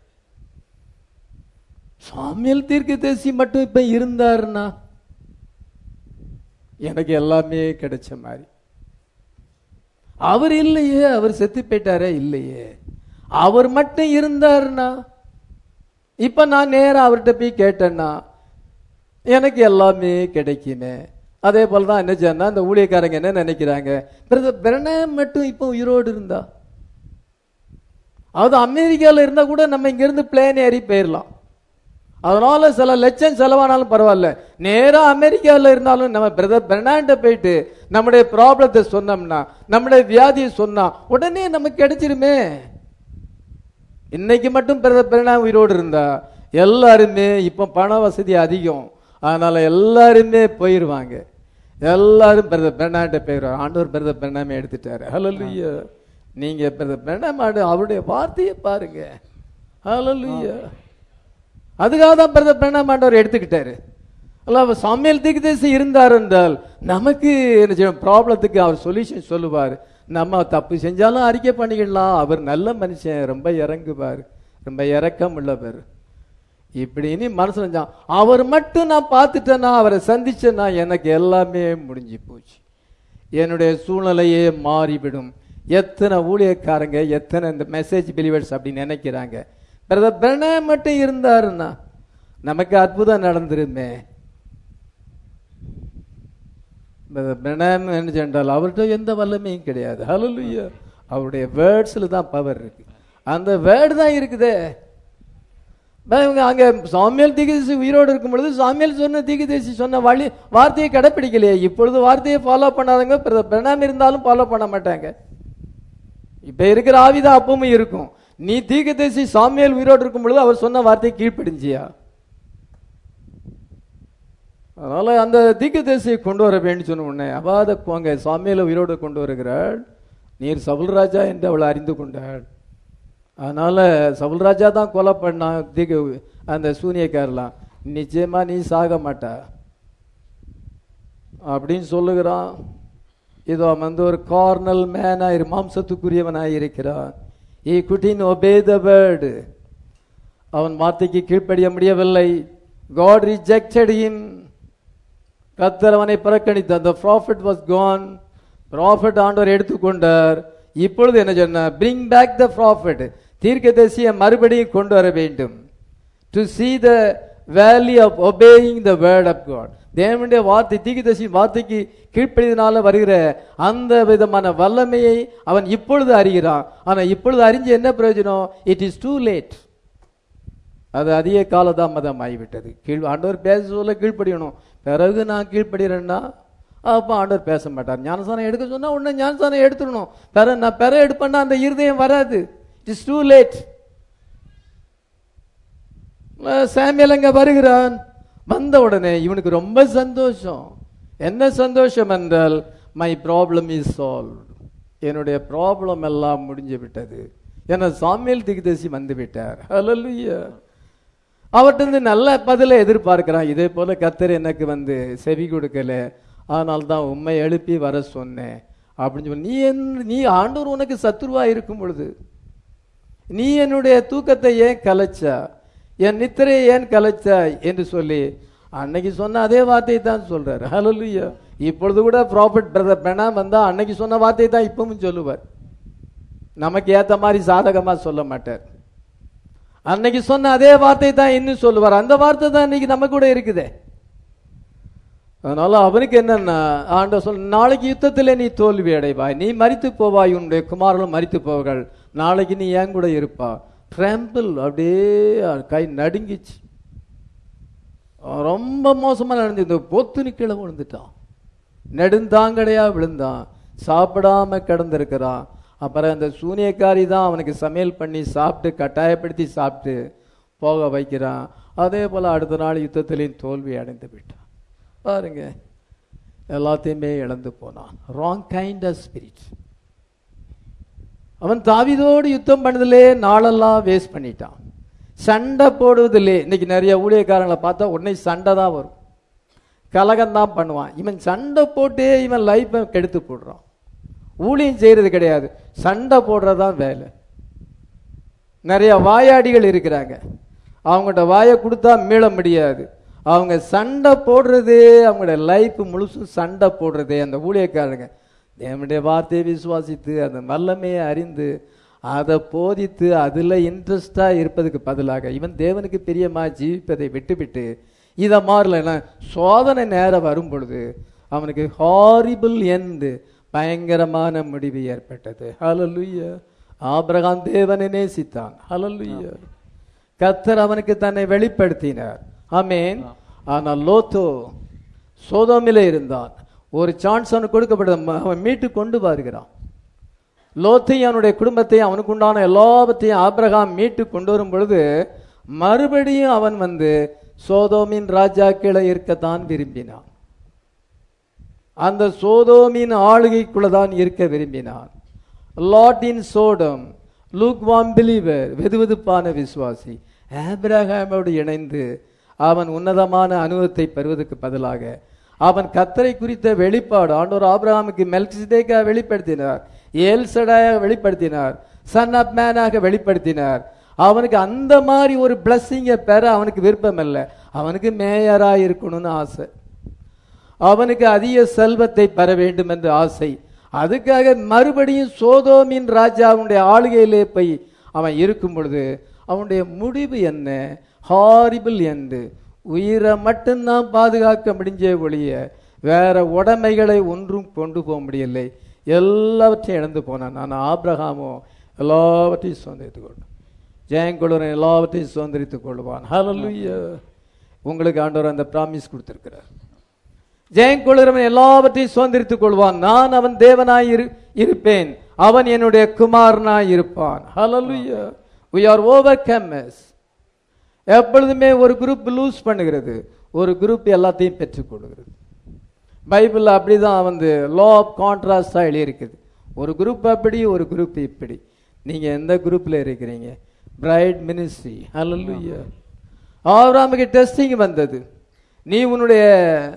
Speaker 1: சாமியல் தீர்க்க தேசி மட்டும் இப்ப இருந்தாருன்னா எனக்கு எல்லாமே கிடைச்ச மாதிரி அவர் இல்லையே அவர் செத்து போயிட்டாரே இல்லையே அவர் மட்டும் இருந்தாருன்னா இப்ப நான் நேரா அவர்கிட்ட போய் கேட்டேன்னா எனக்கு எல்லாமே கிடைக்குமே அதே போல தான் என்ன சொன்னா இந்த ஊழியக்காரங்க என்ன நினைக்கிறாங்க பிரதர் பிரணயம் மட்டும் இப்போ உயிரோடு இருந்தா அது அமெரிக்கால இருந்தா கூட நம்ம இங்க இருந்து பிளேன் ஏறி போயிடலாம் அதனால சில லட்சம் செலவானாலும் பரவாயில்ல நேரா அமெரிக்கால இருந்தாலும் நம்ம பிரதர் பெர்னாண்ட போயிட்டு நம்முடைய ப்ராப்ளத்தை சொன்னோம்னா நம்முடைய வியாதியை சொன்னா உடனே நமக்கு கிடைச்சிருமே இன்னைக்கு மட்டும் பிரதர் பெர்னா உயிரோடு இருந்தா எல்லாருமே இப்ப பண வசதி அதிகம் அதனால எல்லாருமே போயிருவாங்க எல்லாரும் பிரதர் பெர்னாண்ட போயிடுவாங்க ஆண்டவர் பிரதர் பெர்னாமே எடுத்துட்டாரு ஹலலுயா நீங்க பிரதர் பெர்னாமாடு அவருடைய வார்த்தையை பாருங்க ஹலலுயா அதுக்காக தான் பிரதர் பிரணாம் ஆண்டவர் எடுத்துக்கிட்டாரு அல்ல அவர் சாமியல் தீர்க்கதரிசி இருந்தார் என்றால் நமக்கு என்ன செய்யும் ப்ராப்ளத்துக்கு அவர் சொல்யூஷன் சொல்லுவார் நம்ம தப்பு செஞ்சாலும் அறிக்கை பண்ணிக்கலாம் அவர் நல்ல மனுஷன் ரொம்ப இறங்குவார் ரொம்ப இறக்கம் உள்ளவர் இப்படின்னு மனசுல செஞ்சான் அவர் மட்டும் நான் பார்த்துட்டேன்னா அவரை சந்திச்சேன்னா எனக்கு எல்லாமே முடிஞ்சு போச்சு என்னுடைய சூழ்நிலையே மாறிவிடும் எத்தனை ஊழியக்காரங்க எத்தனை இந்த மெசேஜ் பிலிவர்ஸ் அப்படி நினைக்கிறாங்க பிரதர் பிரணய மட்டும் இருந்தாருன்னா நமக்கு அற்புதம் நடந்துருமே பிரணயம் என்ன சென்றால் அவர்கிட்ட எந்த வல்லமையும் கிடையாது ஹலலுயா அவருடைய வேர்ட்ஸில் தான் பவர் இருக்கு அந்த வேர்டு தான் இருக்குதே இவங்க அங்க சாமியல் தீகதேசி உயிரோடு இருக்கும் பொழுது சாமியல் சொன்ன தீகதேசி சொன்ன வழி வார்த்தையை கடைப்பிடிக்கலையே இப்பொழுது வார்த்தையை ஃபாலோ பண்ணாதவங்க பிரணாம் இருந்தாலும் ஃபாலோ பண்ண மாட்டாங்க இப்ப இருக்கிற ஆவிதான் அப்பவும் இருக்கும் நீ தீகதேசி சாமியல் உயிரோடு இருக்கும் பொழுது அவர் சொன்ன வார்த்தையை கீழ்ப்படிஞ்சியா அதனால அந்த தீகதேசியை கொண்டு வர வேண்டும் சொன்ன உடனே அவாத போங்க சாமியில உயிரோடு கொண்டு வருகிறாள் நீர் சபுல்ராஜா என்று அவள் அறிந்து கொண்டாள் அதனால சபுல்ராஜா தான் கொலை பண்ணான் தீக அந்த சூனியக்காரெல்லாம் நிச்சயமா நீ சாக மாட்டா அப்படின்னு சொல்லுகிறான் இதோ அவன் வந்து ஒரு கார்னல் மேனாய் மாம்சத்துக்குரியவனாய் இருக்கிறான் ஈ குட்டின் ஒபே த வேர்டு அவன் வார்த்தைக்கு கீழ்ப்படிய முடியவில்லை காட் ரிஜெக்டட் ஹிம் கத்தர் அவனை புறக்கணித்தார் the prophet was gone prophet ஆண்டவர் எடுத்துக்கொண்டார் இப்பொழுது என்ன சொன்ன bring back the prophet தீர்க்கதரிசியை மறுபடியும் கொண்டு வர வேண்டும் to see the value of obeying the word of god தேவனுடைய வார்த்தை தீர்க்கதரிசி வார்த்தைக்கு கீழ்ப்படியதனால வருகிற அந்த விதமான வல்லமையை அவன் இப்பொழுது அறிகிறான் ஆனா இப்பொழுது அறிஞ்சு என்ன பிரயோஜனம் இட் இஸ் டூ லேட் அது அதிக காலதாமதம் ஆகிவிட்டது கீழ் ஆண்டவர் பேச சொல்ல கீழ்ப்படியணும் பிறகு நான் கீழ்ப்படுகிறேன்னா அப்போ ஆண்டவர் பேச மாட்டார் ஞானசானம் எடுக்க சொன்னா உடனே ஞானசானம் எடுத்துடணும் பெற நான் பெற எடுப்பேன்னா அந்த இருதயம் வராது இட் இஸ் டூ லேட் சாமியல் அங்க வருகிறான் வந்த உடனே இவனுக்கு ரொம்ப சந்தோஷம் என்ன சந்தோஷம் என்றால் மை ப்ராப்ளம் இஸ் சால்வ் என்னுடைய ப்ராப்ளம் எல்லாம் முடிஞ்சு விட்டது என சாமியல் திகுதசி வந்து விட்டார் ஹalleluya அவர்கிட்ட நல்ல பதிலை எதிர்பார்க்கிறான் இதே போல கத்தர் எனக்கு வந்து செவி கொடுக்கல அதனால தான் உண்மை எழுப்பி வர சொன்னேன் அப்படின்னு சொல்லி நீ என் நீ ஆண்டவர் உனக்கு சத்துருவா இருக்கும் பொழுது நீ என்னுடைய தூக்கத்தை ஏன் கலைச்சா என் நித்திரையை ஏன் கலைச்சா என்று சொல்லி அன்னைக்கு சொன்ன அதே வார்த்தையை தான் சொல்றாரு ஹalleluya இப்பொழுது கூட ப்ராஃபிட் பிரதர் பெனா வந்தா அன்னைக்கு சொன்ன வார்த்தையை தான் இப்பவும் சொல்லுவார் நமக்கு ஏத்த மாதிரி சாதகமா சொல்ல மாட்டார் அன்னைக்கு சொன்ன அதே வார்த்தை தான் இன்னும் சொல்லுவார் அந்த வார்த்தை தான் இன்னைக்கு நம்ம கூட இருக்குதே அதனால அவனுக்கு என்னன்னா ஆண்ட சொல் நாளைக்கு யுத்தத்திலே நீ தோல்வி அடைவாய் நீ மரித்து போவாய் உன்னுடைய குமாரர்களும் மரித்து போவார்கள் நாளைக்கு நீ ஏன் கூட இருப்பா ட்ரம்பிள் அப்படியே கை நடுங்கிச்சு அவன் ரொம்ப மோசமா நடந்து பொத்துனு கீழே விழுந்துட்டான் நெடுந்தாங்கடையா விழுந்தான் சாப்பிடாம கிடந்திருக்கிறான் அப்புறம் அந்த சூனியக்காரி தான் அவனுக்கு சமையல் பண்ணி சாப்பிட்டு கட்டாயப்படுத்தி சாப்பிட்டு போக வைக்கிறான் அதே போல அடுத்த நாள் யுத்தத்திலையும் தோல்வி அடைந்து விட்டான் பாருங்க எல்லாத்தையுமே இழந்து போனான் ராங் கைண்ட் ஆஃப் ஸ்பிரிட் அவன் தாவிதோடு யுத்தம் பண்ணதிலே நாளெல்லாம் வேஸ்ட் பண்ணிட்டான் சண்டை போடுவதில்லே இன்னைக்கு நிறைய ஊழியக்காரங்களை பார்த்தா உடனே சண்டை தான் வரும் கலகம் தான் பண்ணுவான் இவன் சண்டை போட்டே இவன் லைஃப்பை கெடுத்து போடுறான் ஊழியம் செய்யறது கிடையாது சண்டை போடுறதான் வேலை நிறைய வாயாடிகள் இருக்கிறாங்க அவங்கள்ட்ட வாயை கொடுத்தா மீள முடியாது அவங்க சண்டை போடுறதே அவங்களோட லைஃப் முழுசும் சண்டை போடுறதே அந்த ஊழியக்காரங்க தேவனுடைய வார்த்தையை விசுவாசித்து அந்த வல்லமையை அறிந்து அதை போதித்து அதில் இன்ட்ரெஸ்டாக இருப்பதுக்கு பதிலாக இவன் தேவனுக்கு பிரியமா ஜீவிப்பதை விட்டுவிட்டு இதை மாறலைன்னா சோதனை நேரம் வரும் பொழுது அவனுக்கு ஹாரிபிள் எண்டு பயங்கரமான முடிவு ஏற்பட்டது ஹalleluya ஆபிரகாம் தேவனை நேசித்தான் ஹalleluya கத்தர் அவனுக்கு தன்னை வெளிப்படுத்தினார் ஆமென் ஆனால் லோத்தோ சோதோமிலே இருந்தான் ஒரு சான்ஸ் அவனுக்கு கொடுக்கப்பட்டது அவன் மீட்டு கொண்டு வருகிறான் லோத்தையும் அவனுடைய குடும்பத்தையும் அவனுக்கு உண்டான எல்லாவற்றையும் ஆபிரகாம் மீட்டு கொண்டு வரும் பொழுது மறுபடியும் அவன் வந்து சோதோமின் ராஜா கீழே இருக்கத்தான் விரும்பினான் அந்த சோதோமின் ஆளுகைக்குள்ள தான் இருக்க விரும்பினான் Lot in Sodom lukewarm believer வெதுவெதுப்பான விசுவாசி ஆபிரகாமோடு இணைந்து அவன் உன்னதமான அனுபவத்தை பெறுவதற்கு பதிலாக அவன் கத்தரை குறித்த வெளிப்பாடு ஆண்டோர் ஆபிரகாமுக்கு மெல்கிசிதேக்கா வெளிப்படுத்தினார் ஏல்சடாயாக வெளிப்படுத்தினார் சன் ஆப் மேனாக வெளிப்படுத்தினார் அவனுக்கு அந்த மாதிரி ஒரு பிளஸ்ஸிங்கை பெற அவனுக்கு விருப்பம் இல்லை அவனுக்கு மேயரா இருக்கணும்னு ஆசை அவனுக்கு அதிக செல்வத்தை பெற வேண்டும் என்ற ஆசை அதுக்காக மறுபடியும் சோதோமின் ராஜாவுடைய ஆளுகையிலே போய் அவன் இருக்கும் பொழுது அவனுடைய முடிவு என்ன ஹாரிபிள் என்று உயிரை மட்டும்தான் பாதுகாக்க முடிஞ்சே ஒழிய வேற உடைமைகளை ஒன்றும் கொண்டு போக முடியலை எல்லாவற்றையும் இழந்து போனான் நான் ஆப்ரஹாமோ எல்லாவற்றையும் சுதந்திரித்துக் கொள்ளும் ஜெயங்குழுரன் எல்லாவற்றையும் சுதந்திரித்துக் கொள்வான் ஹalleluya உங்களுக்கு ஆண்டவர் அந்த பிராமிஸ் கொடுத்திருக்கிறார் ஜெயங்குழுரவன் எல்லாவற்றையும் சுதந்திரித்துக் கொள்வான் நான் அவன் தேவனாய் இரு இருப்பேன் அவன் என்னுடைய குமாரனாய் இருப்பான் ஹalleluya we are overcomers எப்பொழுதுமே ஒரு குரூப் லூஸ் பண்ணுகிறது ஒரு குரூப் எல்லாத்தையும் பெற்றுக்கொள்கிறது பைபிள் அப்படிதான் வந்து லா ஆஃப் கான்ட்ராஸ்டா எழுதியிருக்குது ஒரு குரூப் அப்படி ஒரு குரூப் இப்படி நீங்க எந்த குரூப்ல இருக்கிறீங்க பிரைட் மினிஸ்ட்ரி ஹalleluya ஆபிரகாமுக்கு டெஸ்டிங் வந்தது நீ உன்னுடைய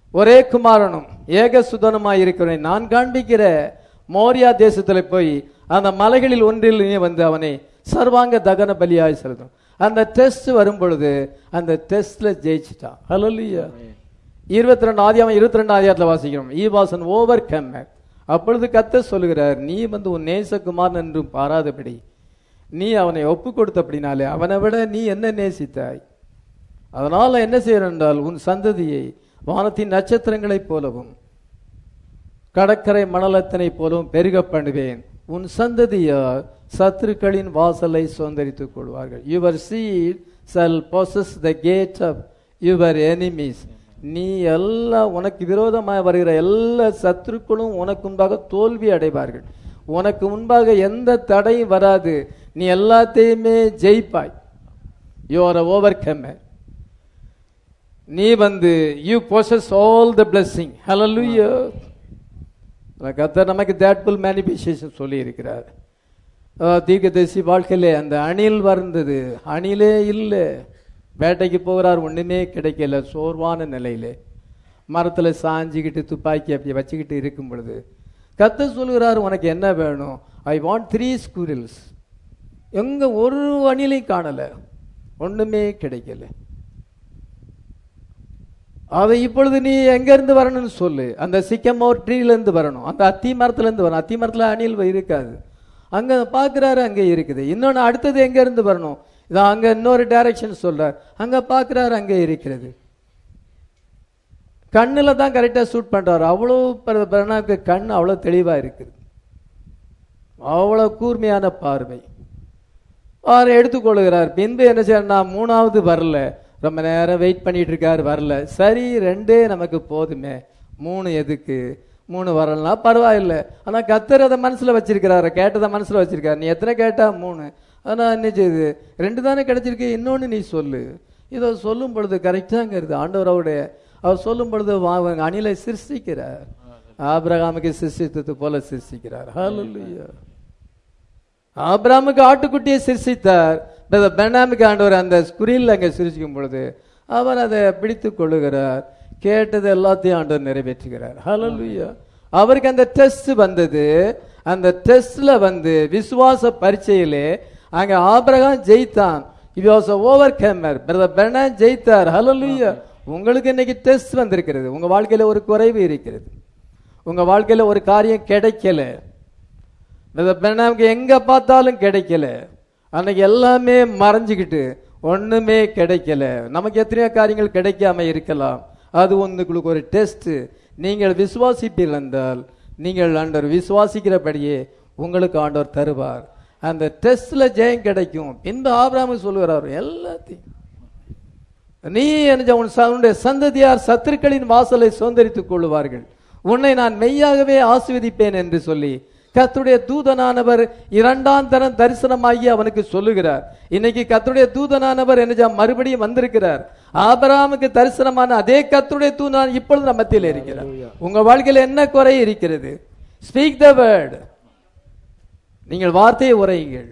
Speaker 1: ஒரே குமாரனும் ஏக சுதனமாய் இருக்கிறவனை நான் காண்பிக்கிற மோரியா தேசத்துல போய் அந்த மலைகளில் ஒன்றில் நீ வந்து அவனை சர்வாங்க தகன பலியாய் செலுத்தும் அந்த டெஸ்ட் வரும் பொழுது அந்த டெஸ்ட்ல ஜெயிச்சிட்டான் ஹalleluya இருபத்தி ரெண்டு ஆதியாமம் இருபத்தி ரெண்டு ஆதியாரத்தில் வாசிக்கிறோம் ஈ வாஸ் அன் ஓவர் அப்பொழுது கத்த சொல்லுகிறார் நீ வந்து உன் நேசகுமாரன் என்று பாராதபடி நீ அவனை ஒப்பு கொடுத்தபடினாலே அவனை விட நீ என்ன நேசித்தாய் அதனால என்ன செய்யணும் என்றால் உன் சந்ததியை வானத்தின் நட்சத்திரங்களைப் போலவும் கடற்கரை மணலத்தினைப் போலவும் பெருக பண்ணுவேன் உன் சந்ததியார் சத்துருக்களின் வாசலை சுதந்திரித்துக் கொள்வார்கள் your seed shall possess the gate of your enemies நீ எல்லாம் உனக்கு விரோதமாக வருகிற எல்லா சத்துருக்களும் உனக்கு முன்பாக தோல்வி அடைவார்கள் உனக்கு முன்பாக எந்த தடையும் வராது நீ எல்லாத்தையுமே ஜெயிப்பாய் யூ ஆர் ஓவர் நீ வந்து you possess all the blessing hallelujah கத்தர் நமக்கு தேட்ஃபுல் மேனிஃபெஸ்டேஷன் சொல்லி இருக்கிறார் தீர்க்கதரிசி வாழ்க்கையிலே அந்த அணில் வந்தது அணிலே இல்லை வேட்டைக்கு போகிறார் ஒண்ணுமே கிடைக்கல சோர்வான நிலையிலே மரத்துல சாஞ்சிக்கிட்டு துப்பாக்கி அப்படி வச்சுக்கிட்டு இருக்கும் பொழுது கத்த சொல்கிறார் உனக்கு என்ன வேணும் ஐ வாண்ட் த்ரீ ஸ்கூரில்ஸ் எங்க ஒரு அணிலையும் காணல ஒண்ணுமே கிடைக்கல அதை இப்பொழுது நீ எங்க இருந்து வரணும்னு சொல்லு அந்த சிக்கமோர் ட்ரீல இருந்து வரணும் அந்த அத்தி மரத்துல இருந்து வரணும் அத்தி மரத்துல அணில் இருக்காது அங்க பாக்குறாரு அங்க இருக்குது இன்னொன்னு அடுத்தது எங்க இருந்து வரணும் இதோ அங்க இன்னொரு டைரக்ஷன் சொல்றார் அங்க பாக்குறாரு அங்க இருக்கிறது கண்ணுல தான் கரெக்டா ஷூட் பண்றாரு அவ்வளோ பிரணாக்கு கண் அவ்வளவு தெளிவா இருக்குது அவ்வளவு கூர்மையான பார்வை அவர் எடுத்துக்கொள்கிறார் பின்பு என்ன செய்யணும் மூணாவது வரல ரொம்ப நேரம் வெயிட் பண்ணிட்டு இருக்காரு வரல சரி ரெண்டே நமக்கு போதுமே மூணு எதுக்கு மூணு வரலனா பரவாயில்ல ஆனா கத்தர் அதை மனசுல வச்சிருக்கிறாரு கேட்டதை மனசுல வச்சிருக்காரு நீ எத்தனை கேட்டா மூணு ஆனா என்ன செய்யுது ரெண்டு தானே கிடைச்சிருக்கு இன்னொன்னு நீ சொல்லு இதை சொல்லும் பொழுது கரெக்டாங்கிறது ஆண்டவர் அவருடைய அவர் சொல்லும் பொழுது வா- அவங்க அணிலை சிருஷ்டிக்கிறார் ஆபிரகாமுக்கு சிருஷ்டித்தது போல சிருஷ்டிக்கிறார் ஹalleluya ஆபிராமுக்கு ஆட்டுக்குட்டியை சிருஷ்டித்தார் பிரதர் பெனாமுக்கு ஆண்டவர் அந்த ஸ்குரில் அங்கே சிரிச்சிக்கும் பொழுது அவர் அதை பிடித்துக் கொள்ளுகிறார் கேட்டது எல்லாத்தையும் ஆண்டவர் நிறைவேற்றுகிறார் ஹalleluya அவருக்கு அந்த டெஸ்ட் வந்தது அந்த டெஸ்ட்ல வந்து விசுவாச பரீட்சையிலே அங்க ஆபிரகாம் ஜெயித்தான் இது வாஸ் ஓவர் கேமர் பிரதர் பெனா ஜெயித்தார் ஹalleluya உங்களுக்கு இன்னைக்கு டெஸ்ட் வந்திருக்கிறது உங்க வாழ்க்கையில ஒரு குறைவு இருக்கிறது உங்க வாழ்க்கையில ஒரு காரியம் கிடைக்கல நமக்கு எங்க பார்த்தாலும் கிடைக்கல அன்னைக்கு எல்லாமே மறைஞ்சுக்கிட்டு ஒண்ணுமே கிடைக்கல நமக்கு எத்தனையோ காரியங்கள் கிடைக்காம இருக்கலாம் அது உங்களுக்கு ஒரு டெஸ்ட் நீங்கள் விசுவாசிப்பீர்கள் என்றால் நீங்கள் ஆண்டவர் விசுவாசிக்கிறபடியே உங்களுக்கு ஆண்டவர் தருவார் அந்த டெஸ்ட்ல ஜெயம் கிடைக்கும் பின்பு ஆபிராமு சொல்லுகிறார் எல்லாத்தையும் நீ என்ன உன் ச- உன்னுடைய சந்ததியார் சத்துருக்களின் வாசலை சுதந்திரித்துக் கொள்வார்கள் உன்னை நான் மெய்யாகவே ஆசீர்வதிப்பேன் என்று சொல்லி கர்த்தருடைய தூதனானவர் இரண்டாம் தரம் தரிசனமாகி அவனுக்கு சொல்லுகிறார் இன்னைக்கு கர்த்தருடைய தூதனானவர் என்ன செய்ய- மறுபடியும் வந்திருக்கிறார் ஆபிரகாமுக்கு தரிசனமான அதே கர்த்தருடைய தூதனான் இப்பொழுது நம்ம மத்தியில் இருக்கிறார் உங்க வாழ்க்கையில என்ன குறை இருக்கிறது ஸ்பீக் த வேர்ட் நீங்கள் வார்த்தையை உரையுங்கள்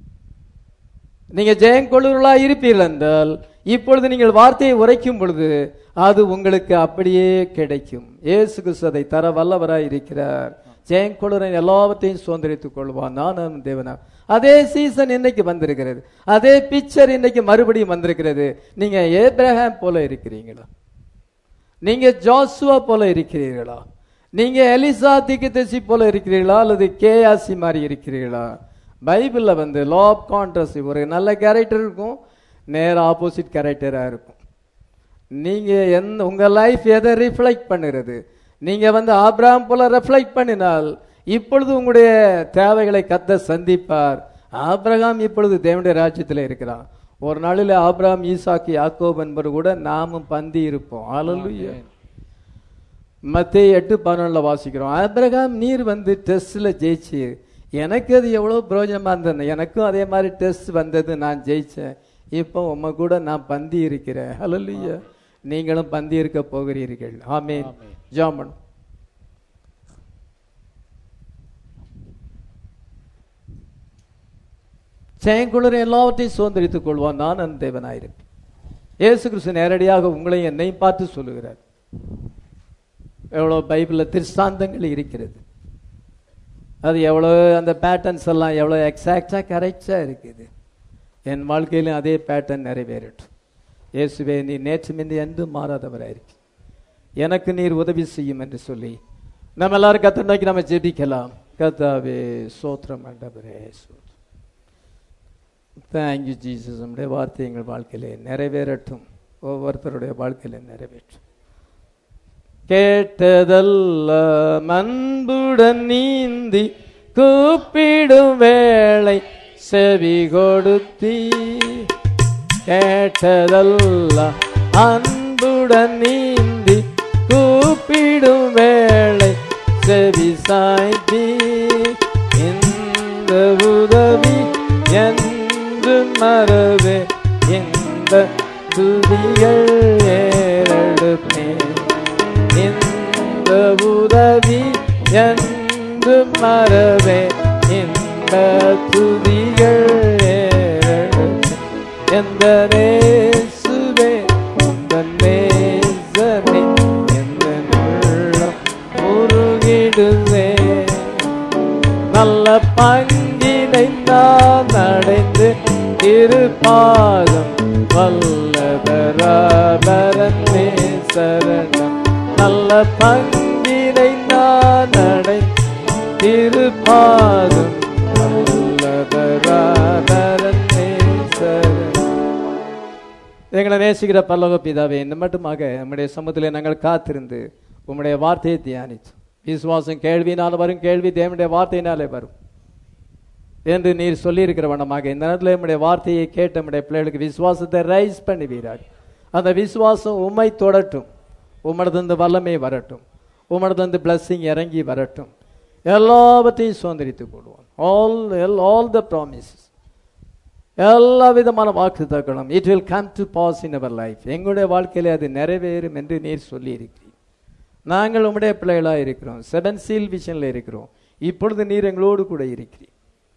Speaker 1: நீங்க ஜெயங்கொள்ளுகளா இருப்பீர்கள் என்றால் இப்பொழுது நீங்கள் வார்த்தையை உரைக்கும் பொழுது அது உங்களுக்கு அப்படியே கிடைக்கும் இயேசு கிறிஸ்து அதை தர வல்லவராய் இருக்கிறார் ஜெயங்கொள்ளுரன் எல்லாவற்றையும் சுதந்திரித்துக் கொள்வான் நான் தேவனா அதே சீசன் இன்னைக்கு வந்திருக்கிறது அதே பிக்சர் இன்னைக்கு மறுபடியும் வந்திருக்கிறது நீங்க ஏப்ரஹாம் போல இருக்கிறீங்களா நீங்க ஜோசுவா போல இருக்கிறீர்களா நீங்க எலிசா திக்கு போல இருக்கிறீர்களா அல்லது கேயாசி மாதிரி இருக்கிறீர்களா பைபிள்ல வந்து லா ஆஃப் கான்ட்ரஸ்ட் ஒரு நல்ல கேரக்டர் இருக்கும் நேர ஆப்போசிட் கேரக்டரா இருக்கும் நீங்க எந்த உங்க லைஃப் எதை ரிஃப்ளெக்ட் பண்ணுகிறது நீங்க வந்து ஆபிரகாம் போல ரெஃப்ளெக்ட் பண்ணினால் இப்பொழுது உங்களுடைய தேவைகளை கத்த சந்திப்பார் ஆபிரகாம் இப்பொழுது தேவனுடைய ராஜ்யத்தில் இருக்கிறான் ஒரு நாளில் ஆபிரகாம் ஈசாக்கு யாக்கோப் என்பது கூட நாமும் பந்தி இருப்போம் ஹalleluya மத்திய எட்டு பதினொன்றுல வாசிக்கிறோம் ஆபிரகாம் நீர் வந்து டெஸ்ட்ல ஜெயிச்சு எனக்கு அது எவ்வளவு பிரயோஜனமா இருந்தது எனக்கும் அதே மாதிரி டெஸ்ட் வந்தது நான் ஜெயிச்சேன் இப்போ உம்ம கூட நான் பந்தி இருக்கிறேன் ஹalleluya நீங்களும் பந்தி இருக்க போகிறீர்கள் ஆமென் ஜாமன் செயங்குளர் எல்லாவற்றையும் சுதந்திரித்துக் கொள்வான் நான் அந்த தேவனாயிருப்பேன் இயேசு கிறிஸ்து நேரடியாக உங்களையும் என்னையும் பார்த்து சொல்லுகிறார் எவ்வளோ பைபிளில் திருஷ்டாந்தங்கள் இருக்கிறது அது எவ்வளோ அந்த பேட்டர்ன்ஸ் எல்லாம் எவ்வளோ எக்ஸாக்டாக கரெக்டாக இருக்குது என் வாழ்க்கையிலும் அதே பேட்டர்ன் நிறைவேறட்டும் இயேசுவே நீ நேற்று மிந்தி என்றும் மாறாதவராக இருக்கு எனக்கு நீர் உதவி செய்யும் என்று சொல்லி நம்ம எல்லாரும் கத்த நோக்கி நம்ம ஜெபிக்கலாம் கத்தாவே சோத்திரம் ஆண்டவரே சோத்திரம் தேங்க்யூ ஜீசஸ் நம்முடைய வார்த்தை எங்கள் வாழ்க்கையிலே நிறைவேறட்டும் ஒவ்வொருத்தருடைய வாழ்க்கையில நிறைவேற்றும் கேட்டதல்ல அன்புடன் நீந்தி கூப்பிடும் வேளை செவி கொடுத்தி கேட்டதல்ல அன்புடன் நீந்தி கூப்பிடும் வேளை செவி சாய்த்தி இந்த உதவி என்று மறவே இந்த துதிகள் ஏறெடுப்பேன் இந்த உதவி என்று மறவே இந்த துதிகள் ஏறெடுப்பேன் எந்த நேசுவே இந்த நேசமே எந்த உள்ளம் உருகிடுவே நல்ல பங்கினை நான் அடைந்து இருப்பாதம் வல்லவராபரமே சரணம் நல்ல பங்கினை நான் அடைந்து இருப்பாதம் வல்லவராபரமே சரணம் எங்களை நேசிக்கிற பல்லவ பிதாவே இந்த மட்டுமாக நம்முடைய சமூகத்திலே நாங்கள் காத்திருந்து உம்முடைய வார்த்தையை தியானித்து விசுவாசம் கேள்வியினால் வரும் கேள்வி தேவனுடைய வார்த்தையினாலே வரும் என்று நீர் சொல்லியிருக்கிற வண்ணமாக இந்த நேரத்தில் நம்முடைய வார்த்தையை கேட்ட நம்முடைய பிள்ளைகளுக்கு விசுவாசத்தை ரைஸ் பண்ணுவீராக அந்த விசுவாசம் உம்மை தொடட்டும் உம்மடத்திலிருந்து வல்லமை வரட்டும் உம்மடத்திலிருந்து blessing இறங்கி வரட்டும் எல்லாவற்றையும் சுதந்திரித்துக் கொள்வோம் ஆல் ஆல் த ப்ராமிசஸ் எல்லா விதமான வாக்குத்தங்களும் it will come to pass in our life எங்களுடைய வாழ்க்கையிலே அது நிறைவேறும் என்று நீர் சொல்லி இருக்கிறீர் நாங்கள் உம்முடைய பிள்ளைகளாக இருக்கிறோம் செவன் சீல் விஷனில் இருக்கிறோம் இப்பொழுது நீர் எங்களோடு கூட இருக்கிறீர்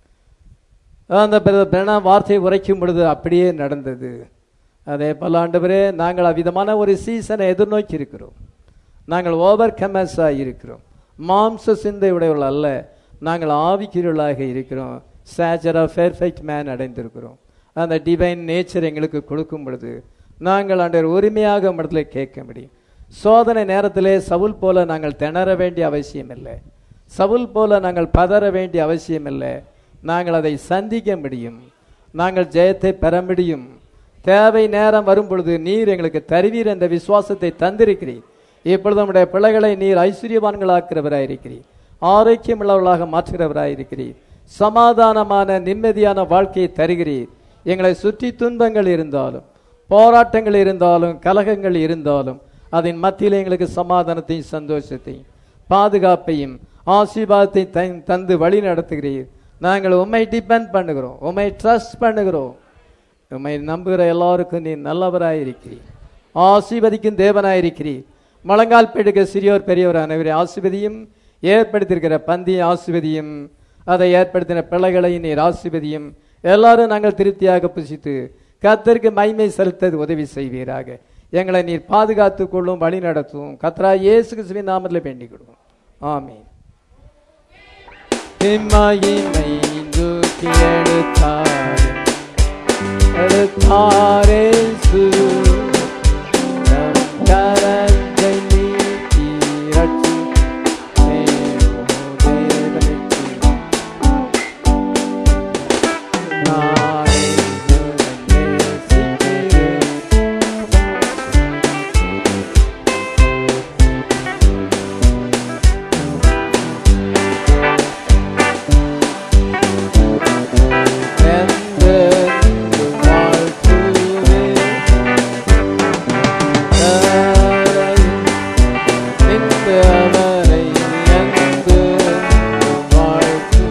Speaker 1: அந்த பிர- பிரணா வார்த்தையை உரைக்கும் பொழுது அப்படியே நடந்தது அதே போல ஆண்டவரே நாங்கள் அவ்விதமான ஒரு சீசனை எதிர்நோக்கி இருக்கிறோம் நாங்கள் ஓவர் கமஸாக இருக்கிறோம் மாம்ச சிந்தை உடையவர்கள் அல்ல நாங்கள் ஆவிக்கிறவர்களாக இருக்கிறோம் சேச்சர் ஆஃப் பெர்ஃபெக்ட் மேன் அடைந்திருக்கிறோம் அந்த டிவைன் நேச்சர் எங்களுக்கு கொடுக்கும் பொழுது நாங்கள் ஆண்டவர் உரிமையாக இடத்துல கேட்க முடியும் சோதனை நேரத்திலே சவுல் போல நாங்கள் திணற வேண்டிய அவசியம் இல்லை சவுல் போல நாங்கள் பதற வேண்டிய அவசியம் இல்லை நாங்கள் அதை சந்திக்க முடியும் நாங்கள் ஜெயத்தை பெற முடியும் தேவை நேரம் வரும் பொழுது நீர் எங்களுக்கு தருவீர் என்ற விசுவாசத்தை தந்திருக்கிறீர் இப்பொழுது நம்முடைய பிள்ளைகளை நீர் ஐஸ்வர்யவான்களாக்கிறவராயிருக்கிறீர் ஆரோக்கியமுள்ளவர்களாக மாற்றுகிறவராயிருக்கிறீர் சமாதானமான நிம்மதியான வாழ்க்கையை தருகிறீர் எங்களை சுற்றி துன்பங்கள் இருந்தாலும் போராட்டங்கள் இருந்தாலும் கலகங்கள் இருந்தாலும் அதன் மத்தியில் எங்களுக்கு சமாதானத்தையும் சந்தோஷத்தையும் பாதுகாப்பையும் ஆசீர்வாதத்தையும் தந்- தந்து வழி நடத்துகிறீர் நாங்கள் உம்மை டிபெண்ட் பண்ணுகிறோம் உம்மை ட்ரஸ்ட் பண்ணுகிறோம் உம்மை நம்புகிற எல்லாருக்கும் நீ நல்லவராயிருக்கிறீர் ஆசீர்வதிக்கும் தேவனாயிருக்கிறீர் முழங்கால் பெடுக்க சிறியோர் பெரியவர் அனைவரை ஆசிர்வதியும் ஏற்படுத்தியிருக்கிற பந்திய ஆசிர்வதியும் அதை ஏற்படுத்தின பிள்ளைகளை நீர் ஆசிர்வதியும் எல்லாரும் நாங்கள் திருப்தியாக புசித்து கர்த்தருக்கு மைமை செலுத்தது உதவி செய்வீராக எங்களை நீர் பாதுகாத்துக் கொள்ளும் வழி நடத்தும் கத்ரா இயேசு கிறிஸ்துவின் நாமத்தில் வேண்டிக் கொள்வோம் ஆமீன் இம்மையினை தூக்கி எடுத்தாரே எடுத்தாரே சு நம் கரத்தை நீக்கி ரட்சி தேவனுக்கு நானே நேசிக்கிறேன் என்று வாழ்த்துவேன் நின்று அவரை என்று வாழ்த்து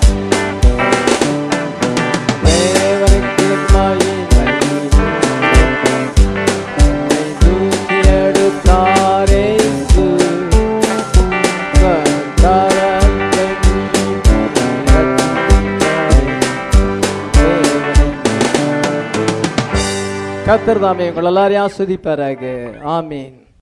Speaker 1: தேவனுக்கு மகிமை என்னை தூக்கி எடுத்தாரே இயேசு. கரத்தை நீட்டி கத்தர் தாமே உங்கள் எல்லாரையும் ஆஸ்வதிப்பாராக ஆமீன்